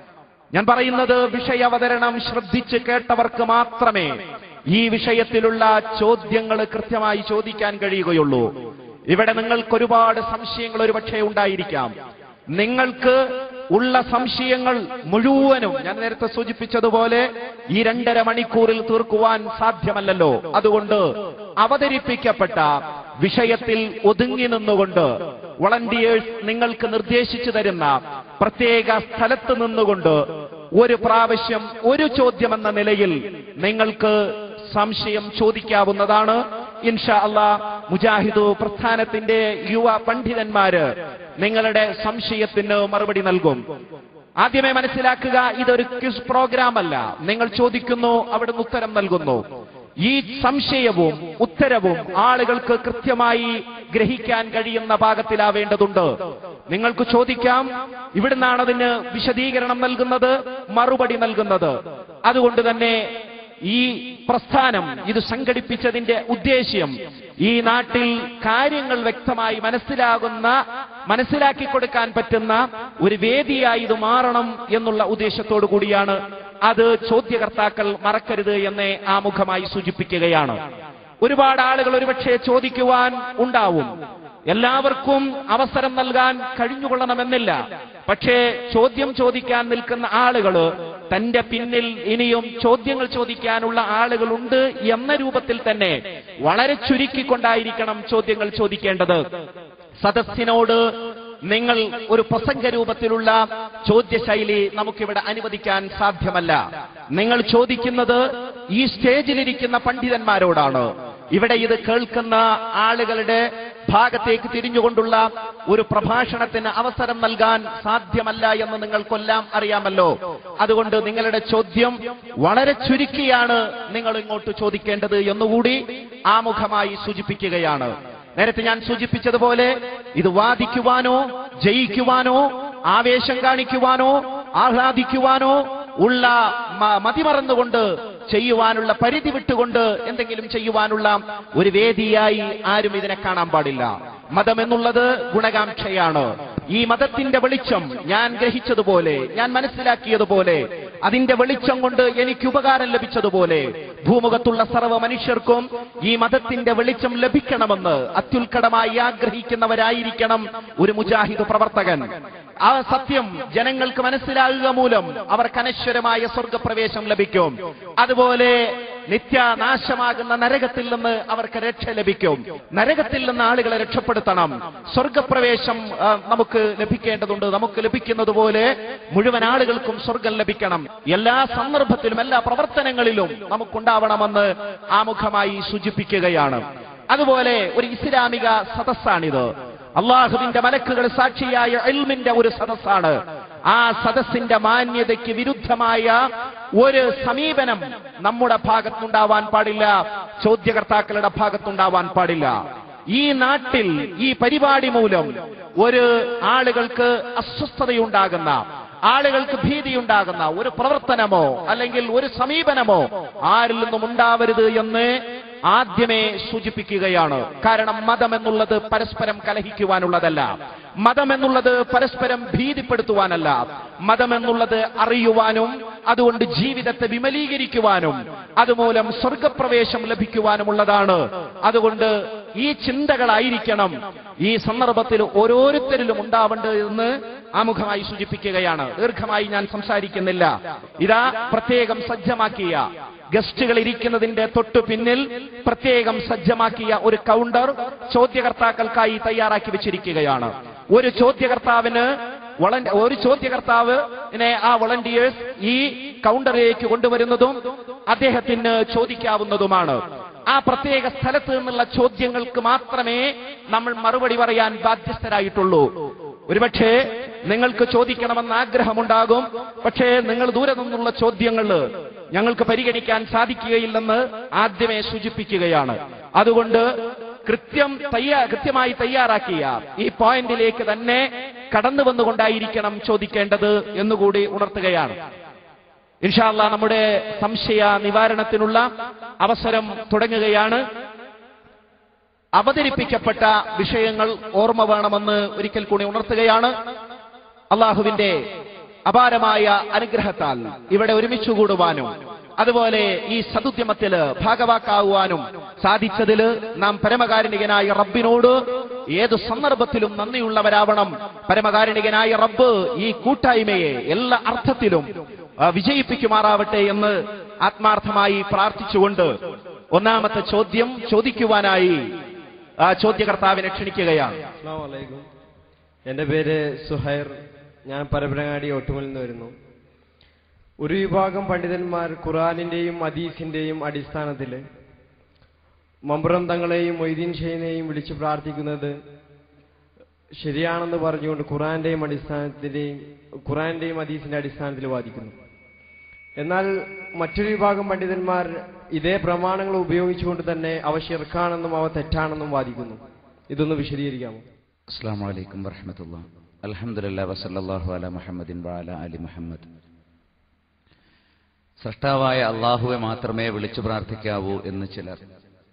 ഞാൻ പറയുന്നത് വിഷയാവതരണം ശ്രദ്ധിച്ച് കേട്ടവർക്ക് മാത്രമേ ഈ വിഷയത്തിലുള്ള ചോദ്യങ്ങൾ കൃത്യമായി ചോദിക്കാൻ കഴിയുകയുള്ളൂ ഇവിടെ നിങ്ങൾക്ക് ഒരുപാട് സംശയങ്ങൾ ഒരുപക്ഷെ ഉണ്ടായിരിക്കാം നിങ്ങൾക്ക് ഉള്ള സംശയങ്ങൾ മുഴുവനും ഞാൻ നേരത്തെ സൂചിപ്പിച്ചതുപോലെ ഈ രണ്ടര മണിക്കൂറിൽ തീർക്കുവാൻ സാധ്യമല്ലല്ലോ അതുകൊണ്ട് അവതരിപ്പിക്കപ്പെട്ട വിഷയത്തിൽ ഒതുങ്ങി നിന്നുകൊണ്ട് വളണ്ടിയേഴ്സ് നിങ്ങൾക്ക് നിർദ്ദേശിച്ചു തരുന്ന പ്രത്യേക സ്ഥലത്ത് നിന്നുകൊണ്ട് ഒരു പ്രാവശ്യം ഒരു ചോദ്യമെന്ന നിലയിൽ നിങ്ങൾക്ക് സംശയം ചോദിക്കാവുന്നതാണ് ഇൻഷാ അള്ളാ മുജാഹിദു പ്രസ്ഥാനത്തിന്റെ യുവ പണ്ഡിതന്മാര് നിങ്ങളുടെ സംശയത്തിന് മറുപടി നൽകും ആദ്യമേ മനസ്സിലാക്കുക ഇതൊരു ക്വിസ് പ്രോഗ്രാം അല്ല നിങ്ങൾ ചോദിക്കുന്നു അവിടുന്ന് ഉത്തരം നൽകുന്നു ഈ സംശയവും ഉത്തരവും ആളുകൾക്ക് കൃത്യമായി ഗ്രഹിക്കാൻ കഴിയുന്ന പാകത്തിലാവേണ്ടതുണ്ട് നിങ്ങൾക്ക് ചോദിക്കാം ഇവിടുന്നാണ് അതിന് വിശദീകരണം നൽകുന്നത് മറുപടി നൽകുന്നത് അതുകൊണ്ട് തന്നെ ഈ പ്രസ്ഥാനം ഇത് സംഘടിപ്പിച്ചതിന്റെ ഉദ്ദേശ്യം ഈ നാട്ടിൽ കാര്യങ്ങൾ വ്യക്തമായി മനസ്സിലാകുന്ന മനസ്സിലാക്കി കൊടുക്കാൻ പറ്റുന്ന ഒരു വേദിയായി ഇത് മാറണം എന്നുള്ള ഉദ്ദേശത്തോടു കൂടിയാണ് അത് ചോദ്യകർത്താക്കൾ മറക്കരുത് എന്നേ ആമുഖമായി സൂചിപ്പിക്കുകയാണ് ഒരുപാട് ആളുകൾ ഒരുപക്ഷെ ചോദിക്കുവാൻ ഉണ്ടാവും എല്ലാവർക്കും അവസരം നൽകാൻ കഴിഞ്ഞുകൊള്ളണമെന്നില്ല പക്ഷേ ചോദ്യം ചോദിക്കാൻ നിൽക്കുന്ന ആളുകൾ തന്റെ പിന്നിൽ ഇനിയും ചോദ്യങ്ങൾ ചോദിക്കാനുള്ള ആളുകളുണ്ട് എന്ന രൂപത്തിൽ തന്നെ വളരെ ചുരുക്കിക്കൊണ്ടായിരിക്കണം ചോദ്യങ്ങൾ ചോദിക്കേണ്ടത് സദസ്സിനോട് നിങ്ങൾ ഒരു പ്രസംഗ രൂപത്തിലുള്ള ചോദ്യശൈലി നമുക്കിവിടെ അനുവദിക്കാൻ സാധ്യമല്ല നിങ്ങൾ ചോദിക്കുന്നത് ഈ സ്റ്റേജിലിരിക്കുന്ന പണ്ഡിതന്മാരോടാണ് ഇവിടെ ഇത് കേൾക്കുന്ന ആളുകളുടെ ഭാഗത്തേക്ക് തിരിഞ്ഞുകൊണ്ടുള്ള ഒരു പ്രഭാഷണത്തിന് അവസരം നൽകാൻ സാധ്യമല്ല എന്ന് നിങ്ങൾക്കെല്ലാം അറിയാമല്ലോ അതുകൊണ്ട് നിങ്ങളുടെ ചോദ്യം വളരെ ചുരുക്കിയാണ് നിങ്ങൾ ഇങ്ങോട്ട് ചോദിക്കേണ്ടത് എന്നുകൂടി ആമുഖമായി സൂചിപ്പിക്കുകയാണ് നേരത്തെ ഞാൻ സൂചിപ്പിച്ചതുപോലെ ഇത് വാദിക്കുവാനോ ജയിക്കുവാനോ ആവേശം കാണിക്കുവാനോ ആഹ്ലാദിക്കുവാനോ ഉള്ള മ- മതിമറന്നുകൊണ്ട് ചെയ്യുവാനുള്ള പരിധി വിട്ടുകൊണ്ട് എന്തെങ്കിലും ചെയ്യുവാനുള്ള ഒരു വേദിയായി ആരും ഇതിനെ കാണാൻ പാടില്ല മതം എന്നുള്ളത് ഗുണകാംക്ഷയാണ് ഈ മതത്തിന്റെ വെളിച്ചം ഞാൻ ഗ്രഹിച്ചതുപോലെ ഞാൻ മനസ്സിലാക്കിയതുപോലെ അതിന്റെ വെളിച്ചം കൊണ്ട് എനിക്ക് ഉപകാരം ലഭിച്ചതുപോലെ ഭൂമുഖത്തുള്ള സർവ്വ മനുഷ്യർക്കും ഈ മതത്തിന്റെ വെളിച്ചം ലഭിക്കണമെന്ന് അത്യുൽക്കടമായി ആഗ്രഹിക്കുന്നവരായിരിക്കണം ഒരു മുജാഹിദ് പ്രവർത്തകൻ ആ സത്യം ജനങ്ങൾക്ക് മനസ്സിലാകുക മൂലം അവർക്ക് അനശ്വരമായ സ്വർഗപ്രവേശം ലഭിക്കും അതുപോലെ നിത്യനാശമാകുന്ന നരകത്തിൽ നിന്ന് അവർക്ക് രക്ഷ ലഭിക്കും നരകത്തിൽ നിന്ന് ആളുകളെ രക്ഷപ്പെടുത്തണം സ്വർഗപ്രവേശം ആ, നമുക്ക് ലഭിക്കേണ്ടതുണ്ട് നമുക്ക് ലഭിക്കുന്നത് പോലെ മുഴുവൻ ആളുകൾക്കും സ്വർഗം ലഭിക്കണം എല്ലാ സന്ദർഭത്തിലും എല്ലാ പ്രവർത്തനങ്ങളിലും നമുക്കുണ്ടാവണമെന്ന് ആമുഖമായി സൂചിപ്പിക്കുകയാണ് അതുപോലെ ഒരു ഇസ്ലാമിക സദസ്സാണിത് അള്ളാഹുവിന്റെ മലക്കുകൾ സാക്ഷിയായ എൽമിന്റെ ഒരു സദസ്സാണ് ആ സദസ്സിന്റെ മാന്യതയ്ക്ക് വിരുദ്ധമായ ഒരു സമീപനം നമ്മുടെ ഭാഗത്തുണ്ടാവാൻ പാടില്ല ചോദ്യകർത്താക്കളുടെ ഭാഗത്തുണ്ടാവാൻ പാടില്ല ഈ നാട്ടിൽ ഈ പരിപാടി മൂലം ഒരു ആളുകൾക്ക് അസ്വസ്ഥതയുണ്ടാകുന്ന ആളുകൾക്ക് ഭീതിയുണ്ടാകുന്ന ഒരു പ്രവർത്തനമോ അല്ലെങ്കിൽ ഒരു സമീപനമോ ആരിൽ നിന്നും ഉണ്ടാവരുത് എന്ന് ആദ്യമേ സൂചിപ്പിക്കുകയാണ് കാരണം മതം എന്നുള്ളത് പരസ്പരം കലഹിക്കുവാനുള്ളതല്ല മതം എന്നുള്ളത് പരസ്പരം ഭീതിപ്പെടുത്തുവാനല്ല മതം എന്നുള്ളത് അറിയുവാനും അതുകൊണ്ട് ജീവിതത്തെ വിമലീകരിക്കുവാനും അതുമൂലം സ്വർഗപ്രവേശം ലഭിക്കുവാനുമുള്ളതാണ് അതുകൊണ്ട് ഈ ചിന്തകളായിരിക്കണം ഈ സന്ദർഭത്തിൽ ഓരോരുത്തരിലും ഉണ്ടാവേണ്ടത് എന്ന് ആമുഖമായി സൂചിപ്പിക്കുകയാണ് ദീർഘമായി ഞാൻ സംസാരിക്കുന്നില്ല ഇതാ പ്രത്യേകം സജ്ജമാക്കിയ ഗസ്റ്റുകൾ ഇരിക്കുന്നതിന്റെ തൊട്ടു പിന്നിൽ പ്രത്യേകം സജ്ജമാക്കിയ ഒരു കൗണ്ടർ ചോദ്യകർത്താക്കൾക്കായി തയ്യാറാക്കി വെച്ചിരിക്കുകയാണ് ഒരു ചോദ്യകർത്താവിന് വള- ഒരു ചോദ്യകർത്താവിനെ ആ വളണ്ടിയേഴ്സ് ഈ കൗണ്ടറിലേക്ക് കൊണ്ടുവരുന്നതും അദ്ദേഹത്തിന് ചോദിക്കാവുന്നതുമാണ് ആ പ്രത്യേക സ്ഥലത്ത് നിന്നുള്ള ചോദ്യങ്ങൾക്ക് മാത്രമേ നമ്മൾ മറുപടി പറയാൻ ബാധ്യസ്ഥരായിട്ടുള്ളൂ ഒരുപക്ഷെ നിങ്ങൾക്ക് ചോദിക്കണമെന്ന് ആഗ്രഹമുണ്ടാകും പക്ഷേ നിങ്ങൾ ദൂരെ നിന്നുള്ള ചോദ്യങ്ങൾ ഞങ്ങൾക്ക് പരിഗണിക്കാൻ സാധിക്കുകയില്ലെന്ന് ആദ്യമേ സൂചിപ്പിക്കുകയാണ് അതുകൊണ്ട് കൃത്യം തയ്യാ കൃത്യമായി തയ്യാറാക്കിയ ഈ പോയിന്റിലേക്ക് തന്നെ കടന്നു വന്നുകൊണ്ടായിരിക്കണം ചോദിക്കേണ്ടത് എന്നുകൂടി ഉണർത്തുകയാണ് ഇൻഷാല്ല നമ്മുടെ സംശയ നിവാരണത്തിനുള്ള അവസരം തുടങ്ങുകയാണ് അവതരിപ്പിക്കപ്പെട്ട വിഷയങ്ങൾ ഓർമ്മ വേണമെന്ന് ഒരിക്കൽ കൂടി ഉണർത്തുകയാണ് അള്ളാഹുവിന്റെ അപാരമായ അനുഗ്രഹത്താൽ ഇവിടെ ഒരുമിച്ച് കൂടുവാനും അതുപോലെ ഈ സതുദ്യമത്തില് ഭാഗവാക്കാവുവാനും സാധിച്ചതില് നാം പരമകാരുണികനായ റബ്ബിനോട് ഏത് സന്ദർഭത്തിലും നന്ദിയുള്ളവരാവണം പരമകാരുണികനായ റബ്ബ് ഈ കൂട്ടായ്മയെ എല്ലാ അർത്ഥത്തിലും ആ, വിജയിപ്പിക്കുമാറാവട്ടെ എന്ന് ആത്മാർത്ഥമായി പ്രാർത്ഥിച്ചുകൊണ്ട് ഒന്നാമത്തെ ചോദ്യം ചോദിക്കുവാനായി ആ ചോദ്യകർത്താവിനെ ക്ഷണിക്കുകയാണ് അസ്സാം വലൈക്കും എൻ്റെ പേര് സുഹൈർ ഞാൻ പരപ്പനങ്ങാടി ഒട്ടുമലിൽ നിന്ന് വരുന്നു ഒരു വിഭാഗം പണ്ഡിതന്മാർ ഖുറാനിന്റെയും ഹദീസിന്റെയും അടിസ്ഥാനത്തിൽ മമ്പ്രം തങ്ങളെയും മൊയ്തീൻ ഷെയ്നെയും വിളിച്ചു പ്രാർത്ഥിക്കുന്നത് ശരിയാണെന്ന് പറഞ്ഞുകൊണ്ട് ഖുറാന്റെയും അടിസ്ഥാനത്തിന്റെയും ഖുറാന്റെയും ഹദീസിന്റെ അടിസ്ഥാനത്തിൽ വാദിക്കുന്നു എന്നാൽ മറ്റൊരു വിഭാഗം പണ്ഡിതന്മാർ ഇതേ പ്രമാണങ്ങൾ ഉപയോഗിച്ചുകൊണ്ട് തന്നെ അവ ഷിർക്കാണെന്നും അവ തെറ്റാണെന്നും വാദിക്കുന്നു ഇതൊന്ന് വിശദീകരിക്കാമോ അസ്സാം വലൈക്കും വർഹമത്തുള്ള അലഹമുല്ല വസല്ലാഹു അല മുഹമ്മദിൻ വാല അലി മുഹമ്മദ് സൃഷ്ടാവായ അള്ളാഹുവെ മാത്രമേ വിളിച്ചു പ്രാർത്ഥിക്കാവൂ എന്ന് ചിലർ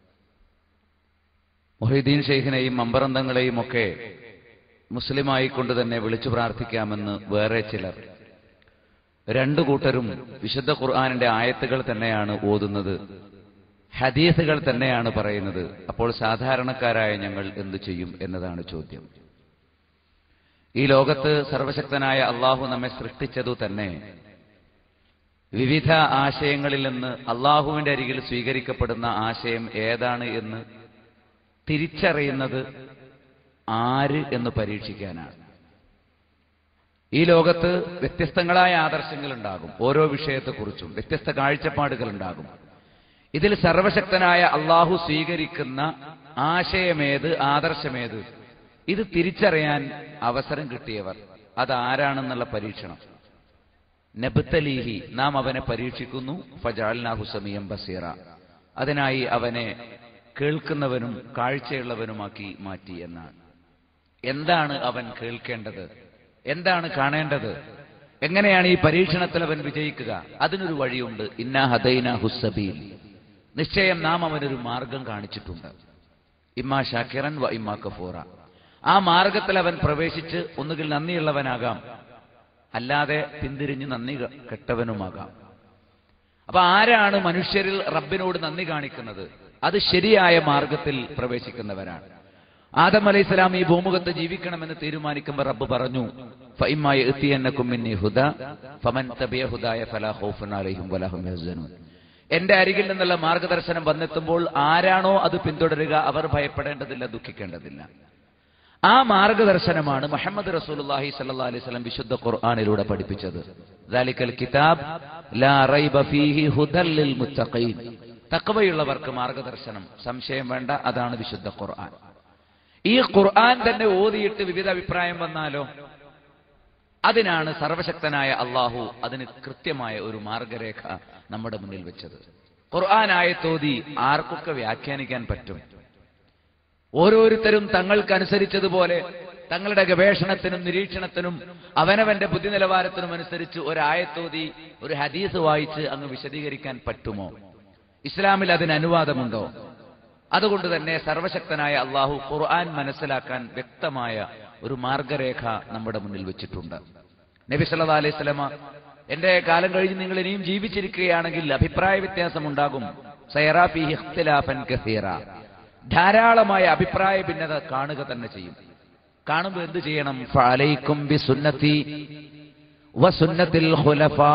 മൊഹീദ്ദീൻ ഷെയ്ഖിനെയും മമ്പറന്തങ്ങളെയും ഒക്കെ മുസ്ലിമായിക്കൊണ്ട് തന്നെ വിളിച്ചു പ്രാർത്ഥിക്കാമെന്ന് വേറെ ചിലർ രണ്ടു കൂട്ടരും വിശുദ്ധ ഖുർആാനിന്റെ ആയത്തുകൾ തന്നെയാണ് ഓതുന്നത് ഹദീസുകൾ തന്നെയാണ് പറയുന്നത് അപ്പോൾ സാധാരണക്കാരായ ഞങ്ങൾ എന്തു ചെയ്യും എന്നതാണ് ചോദ്യം ഈ ലോകത്ത് സർവശക്തനായ അള്ളാഹു നമ്മെ സൃഷ്ടിച്ചതു തന്നെ വിവിധ ആശയങ്ങളിൽ നിന്ന് അള്ളാഹുവിന്റെ അരികിൽ സ്വീകരിക്കപ്പെടുന്ന ആശയം ഏതാണ് എന്ന് തിരിച്ചറിയുന്നത് ആര് എന്ന് പരീക്ഷിക്കാനാണ് ഈ ലോകത്ത് വ്യത്യസ്തങ്ങളായ ആദർശങ്ങൾ ഉണ്ടാകും ഓരോ വിഷയത്തെക്കുറിച്ചും വ്യത്യസ്ത കാഴ്ചപ്പാടുകൾ ഉണ്ടാകും ഇതിൽ സർവശക്തനായ അള്ളാഹു സ്വീകരിക്കുന്ന ആശയമേത് ആദർശമേത് ഇത് തിരിച്ചറിയാൻ അവസരം കിട്ടിയവർ അതാരാണെന്നുള്ള പരീക്ഷണം നബത്തലീഹി നാം അവനെ പരീക്ഷിക്കുന്നു ഫജാൽനാഹു സമീയം ബസീറ അതിനായി അവനെ കേൾക്കുന്നവനും കാഴ്ചയുള്ളവനുമാക്കി മാറ്റി എന്നാണ് എന്താണ് അവൻ കേൾക്കേണ്ടത് എന്താണ് കാണേണ്ടത് എങ്ങനെയാണ് ഈ പരീക്ഷണത്തിൽ അവൻ വിജയിക്കുക അതിനൊരു വഴിയുണ്ട് ഇന്നാ ഹദൈന ഹുസബീൽ നിശ്ചയം നാം അവനൊരു മാർഗം കാണിച്ചിട്ടുണ്ട് ഇമ്മാ ഷാക്കിറൻ വ ഇമ്മാ കഫൂറ ആ മാർഗത്തിൽ അവൻ പ്രവേശിച്ച് ഒന്നുകിൽ നന്ദിയുള്ളവനാകാം അല്ലാതെ പിന്തിരിഞ്ഞ് നന്ദി ക- കെട്ടവനുമാകാം അപ്പൊ ആരാണ് മനുഷ്യരിൽ റബ്ബിനോട് നന്ദി കാണിക്കുന്നത് അത് ശരിയായ മാർഗത്തിൽ പ്രവേശിക്കുന്നവരാണ് ആദം അലൈഹി സ്വലാം ഈ ഭൂമുഖത്ത് ജീവിക്കണമെന്ന് തീരുമാനിക്കുമ്പോൾ റബ്ബ് പറഞ്ഞു "ഫഇമ്മായ യഅ്തിയന്നകും മിന്നി ഹുദ ഫമൻ തബിയ ഹുദായ ഫലാ ഖൗഫുൻ അലൈഹിം വലാ ഹും യഹ്സനൂൻ എന്റെ അരികിൽ നിന്നുള്ള മാർഗദർശനം വന്നെത്തുമ്പോൾ ആരാണോ അത് പിന്തുടരുക അവർ ഭയപ്പെടേണ്ടതില്ല ദുഃഖിക്കേണ്ടതില്ല ആ മാർഗദർശനമാണ് മുഹമ്മദ് റസൂലുള്ളാഹി സ്വല്ലല്ലാഹി അലൈഹി വസല്ലം വിശുദ്ധ ഖുർആനിലൂടെ പഠിപ്പിച്ചത് ദാലിക്കൽ കിതാബ് ലാ റൈബ ഫീഹി ഹുദൽ ലിൽ മുത്തഖീൻ തഖ്വയുള്ളവർക്ക് മാർഗദർശനം സംശയം വേണ്ട അതാണ് വിശുദ്ധ ഖുർആൻ ഈ ഖുർആൻ തന്നെ ഓതിയിട്ട് വിവിധ അഭിപ്രായം വന്നാലോ അതിനാണ് സർവശക്തനായ അള്ളാഹു അതിന് കൃത്യമായ ഒരു മാർഗരേഖ നമ്മുടെ മുന്നിൽ വെച്ചത് ഖുർആൻ ആയത്തോതി ആർക്കൊക്കെ വ്യാഖ്യാനിക്കാൻ പറ്റും ഓരോരുത്തരും തങ്ങൾക്കനുസരിച്ചതുപോലെ തങ്ങളുടെ ഗവേഷണത്തിനും നിരീക്ഷണത്തിനും അവനവന്റെ ബുദ്ധി നിലവാരത്തിനും അനുസരിച്ച് ഒരായത്തോതി ഒരു ഹദീസ് വായിച്ച് അങ്ങ് വിശദീകരിക്കാൻ പറ്റുമോ ഇസ്ലാമിൽ അതിന് അനുവാദമുണ്ടോ അതുകൊണ്ട് തന്നെ സർവശക്തനായ അള്ളാഹു ഖുർആൻ മനസ്സിലാക്കാൻ വ്യക്തമായ ഒരു മാർഗരേഖ നമ്മുടെ മുന്നിൽ വെച്ചിട്ടുണ്ട് നബി സല്ലല്ലാഹു അലൈഹി സ്വലമ എന്റെ കാലം കഴിഞ്ഞ് നിങ്ങൾ ഇനിയും ജീവിച്ചിരിക്കുകയാണെങ്കിൽ അഭിപ്രായ വ്യത്യാസം ഉണ്ടാകും സയറാ ഫീഹി ഇഖ്തിലാഫൻ കസീറ ധാരാളമായ അഭിപ്രായ ഭിന്നത കാണുക തന്നെ ചെയ്യും കാണുമ്പോൾ എന്ത് ചെയ്യണം ഫഅലൈക്കും ബിസുന്നതി വസുന്നത്തിൽ ഖുലഫാ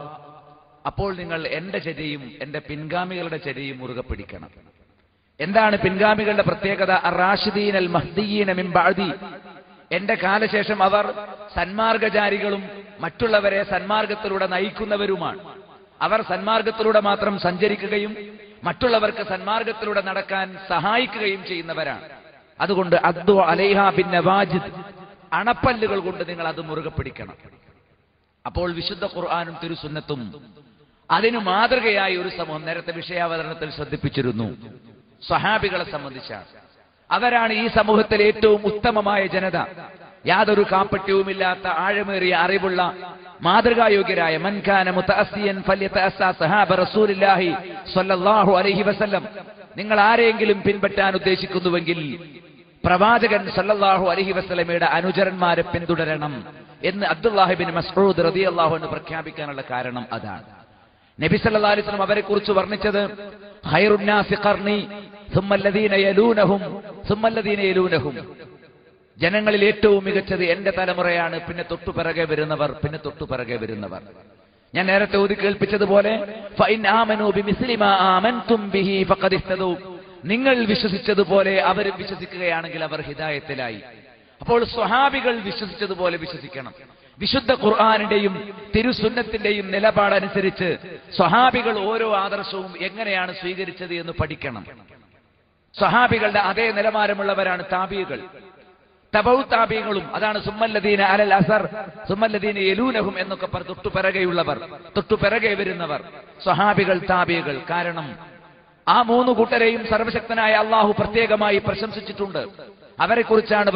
അപ്പോൾ നിങ്ങൾ എന്റെ ചര്യയും എന്റെ പിൻഗാമികളുടെ ചര്യയും മുറുകെ പിടിക്കണം എന്താണ് പിൻഗാമികളുടെ പ്രത്യേകത റാഷിദീൻ അൽ മഹ്ദീൻ മിൻ ബഅദി എന്റെ കാലശേഷം അവർ സന്മാർഗചാരികളും മറ്റുള്ളവരെ സന്മാർഗത്തിലൂടെ നയിക്കുന്നവരുമാണ് അവർ സന്മാർഗത്തിലൂടെ മാത്രം സഞ്ചരിക്കുകയും മറ്റുള്ളവർക്ക് സന്മാർഗത്തിലൂടെ നടക്കാൻ സഹായിക്കുകയും ചെയ്യുന്നവരാണ് അതുകൊണ്ട് അദ്ദു അലൈഹ ബിൻ നവാജിദ് അണപ്പല്ലുകൾ കൊണ്ട് നിങ്ങൾ അത് മുറുകെ പിടിക്കണം അപ്പോൾ വിശുദ്ധ ഖുർആാനും തിരുസുന്നത്തും അതിനു മാതൃകയായി ഒരു സമൂഹം നേരത്തെ വിഷയാവതരണത്തിൽ ശ്രദ്ധിപ്പിച്ചിരുന്നു സ്വഹാബികളെ സംബന്ധിച്ചാണ് അവരാണ് ഈ സമൂഹത്തിലെ ഏറ്റവും ഉത്തമമായ ജനത യാതൊരു കാപ്പട്യവുമില്ലാത്ത ആഴമേറിയ അറിവുള്ള മാതൃകായോഗ്യരായ മൻഖാന മുതഅസ്സിയൻ ഫല്യതഅസ്സ സഹാബ റസൂലില്ലാഹി സ്വല്ലല്ലാഹു അലൈഹി വസല്ലം നിങ്ങൾ ആരെങ്കിലും പിൻപറ്റാൻ ഉദ്ദേശിക്കുന്നുവെങ്കിൽ പ്രവാചകൻ സല്ലല്ലാഹു അലൈഹി വസല്ലമയുടെ അനുചരന്മാരെ പിന്തുടരണം എന്ന് അബ്ദുല്ലാഹിബിൻ മസ്ഊദ് റളിയല്ലാഹു അൻഹു പ്രഖ്യാപിക്കാനുള്ള കാരണം അതാണ് നബി സല്ലല്ലാഹു അലൈഹി വസല്ലം അവരെ കുറിച്ച് വർണ്ണിച്ചത് ഖൈറുന്നാസി ഖർനി ثم الذين يلونهم ثم الذين يلونهم ജനങ്ങളിൽ ഏറ്റവും മികച്ചത് എന്റെ തലമുറയാണ് പിന്നെ തൊട്ടു പിറകെ വരുന്നവർ പിന്നെ തൊട്ടു പിറകെ വരുന്നവർ ഞാൻ നേരത്തെ ഊതി കേൾപ്പിച്ചതുപോലെ ഫൈൻ ആമനു ബിമിസ്ലി മാ ആമൻതും ബിഹി ഫഖദ് ഇഹ്തദൂ. നിങ്ങൾ വിശ്വസിച്ചതുപോലെ അവരും വിശ്വസിക്കുകയാണെങ്കിൽ അവർ ഹിദായത്തിലായി അപ്പോൾ സ്വഹാബികൾ വിശ്വസിച്ചതുപോലെ വിശ്വസിക്കണം വിശുദ്ധ ഖുർആാനിന്റെയും തിരുസുന്നത്തിന്റെയും നിലപാടനുസരിച്ച് സ്വഹാബികൾ ഓരോ ആദർശവും എങ്ങനെയാണ് സ്വീകരിച്ചത് എന്ന് പഠിക്കണം സ്വഹാബികളുടെ അതേ നിലവാരമുള്ളവരാണ് താബികൾ തബൗ താബികളും അതാണ് സുമ്മല്ലദീന അലൽ അസർ സുമ്മല്ലദീന യലൂനഹും എന്നൊക്കെ പറ തൊട്ടു പിറകെയുള്ളവർ തൊട്ടു പിറകെ വരുന്നവർ സ്വഹാബികൾ താബികൾ കാരണം ആ മൂന്ന് കൂട്ടരെയും സർവശക്തനായ അള്ളാഹു പ്രത്യേകമായി പ്രശംസിച്ചിട്ടുണ്ട് അവരെ കുറിച്ചാണ്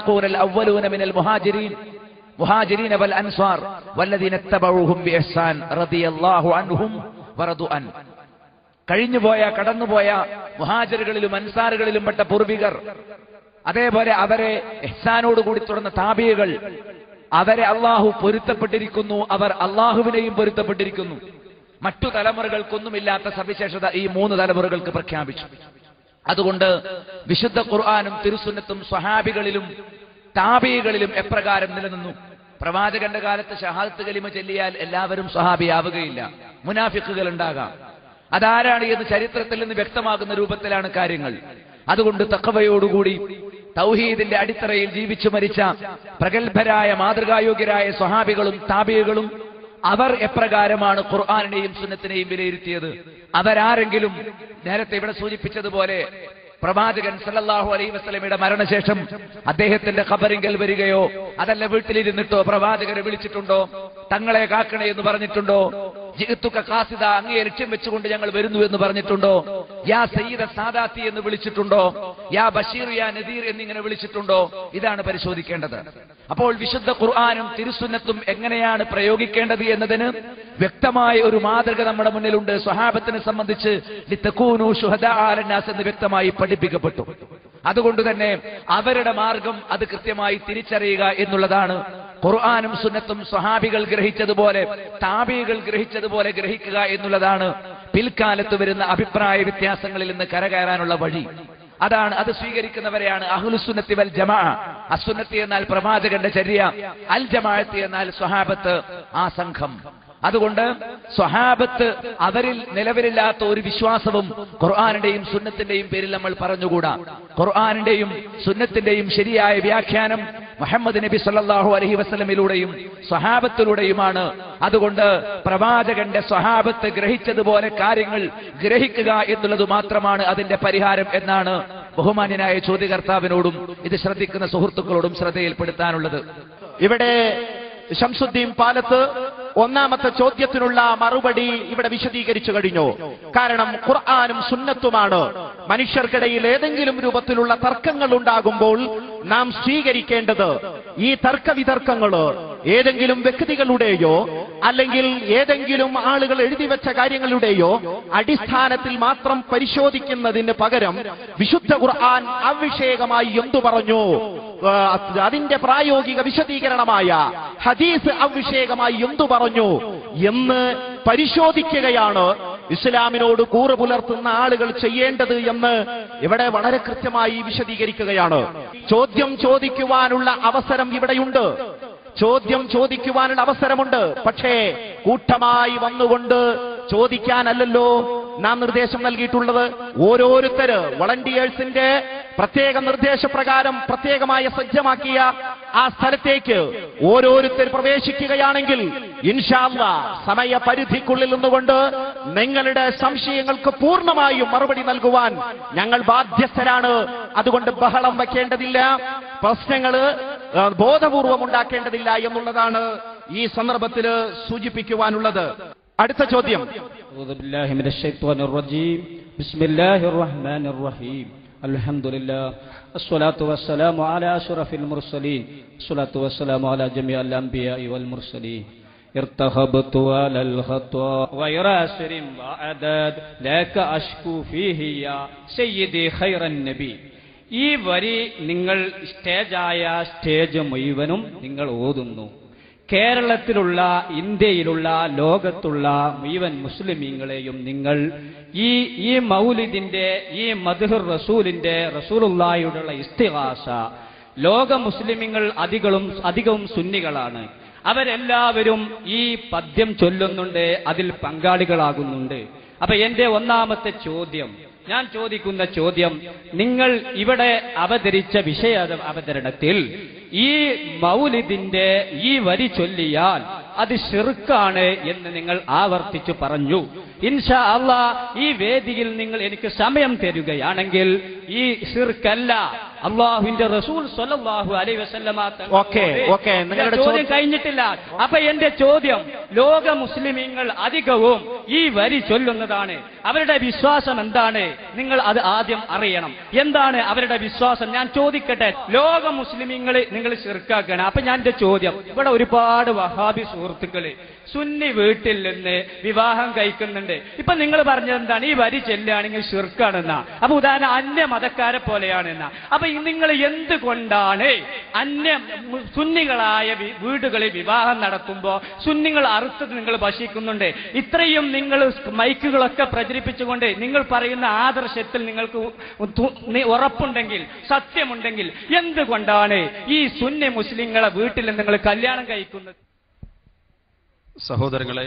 മിനൽ മുഹാജിരീൻ മുഹാജിരീൻ വൽ അൻസ്വാർ വല്ലദീന തബഊഹും ബിഇഹ്സാൻ റളിയല്ലാഹു അൻഹും വറദു അൻ കഴിഞ്ഞുപോയ കടന്നുപോയ മുഹാജറുകളിലും അൻസാറുകളിലും പെട്ട പൂർവികർ അതേപോലെ അവരെ എഹ്സാനോട് കൂടി തുടർന്ന താബിയകൾ അവരെ അള്ളാഹു പൊരുത്തപ്പെട്ടിരിക്കുന്നു അവർ അള്ളാഹുവിനെയും പൊരുത്തപ്പെട്ടിരിക്കുന്നു മറ്റു തലമുറകൾക്കൊന്നുമില്ലാത്ത സവിശേഷത ഈ മൂന്ന് തലമുറകൾക്ക് പ്രഖ്യാപിച്ചു അതുകൊണ്ട് വിശുദ്ധ ഖുർആാനും തിരുസുന്നത്തും സ്വഹാബികളിലും താബികളിലും എപ്രകാരം നിലനിന്നു പ്രവാചകന്റെ കാലത്ത് ഷഹാദത്ത് കലിമ ചെല്ലിയാൽ എല്ലാവരും സ്വഹാബിയാവുകയില്ല മുനാഫിക്കുകൾ ഉണ്ടാകാം അതാരാണ് എന്ന് ചരിത്രത്തിൽ നിന്ന് വ്യക്തമാകുന്ന രൂപത്തിലാണ് കാര്യങ്ങൾ അതുകൊണ്ട് തക്കവയോടുകൂടി തൗഹീദിന്റെ അടിത്തറയിൽ ജീവിച്ചു മരിച്ച പ്രഗത്ഭരായ മാതൃകായോഗ്യരായ സ്വഹാബികളും താബിയകളും അവർ എപ്രകാരമാണ് ഖുർആാനിനെയും സുന്നത്തിനെയും വിലയിരുത്തിയത് അവരാരെങ്കിലും നേരത്തെ ഇവിടെ സൂചിപ്പിച്ചതുപോലെ പ്രവാചകൻ സല്ലല്ലാഹു അലൈഹി വസല്ലമയുടെ മരണശേഷം അദ്ദേഹത്തിന്റെ ഖബറിങ്കൽ വരികയോ അതല്ല വീട്ടിലിരുന്നിട്ടോ പ്രവാചകരെ വിളിച്ചിട്ടുണ്ടോ തങ്ങളെ കാക്കണേ എന്ന് പറഞ്ഞിട്ടുണ്ടോ ജിഹത്തുക്ക കാസിദ അങ്ങയെ ലക്ഷ്യം വെച്ചുകൊണ്ട് ഞങ്ങൾ വരുന്നു എന്ന് പറഞ്ഞിട്ടുണ്ടോ യാ സയ്യിദ സാദാത്തി എന്ന് വിളിച്ചിട്ടുണ്ടോ യാ ബഷീർ യാ നദീർ എന്നിങ്ങനെ വിളിച്ചിട്ടുണ്ടോ ഇതാണ് പരിശോധിക്കേണ്ടത് അപ്പോൾ വിശുദ്ധ ഖുർആാനും തിരുസുന്നത്തും എങ്ങനെയാണ് പ്രയോഗിക്കേണ്ടത് എന്നതിന് വ്യക്തമായ ഒരു മാതൃക നമ്മുടെ മുന്നിലുണ്ട് സ്വഹാബത്തിനെ സംബന്ധിച്ച് ലിത്തക്കൂനു ശുഹദാ അലന്നാസ് എന്ന് വ്യക്തമായി പഠിപ്പിക്കപ്പെട്ടു അതുകൊണ്ട് തന്നെ അവരുടെ മാർഗം അത് കൃത്യമായി തിരിച്ചറിയുക എന്നുള്ളതാണ് ഖുർആാനും സുന്നത്തും സ്വഹാബികൾ ഗ്രഹിച്ചതുപോലെ താബികൾ ഗ്രഹിച്ചതുപോലെ ഗ്രഹിക്കുക എന്നുള്ളതാണ് പിൽക്കാലത്ത് വരുന്ന അഭിപ്രായ വ്യത്യാസങ്ങളിൽ നിന്ന് കരകയറാനുള്ള വഴി അതാണ് അത് സ്വീകരിക്കുന്നവരെയാണ് അഹ്ലുസുന്നത്തി വൽ ജമാ അസുന്നത്തി എന്നാൽ പ്രവാചകന്റെ ചര്യ അൽ ജമാഅത്ത് എന്നാൽ സ്വഹാബത്ത് ആ സംഘം അതുകൊണ്ട് സ്വഹാബത്ത് അവരിൽ നിലവിലില്ലാത്ത ഒരു വിശ്വാസവും ഖുർആാനിന്റെയും സുന്നത്തിന്റെയും പേരിൽ നമ്മൾ പറഞ്ഞുകൂടാ ഖുർആാനിന്റെയും സുന്നത്തിന്റെയും ശരിയായ വ്യാഖ്യാനം മുഹമ്മദ് നബി സല്ലല്ലാഹു അലൈഹി വസല്ലമിലൂടെയും സ്വഹാബത്തിലൂടെയുമാണ് അതുകൊണ്ട് പ്രവാചകന്റെ സ്വഹാബത്ത് ഗ്രഹിച്ചതുപോലെ കാര്യങ്ങൾ ഗ്രഹിക്കുക എന്നുള്ളത് മാത്രമാണ് അതിന്റെ പരിഹാരം എന്നാണ് ബഹുമാന്യനായ ചോദ്യകർത്താവിനോടും ഇത് ശ്രദ്ധിക്കുന്ന സുഹൃത്തുക്കളോടും ശ്രദ്ധയിൽപ്പെടുത്താനുള്ളത് ഇവിടെ ശംസുദ്ദീൻ പാലത്ത് ഒന്നാമത്തെ ചോദ്യത്തിനുള്ള മറുപടി ഇവിടെ വിശദീകരിച്ചു കഴിഞ്ഞു കാരണം ഖുർആാനും സുന്നത്തുമാണ് മനുഷ്യർക്കിടയിൽ ഏതെങ്കിലും രൂപത്തിലുള്ള തർക്കങ്ങൾ ഉണ്ടാകുമ്പോൾ നാം സ്വീകരിക്കേണ്ടത് ഈ തർക്ക വിതർക്കങ്ങള് ഏതെങ്കിലും വ്യക്തികളുടെയോ അല്ലെങ്കിൽ ഏതെങ്കിലും ആളുകൾ എഴുതി വെച്ച കാര്യങ്ങളുടെയോ അടിസ്ഥാനത്തിൽ മാത്രം പരിശോധിക്കുന്നതിന് പകരം വിശുദ്ധ ഖുർആൻ അവിഷേകമായി എന്തു പറഞ്ഞു ആ, അതിന്റെ പ്രായോഗിക വിശദീകരണമായ ഹദീസ് അവിഷേകമായി എന്തു പറഞ്ഞു എന്ന് പരിശോധിക്കുകയാണ് ഇസ്ലാമിനോട് കൂറ് പുലർത്തുന്ന ആളുകൾ ചെയ്യേണ്ടത് എന്ന് ഇവിടെ വളരെ കൃത്യമായി വിശദീകരിക്കുകയാണ് ചോദ്യം ചോദിക്കുവാനുള്ള അവസരം ഇവിടെയുണ്ട് ചോദ്യം ചോദിക്കുവാനുള്ള അവസരമുണ്ട് പക്ഷേ കൂട്ടമായി വന്നുകൊണ്ട് ചോദിക്കാനല്ലല്ലോ നാം നിർദ്ദേശം നൽകിയിട്ടുള്ളത് ഓരോരുത്തര് വളണ്ടിയേഴ്സിന്റെ പ്രത്യേക നിർദ്ദേശപ്രകാരം പ്രത്യേകമായ സജ്ജമാക്കിയ ആ സ്ഥലത്തേക്ക് ഓരോരുത്തർ പ്രവേശിക്കുകയാണെങ്കിൽ ഇൻഷാല്ല സമയപരിധിക്കുള്ളിൽ നിന്നുകൊണ്ട് നിങ്ങളുടെ സംശയങ്ങൾക്ക് പൂർണ്ണമായും മറുപടി നൽകുവാൻ ഞങ്ങൾ ബാധ്യസ്ഥരാണ് അതുകൊണ്ട് ബഹളം വയ്ക്കേണ്ടതില്ല പ്രശ്നങ്ങള് ആ, ബോധപൂർവം ഉണ്ടാക്കേണ്ടതില്ല എന്നുള്ളതാണ് ഈ സന്ദർഭത്തിൽ സൂചിപ്പിക്കുവാനുള്ളത് അടുത്ത ചോദ്യം أعوذ بالله من الشيطان الرجيم بسم الله الرحمن الرحيم الحمد لله الصلاة والسلام على أشرف المرسلين الصلاة والسلام على جميع الأنبياء والمرسلين ارتهبت على الخطا غير أسر وعدد لك أشكو فيه يا سيدي خير النبي ഈ വരി നിങ്ങൾ സ്റ്റേജായ സ്റ്റേജ് മുഴുവനും നിങ്ങൾ ഓതുന്നു കേരളത്തിലുള്ള ഇന്ത്യയിലുള്ള ലോകത്തുള്ള മുഴുവൻ മുസ്ലിമീങ്ങളെയും നിങ്ങൾ ഈ ഈ മൗലിദിന്റെ ഈ മധുഹർ റസൂലിന്റെ റസൂലുള്ളാഹിയോടുള്ള ഇസ്തിഹാസ ലോക മുസ്ലിമീങ്ങൾ അധികവും അധികവും സുന്നികളാണ് അവരെല്ലാവരും ഈ പദ്യം ചൊല്ലുന്നുണ്ട് അതിൽ പങ്കാളികളാകുന്നുണ്ട് അപ്പൊ എന്റെ ഒന്നാമത്തെ ചോദ്യം ഞാൻ ചോദിക്കുന്ന ചോദ്യം നിങ്ങൾ ഇവിടെ അവതരിച്ച വിഷയ അവതരണത്തിൽ ഈ മൗലിദിന്റെ ഈ വരി ചൊല്ലിയാൽ അത് ഷിർക്കാണ് എന്ന് നിങ്ങൾ ആവർത്തിച്ചു പറഞ്ഞു ഇൻഷാ അള്ളാ ഈ വേദിയിൽ നിങ്ങൾ എനിക്ക് സമയം തരുകയാണെങ്കിൽ ഈ ഷിർക്കല്ല അള്ളാഹുവിന്റെ റസൂൽ സ്വല്ലല്ലാഹു അലൈഹി വസല്ലമ തങ്ങളോട് ഓക്കേ, ഓക്കേ, നിങ്ങളുടെ ചോദ്യം ചോദ്യം- കഴിഞ്ഞിട്ടില്ല അപ്പൊ എന്റെ ചോദ്യം ലോക മുസ്ലിമീങ്ങൾ അധികവും ഈ വരി ചൊല്ലുന്നതാണ് അവരുടെ വിശ്വാസം എന്താണ് നിങ്ങൾ അത് ആദ്യം അറിയണം എന്താണ് അവരുടെ വിശ്വാസം ഞാൻ ചോദിക്കട്ടെ ലോക മുസ്ലിമീങ്ങൾ നിങ്ങൾ ചെറുക്കാക്കണം അപ്പൊ ഞാൻ എന്റെ ചോദ്യം ഇവിടെ ഒരുപാട് വഹാബി സുഹൃത്തുക്കള് സുന്നി വീട്ടിൽ നിന്ന് വിവാഹം കഴിക്കുന്നുണ്ട് ഇപ്പൊ നിങ്ങൾ പറഞ്ഞത് എന്താണ് ഈ വരി ചെല്ലുകയാണെങ്കിൽ ഷിർക്കാണെന്ന അപ്പൊ ഉദാഹരണം അന്യ മതക്കാരെ പോലെയാണെന്ന അപ്പൊ ഈ നിങ്ങൾ എന്തുകൊണ്ടാണ് അന്യ മു- സുന്നികളായ വി- വീടുകളിൽ വിവാഹം നടത്തുമ്പോ സുന്നികൾ അറുത്തത് നിങ്ങൾ ഭക്ഷിക്കുന്നുണ്ട് ഇത്രയും നിങ്ങൾ മൈക്കുകളൊക്കെ പ്രചരിപ്പിച്ചുകൊണ്ട് നിങ്ങൾ പറയുന്ന ആദർശത്തിൽ നിങ്ങൾക്ക് ഉ- തു- നി- ഉറപ്പുണ്ടെങ്കിൽ സത്യമുണ്ടെങ്കിൽ എന്തുകൊണ്ടാണ് ഈ സുന്നി മുസ്ലിങ്ങളെ വീട്ടിൽ നിങ്ങൾ കല്യാണം കഴിക്കുന്നത് സഹോദരങ്ങളെ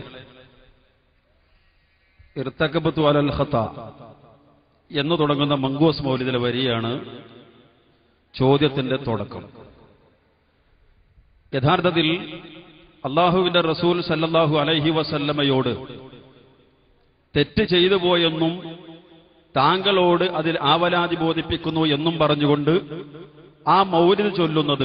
ഇർത്തക്കബത്തു അലൽ ഖത്ത എന്ന് തുടങ്ങുന്ന മങ്കൂസ് മൗലിദിലെ വരിയാണ് ചോദ്യത്തിന്റെ തുടക്കം യഥാർത്ഥത്തിൽ അള്ളാഹുവിന്റെ റസൂൽ സല്ലല്ലാഹു അലൈഹി വസല്ലമയോട് തെറ്റ് ചെയ്തു പോയെന്നും താങ്കളോട് അതിൽ ആവലാതി ബോധിപ്പിക്കുന്നു എന്നും പറഞ്ഞുകൊണ്ട് ആ മൗലിദ് ചൊല്ലുന്നത്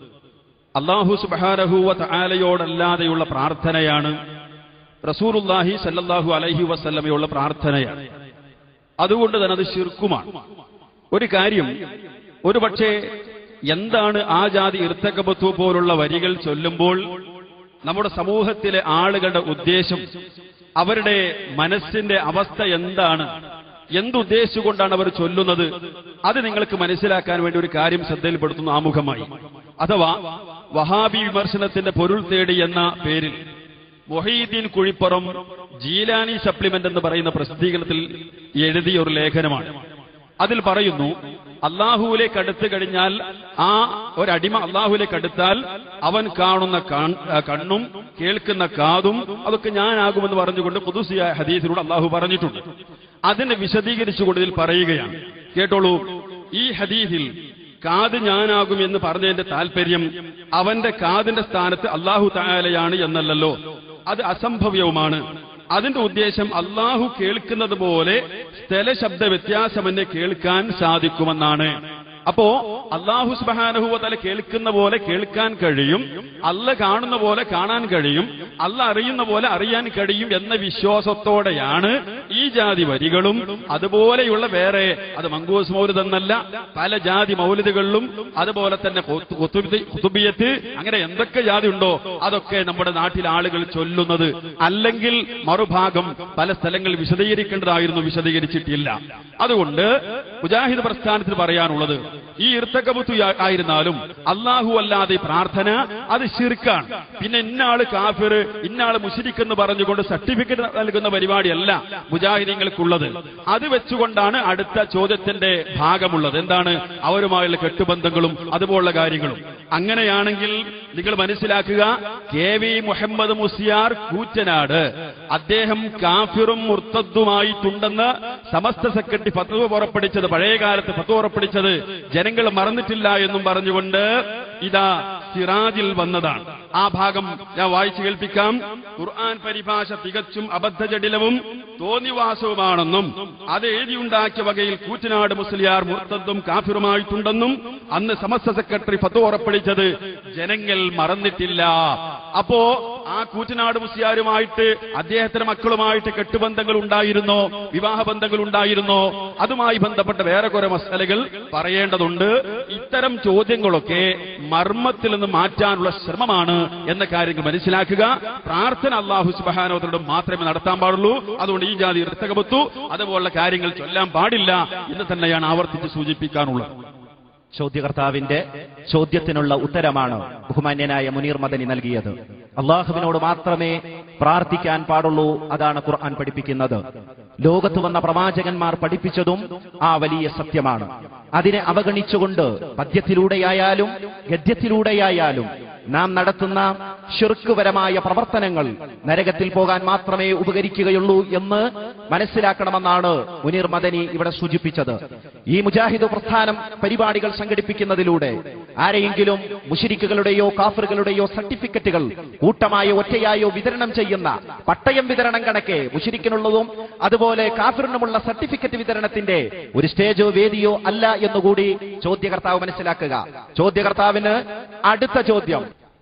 അള്ളാഹു സുബാരഹുവ താലയോടല്ലാതെയുള്ള പ്രാർത്ഥനയാണ് റസൂറുല്ലാഹി സല്ലല്ലാഹു അലൈഹി വസല്ലമയുള്ള പ്രാർത്ഥനയാണ് അതുകൊണ്ട് തന്നെ അത് ശിർക്കുമാണ് ഒരു കാര്യം ഒരു പക്ഷേ എന്താണ് ആ ജാതി ഇർത്തകബത്തു പോലുള്ള വരികൾ ചൊല്ലുമ്പോൾ നമ്മുടെ സമൂഹത്തിലെ ആളുകളുടെ ഉദ്ദേശം അവരുടെ മനസ്സിന്റെ അവസ്ഥ എന്താണ് എന്തുദ്ദേശിച്ചുകൊണ്ടാണ് അവർ ചൊല്ലുന്നത് അത് നിങ്ങൾക്ക് മനസ്സിലാക്കാൻ വേണ്ടി ഒരു കാര്യം ശ്രദ്ധയിൽപ്പെടുത്തുന്നു ആമുഖമായി അഥവാ വഹാബി വിമർശനത്തിന്റെ പൊരുൾ തേടി എന്ന പേരിൽ മൊഹീദ്ദീൻ കുഴിപ്പുറം ജീലാനി സപ്ലിമെന്റ് എന്ന് പറയുന്ന പ്രസിദ്ധീകരണത്തിൽ എഴുതിയ ഒരു ലേഖനമാണ് അതിൽ പറയുന്നു അള്ളാഹുവിലേക്ക് അടുത്തു കഴിഞ്ഞാൽ ആ ഒരടിമ അള്ളാഹുവിലേക്ക് അടുത്താൽ അവൻ കാണുന്ന കാൺ- ആ കണ്ണും കേൾക്കുന്ന കാതും അതൊക്കെ ഞാനാകുമെന്ന് പറഞ്ഞുകൊണ്ട് പുതുസിയായ ഹദീസിലൂടെ അള്ളാഹു പറഞ്ഞിട്ടുണ്ട് അതിനെ വിശദീകരിച്ചുകൊണ്ട് ഇതിൽ പറയുകയാണ് കേട്ടോളൂ ഈ ഹദീസിൽ കാത് ഞാനാകും എന്ന് പറഞ്ഞതിന്റെ താല്പര്യം അവന്റെ കാതിന്റെ സ്ഥാനത്ത് അള്ളാഹു തായാലയാണ് എന്നല്ലല്ലോ അത് അസംഭവ്യവുമാണ് അതിന്റെ ഉദ്ദേശം അള്ളാഹു കേൾക്കുന്നത് പോലെ സ്ഥലശബ്ദ വ്യത്യാസമെന്നെ കേൾക്കാൻ സാധിക്കുമെന്നാണ് അപ്പോ അള്ളാഹു സുബാനഹുവതല കേൾക്കുന്ന പോലെ കേൾക്കാൻ കഴിയും അല്ല കാണുന്ന പോലെ കാണാൻ കഴിയും അല്ല അറിയുന്ന പോലെ അറിയാൻ കഴിയും എന്ന വിശ്വാസത്തോടെയാണ് ഈ ജാതി വരികളും അതുപോലെയുള്ള വേറെ അത് മങ്കൂസ് മൗലിദ് എന്നല്ല പല ജാതി മൗലിദുകളിലും അതുപോലെ തന്നെ ഖുത്ബ്- ഖുത്ബി- ഖുത്ബിയത്ത് അങ്ങനെ എന്തൊക്കെ ജാതി ഉണ്ടോ അതൊക്കെ നമ്മുടെ നാട്ടിൽ ആളുകൾ ചൊല്ലുന്നത് അല്ലെങ്കിൽ മറുഭാഗം പല സ്ഥലങ്ങളിൽ വിശദീകരിക്കേണ്ടതായിരുന്നു വിശദീകരിച്ചിട്ടില്ല അതുകൊണ്ട് മുജാഹിദ് പ്രസ്ഥാനത്തിൽ പറയാനുള്ളത് ഈ ഇർത്തകബുത്തു ആയിരുന്നാലും അള്ളാഹു അല്ലാതെ പ്രാർത്ഥന അത് ശിർക്കാണ് പിന്നെ ഇന്നാള് കാഫിർ ഇന്നാള് മുഷിരിക്കെന്ന് പറഞ്ഞുകൊണ്ട് സർട്ടിഫിക്കറ്റ് നൽകുന്ന പരിപാടിയല്ല മുജാഹിദീങ്ങൾക്കുള്ളത് അത് വെച്ചുകൊണ്ടാണ് അടുത്ത ചോദ്യത്തിന്റെ ഭാഗമുള്ളത് എന്താണ് അവരുമായുള്ള കെട്ടുബന്ധങ്ങളും അതുപോലുള്ള കാര്യങ്ങളും അങ്ങനെയാണെങ്കിൽ നിങ്ങൾ മനസ്സിലാക്കുക കെ വി മുഹമ്മദ് മുസിയാർ കൂറ്റനാട് അദ്ദേഹം കാഫിറും മുർത്തദ്ദുമായിട്ടുണ്ടെന്ന് സമസ്ത സെക്രട്ടറി ഫത്വ പുറപ്പെടുവിച്ചത് പഴയകാലത്ത് ഫത്വ പുറപ്പെടുവിച്ചത് ജനങ്ങൾ മറന്നിട്ടില്ല എന്നും പറഞ്ഞുകൊണ്ട് ഇതാ സിറാജിൽ വന്നതാണ് ആ ഭാഗം ഞാൻ വായിച്ചു കേൾപ്പിക്കാം ഖുർആൻ പരിഭാഷ തികച്ചും അബദ്ധജടിലവും തോന്നിവാസവുമാണെന്നും അത് എഴുതിയുണ്ടാക്കിയ വകയിൽ കൂറ്റനാട് മുസ്ലിയാർ മുർത്തദ്ദും കാഫിറുമായിട്ടുണ്ടെന്നും അന്ന് സമസ്ത സെക്രട്ടറി ഫത്വ ഉറപ്പടിച്ചത് ജനങ്ങൾ മറന്നിട്ടില്ല അപ്പോ ആ കൂറ്റനാട് മുസ്ലിയാരുമായിട്ട് അദ്ദേഹത്തിന്റെ മക്കളുമായിട്ട് കെട്ടുബന്ധങ്ങൾ ഉണ്ടായിരുന്നോ വിവാഹ ബന്ധങ്ങൾ ഉണ്ടായിരുന്നോ അതുമായി ബന്ധപ്പെട്ട വേറെ കുറെ മസാലകൾ പറയേണ്ടതുണ്ട് ഇത്തരം ചോദ്യങ്ങളൊക്കെ മർമ്മത്തിൽ നിന്ന് മാറ്റാനുള്ള ശ്രമമാണ് എന്ന കാര്യങ്ങൾ മനസ്സിലാക്കുക പ്രാർത്ഥന അള്ളാഹു സുബാനോദരോട് മാത്രമേ നടത്താൻ പാടുള്ളൂ അതുകൊണ്ട് ഈ ജാതി ഇർത്തകബത്തു അതുപോലുള്ള കാര്യങ്ങൾ ചൊല്ലാൻ പാടില്ല എന്ന് തന്നെയാണ് ആവർത്തിച്ച് സൂചിപ്പിക്കാനുള്ളത് ചോദ്യകർത്താവിന്റെ ചോദ്യത്തിനുള്ള ഉത്തരമാണ് ബഹുമാന്യനായ മുനീർ മദനി നൽകിയത് അള്ളാഹുവിനോട് മാത്രമേ പ്രാർത്ഥിക്കാൻ പാടുള്ളൂ അതാണ് ഖുർആൻ പഠിപ്പിക്കുന്നത് ലോകത്ത് വന്ന പ്രവാചകന്മാർ പഠിപ്പിച്ചതും ആ വലിയ സത്യമാണ് അതിനെ അവഗണിച്ചുകൊണ്ട് പദ്യത്തിലൂടെയായാലും ഗദ്യത്തിലൂടെയായാലും നാം നടത്തുന്ന ഷിർക്കുപരമായ പ്രവർത്തനങ്ങൾ നരകത്തിൽ പോകാൻ മാത്രമേ ഉപകരിക്കുകയുള്ളൂ എന്ന് മനസ്സിലാക്കണമെന്നാണ് മുനീർ മദനി ഇവിടെ സൂചിപ്പിച്ചത് ഈ മുജാഹിദ് പ്രസ്ഥാനം പരിപാടികൾ സംഘടിപ്പിക്കുന്നതിലൂടെ ആരെയെങ്കിലും മുഷിരിക്കുകളുടെയോ കാഫറുകളുടെയോ സർട്ടിഫിക്കറ്റുകൾ കൂട്ടമായോ ഒറ്റയായോ വിതരണം ചെയ്യുന്ന പട്ടയം വിതരണം കണക്കെ മുഷിരിക്കിനുള്ളതും അതുപോലെ കാഫിറിനുമുള്ള സർട്ടിഫിക്കറ്റ് വിതരണത്തിന്റെ ഒരു സ്റ്റേജോ വേദിയോ അല്ല എന്നുകൂടി ചോദ്യകർത്താവ് മനസ്സിലാക്കുക ചോദ്യകർത്താവിന് അടുത്ത ചോദ്യം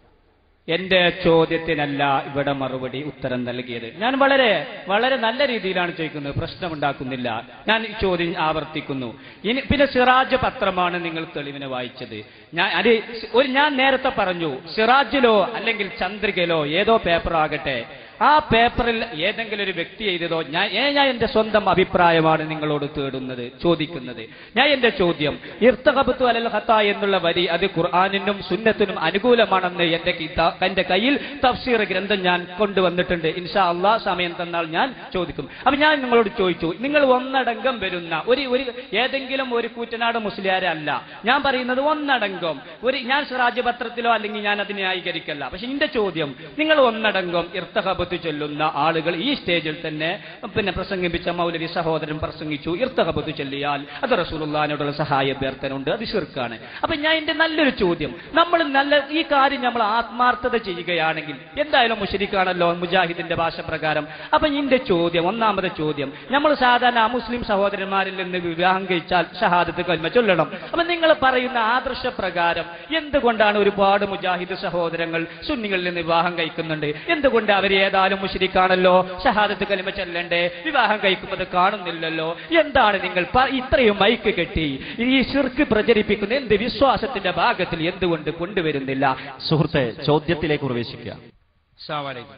എന്റെ ചോദ്യത്തിനല്ല ഇവിടെ മറുപടി ഉത്തരം നൽകിയത് ഞാൻ വളരെ വളരെ നല്ല രീതിയിലാണ് ചോദിക്കുന്നത് പ്രശ്നമുണ്ടാക്കുന്നില്ല ഞാൻ ഈ ചോദ്യം ആവർത്തിക്കുന്നു ഇനി പിന്നെ സിറാജ് പത്രമാണ് നിങ്ങൾ തെളിവിനെ വായിച്ചത് ഞാൻ അത് ഒരു ഞാൻ നേരത്തെ പറഞ്ഞു സിറാജിലോ അല്ലെങ്കിൽ ചന്ദ്രികയിലോ ഏതോ പേപ്പർ ആകട്ടെ ആ പേപ്പറിൽ ഏതെങ്കിലും ഒരു വ്യക്തി എഴുതിയതോ ഞാൻ ഏ- ഞാൻ എന്റെ സ്വന്തം അഭിപ്രായമാണ് നിങ്ങളോട് തേടുന്നത് ചോദിക്കുന്നത് ഞാൻ എന്റെ ചോദ്യം ഇർത്തകബത്തു അലൽ ഹത്ത എന്നുള്ള വരി അത് ഖുർആാനിനും സുന്നത്തിനും അനുകൂലമാണെന്ന് എന്റെ കിതാ- എന്റെ കയ്യിൽ തഫ്സീർ ഗ്രന്ഥം ഞാൻ കൊണ്ടുവന്നിട്ടുണ്ട് ഇൻഷാ അള്ളാഹ് സമയം തന്നാൽ ഞാൻ ചോദിക്കും അപ്പൊ ഞാൻ നിങ്ങളോട് ചോദിച്ചു നിങ്ങൾ ഒന്നടങ്കം വരുന്ന ഒരു ഒരു ഏതെങ്കിലും ഒരു കൂറ്റനാട് മുസ്ലിയാരെ അല്ല ഞാൻ പറയുന്നത് ഒന്നടങ്കം ഒരു ഞാൻ സ്വരാജ്യ പത്രത്തിലോ അല്ലെങ്കിൽ ഞാൻ അതിനെ ന്യായീകരിക്കല്ല പക്ഷെ എന്റെ ചോദ്യം നിങ്ങൾ ഒന്നടങ്കം ഇർത്തഹബത്ത് ഇർത്തഹബത്ത് ചൊല്ലുന്ന ആളുകൾ ഈ സ്റ്റേജിൽ തന്നെ പിന്നെ പ്രസംഗിപ്പിച്ച മൗലവി സഹോദരൻ പ്രസംഗിച്ചു ഇർത്തഹബത്ത് ചൊല്ലിയാൽ അത് റസൂലുള്ളാഹിനോടുള്ള സഹായ അഭ്യർത്ഥനുണ്ട് അത് ശിർക്കാണ് അപ്പൊ ഞാൻ എന്റെ നല്ലൊരു ചോദ്യം നമ്മൾ നല്ല ഈ കാര്യം നമ്മൾ ആത്മാർത്ഥത ചെയ്യുകയാണെങ്കിൽ എന്തായാലും മുഷരിക്കാണല്ലോ മുജാഹിദിന്റെ ഭാഷ പ്രകാരം അപ്പൊ എന്റെ ചോദ്യം ഒന്നാമത്തെ ചോദ്യം നമ്മൾ സാധാരണ മുസ്ലിം സഹോദരന്മാരിൽ നിന്ന് വിവാഹം കഴിച്ചാൽ ഷഹാദത്ത് കൽമ ചൊല്ലണം അപ്പൊ നിങ്ങൾ പറയുന്ന ആദർശ പ്രകാരം എന്തുകൊണ്ടാണ് ഒരുപാട് മുജാഹിദ് സഹോദരങ്ങൾ സുന്നികളിൽ നിന്ന് വിവാഹം കഴിക്കുന്നുണ്ട് എന്തുകൊണ്ട് അവർ ഏതായാലും മുഷരിക്കാണല്ലോ ഷഹാദത്ത് കലിമ ചെല്ലണ്ടേ വിവാഹം കഴിക്കുമ്പോൾ അത് കാണുന്നില്ലല്ലോ എന്താണ് നിങ്ങൾ പ- ഇത്രയും മൈക്ക് കെട്ടി ഈ ശിർക്ക് പ്രചരിപ്പിക്കുന്ന എന്ത് വിശ്വാസത്തിന്റെ ഭാഗത്തിൽ എന്തുകൊണ്ട് കൊണ്ടുവരുന്നില്ല സുഹൃത്തെ ചോദ്യത്തിലേക്ക് പ്രവേശിക്കുക അസ്സലാമലൈക്കും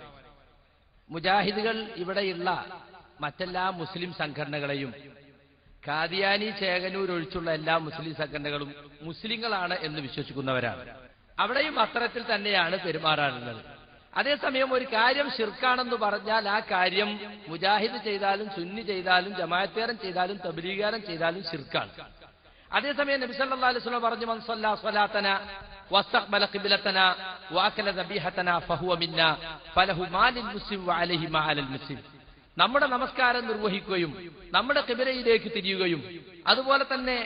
മുജാഹിദുകൾ ഇവിടെയുള്ള മറ്റെല്ലാ മുസ്ലിം സംഘടനകളെയും കാദിയാനി ചേകനൂർ ഒഴിച്ചുള്ള എല്ലാ മുസ്ലിം സംഘടനകളും മുസ്ലിങ്ങളാണ് എന്ന് വിശ്വസിക്കുന്നവരാണ് അവിടെയും അത്തരത്തിൽ തന്നെയാണ് പെരുമാറാറുള്ളത് അതേസമയം ഒരു കാര്യം ഷിർക്കാണെന്ന് പറഞ്ഞാൽ ആ കാര്യം മുജാഹിദ് ചെയ്താലും സുന്നി ചെയ്താലും ജമാഅത്തേറൻ ചെയ്താലും തബ്ലീഗാരൻ ചെയ്താലും ഷിർക്കാണ് അതേസമയം നബി സല്ലല്ലാഹു അലൈഹി വസല്ലം പറഞ്ഞു മൻ സല്ലാ സ്വലാത്തന വസ്തഖ്ബല ഖിബ്ലതന വഅകല ദബീഹതന ഫഹുവ മിന്ന ഫലഹു മാലിൽ മുസ്ലിം വഅലൈഹി മാ അലൽ മുസ്ലിം നമ്മുടെ നമസ്കാരം നിർവഹിക്കുകയും നമ്മുടെ കിബിരയിലേക്ക് തിരിയുകയും അതുപോലെ തന്നെ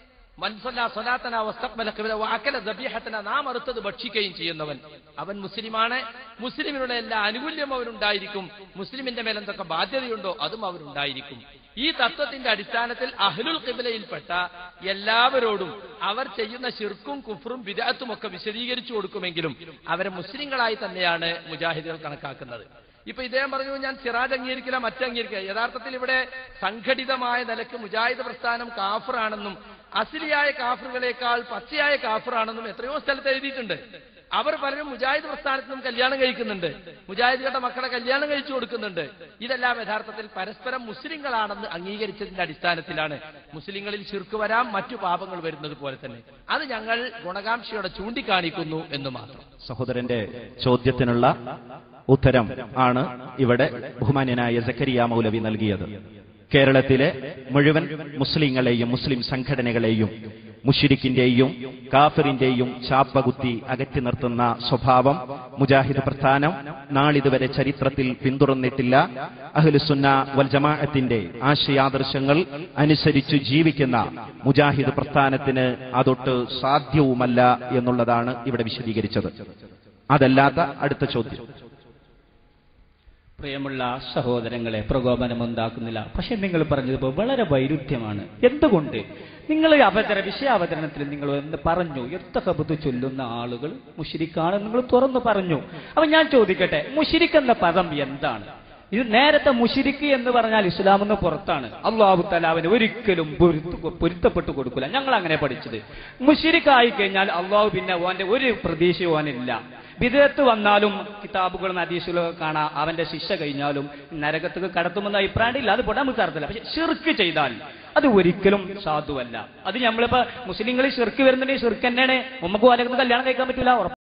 മൻസല്ല സ്വലാത്തന വസ്തഖ്ബല ഖിബ്ല വഅകല ദബീഹതന നാം അറുത്തത് ഭക്ഷിക്കുകയും ചെയ്യുന്നവൻ അവൻ മുസ്ലിമാണ് മുസ്ലിമിനുള്ള എല്ലാ അനുകൂല്യവും അവനുണ്ടായിരിക്കും മുസ്ലിമിന്റെ മേൽ എന്തൊക്കെ ബാധ്യതയുണ്ടോ അതും അവരുണ്ടായിരിക്കും ഈ തത്വത്തിന്റെ അടിസ്ഥാനത്തിൽ അഹ്ലുൽ ഖിബലയിൽപ്പെട്ട എല്ലാവരോടും അവർ ചെയ്യുന്ന ശിർക്കും കുഫറും വിദാത്തും ഒക്കെ വിശദീകരിച്ചു കൊടുക്കുമെങ്കിലും അവരെ മുസ്ലിങ്ങളായി തന്നെയാണ് മുജാഹിദുകൾ കണക്കാക്കുന്നത് ഇപ്പൊ ഇദ്ദേഹം പറഞ്ഞു ഞാൻ സിറാജ് അംഗീകരിക്കില്ല മറ്റംഗീകരിക്കില്ല യഥാർത്ഥത്തിൽ ഇവിടെ സംഘടിതമായ നിലക്ക് മുജാഹിദ് പ്രസ്ഥാനം കാഫറാണെന്നും അസിലിയായ കാഫറുകളെക്കാൾ പച്ചയായ കാഫറാണെന്നും എത്രയോ സ്ഥലത്ത് എഴുതിയിട്ടുണ്ട് അവർ പലരും മുജാഹിദ് പ്രസ്ഥാനത്തിൽ നിന്നും കല്യാണം കഴിക്കുന്നുണ്ട് മുജാഹിദുകളുടെ മക്കളെ കല്യാണം കഴിച്ചു കൊടുക്കുന്നുണ്ട് ഇതെല്ലാം യഥാർത്ഥത്തിൽ പരസ്പരം മുസ്ലിങ്ങളാണെന്ന് അംഗീകരിച്ചതിന്റെ അടിസ്ഥാനത്തിലാണ് മുസ്ലിങ്ങളിൽ ശിർക്ക് വരാം മറ്റു പാപങ്ങൾ വരുന്നത് പോലെ തന്നെ അത് ഞങ്ങൾ ഗുണകാംക്ഷയോടെ ചൂണ്ടിക്കാണിക്കുന്നു എന്ന് മാത്രം സഹോദരന്റെ ചോദ്യത്തിനുള്ള ഉത്തരം ആണ് ഇവിടെ ബഹുമാന്യനായ സക്കരിയ മൗലവി നൽകിയത് കേരളത്തിലെ മുഴുവൻ മുസ്ലിങ്ങളെയും മുസ്ലിം സംഘടനകളെയും മുഷിരിക്കിന്റെയും കാഫിറിന്റെയും ചാപ്പകുത്തി അകറ്റി നിർത്തുന്ന സ്വഭാവം മുജാഹിദ് പ്രസ്ഥാനം നാളിതുവരെ ചരിത്രത്തിൽ പിന്തുടർന്നിട്ടില്ല അഹ്ലുസുന്ന വൽ ജമാഅത്തിന്റെ ആശയാദർശങ്ങൾ അനുസരിച്ച് ജീവിക്കുന്ന മുജാഹിദ് പ്രസ്ഥാനത്തിന് അതൊട്ട് സാധ്യവുമല്ല എന്നുള്ളതാണ് ഇവിടെ വിശദീകരിച്ചത് അതല്ലാത്ത അടുത്ത ചോദ്യം പ്രിയമുള്ള സഹോദരങ്ങളെ പ്രകോപനമുണ്ടാക്കുന്നില്ല പക്ഷെ നിങ്ങൾ പറഞ്ഞതുപോലെ വളരെ വൈരുദ്ധ്യമാണ് എന്തുകൊണ്ട് നിങ്ങൾ അവതര വിഷയാവതരണത്തിൽ നിങ്ങൾ എന്ത് പറഞ്ഞു എത്തഹബത്ത് ചൊല്ലുന്ന ആളുകൾ മുഷിരിക്കാണ് നിങ്ങൾ തുറന്നു പറഞ്ഞു അപ്പൊ ഞാൻ ചോദിക്കട്ടെ മുഷിരിക്ക് എന്ന പദം എന്താണ് ഇത് നേരത്തെ മുഷിരിക്ക് എന്ന് പറഞ്ഞാൽ ഇസ്ലാം എന്ന് പുറത്താണ് അള്ളാഹു തലാവിന് ഒരിക്കലും പൊരുത്ത- പൊരുത്തപ്പെട്ടു കൊടുക്കില്ല ഞങ്ങൾ അങ്ങനെ പഠിച്ചത് മുഷിരിക്കായി കഴിഞ്ഞാൽ അള്ളാഹു പിന്നെ ഓന്റെ ഒരു പ്രതീക്ഷയും ഓനില്ല വിദേഹത്ത് വന്നാലും കിതാബുകളും ഹദീസുകളൊക്കെ കാണാം അവന്റെ ശിക്ഷ കഴിഞ്ഞാലും നരകത്തേക്ക് കടത്തുമെന്ന അഭിപ്രായമില്ല അത് പൊടാൻ നമുക്ക് അർത്ഥമില്ല പക്ഷെ ഷിർക്ക് ചെയ്താൽ അത് ഒരിക്കലും സാധുവല്ല അത് നമ്മളിപ്പോ മുസ്ലിങ്ങളിൽ ഷിർക്ക് വരുന്നുണ്ടെങ്കിൽ ഷിർക്ക് തന്നെയാണ് നമുക്ക് ഓലക്കുന്ന കല്യാണം കഴിക്കാൻ പറ്റില്ല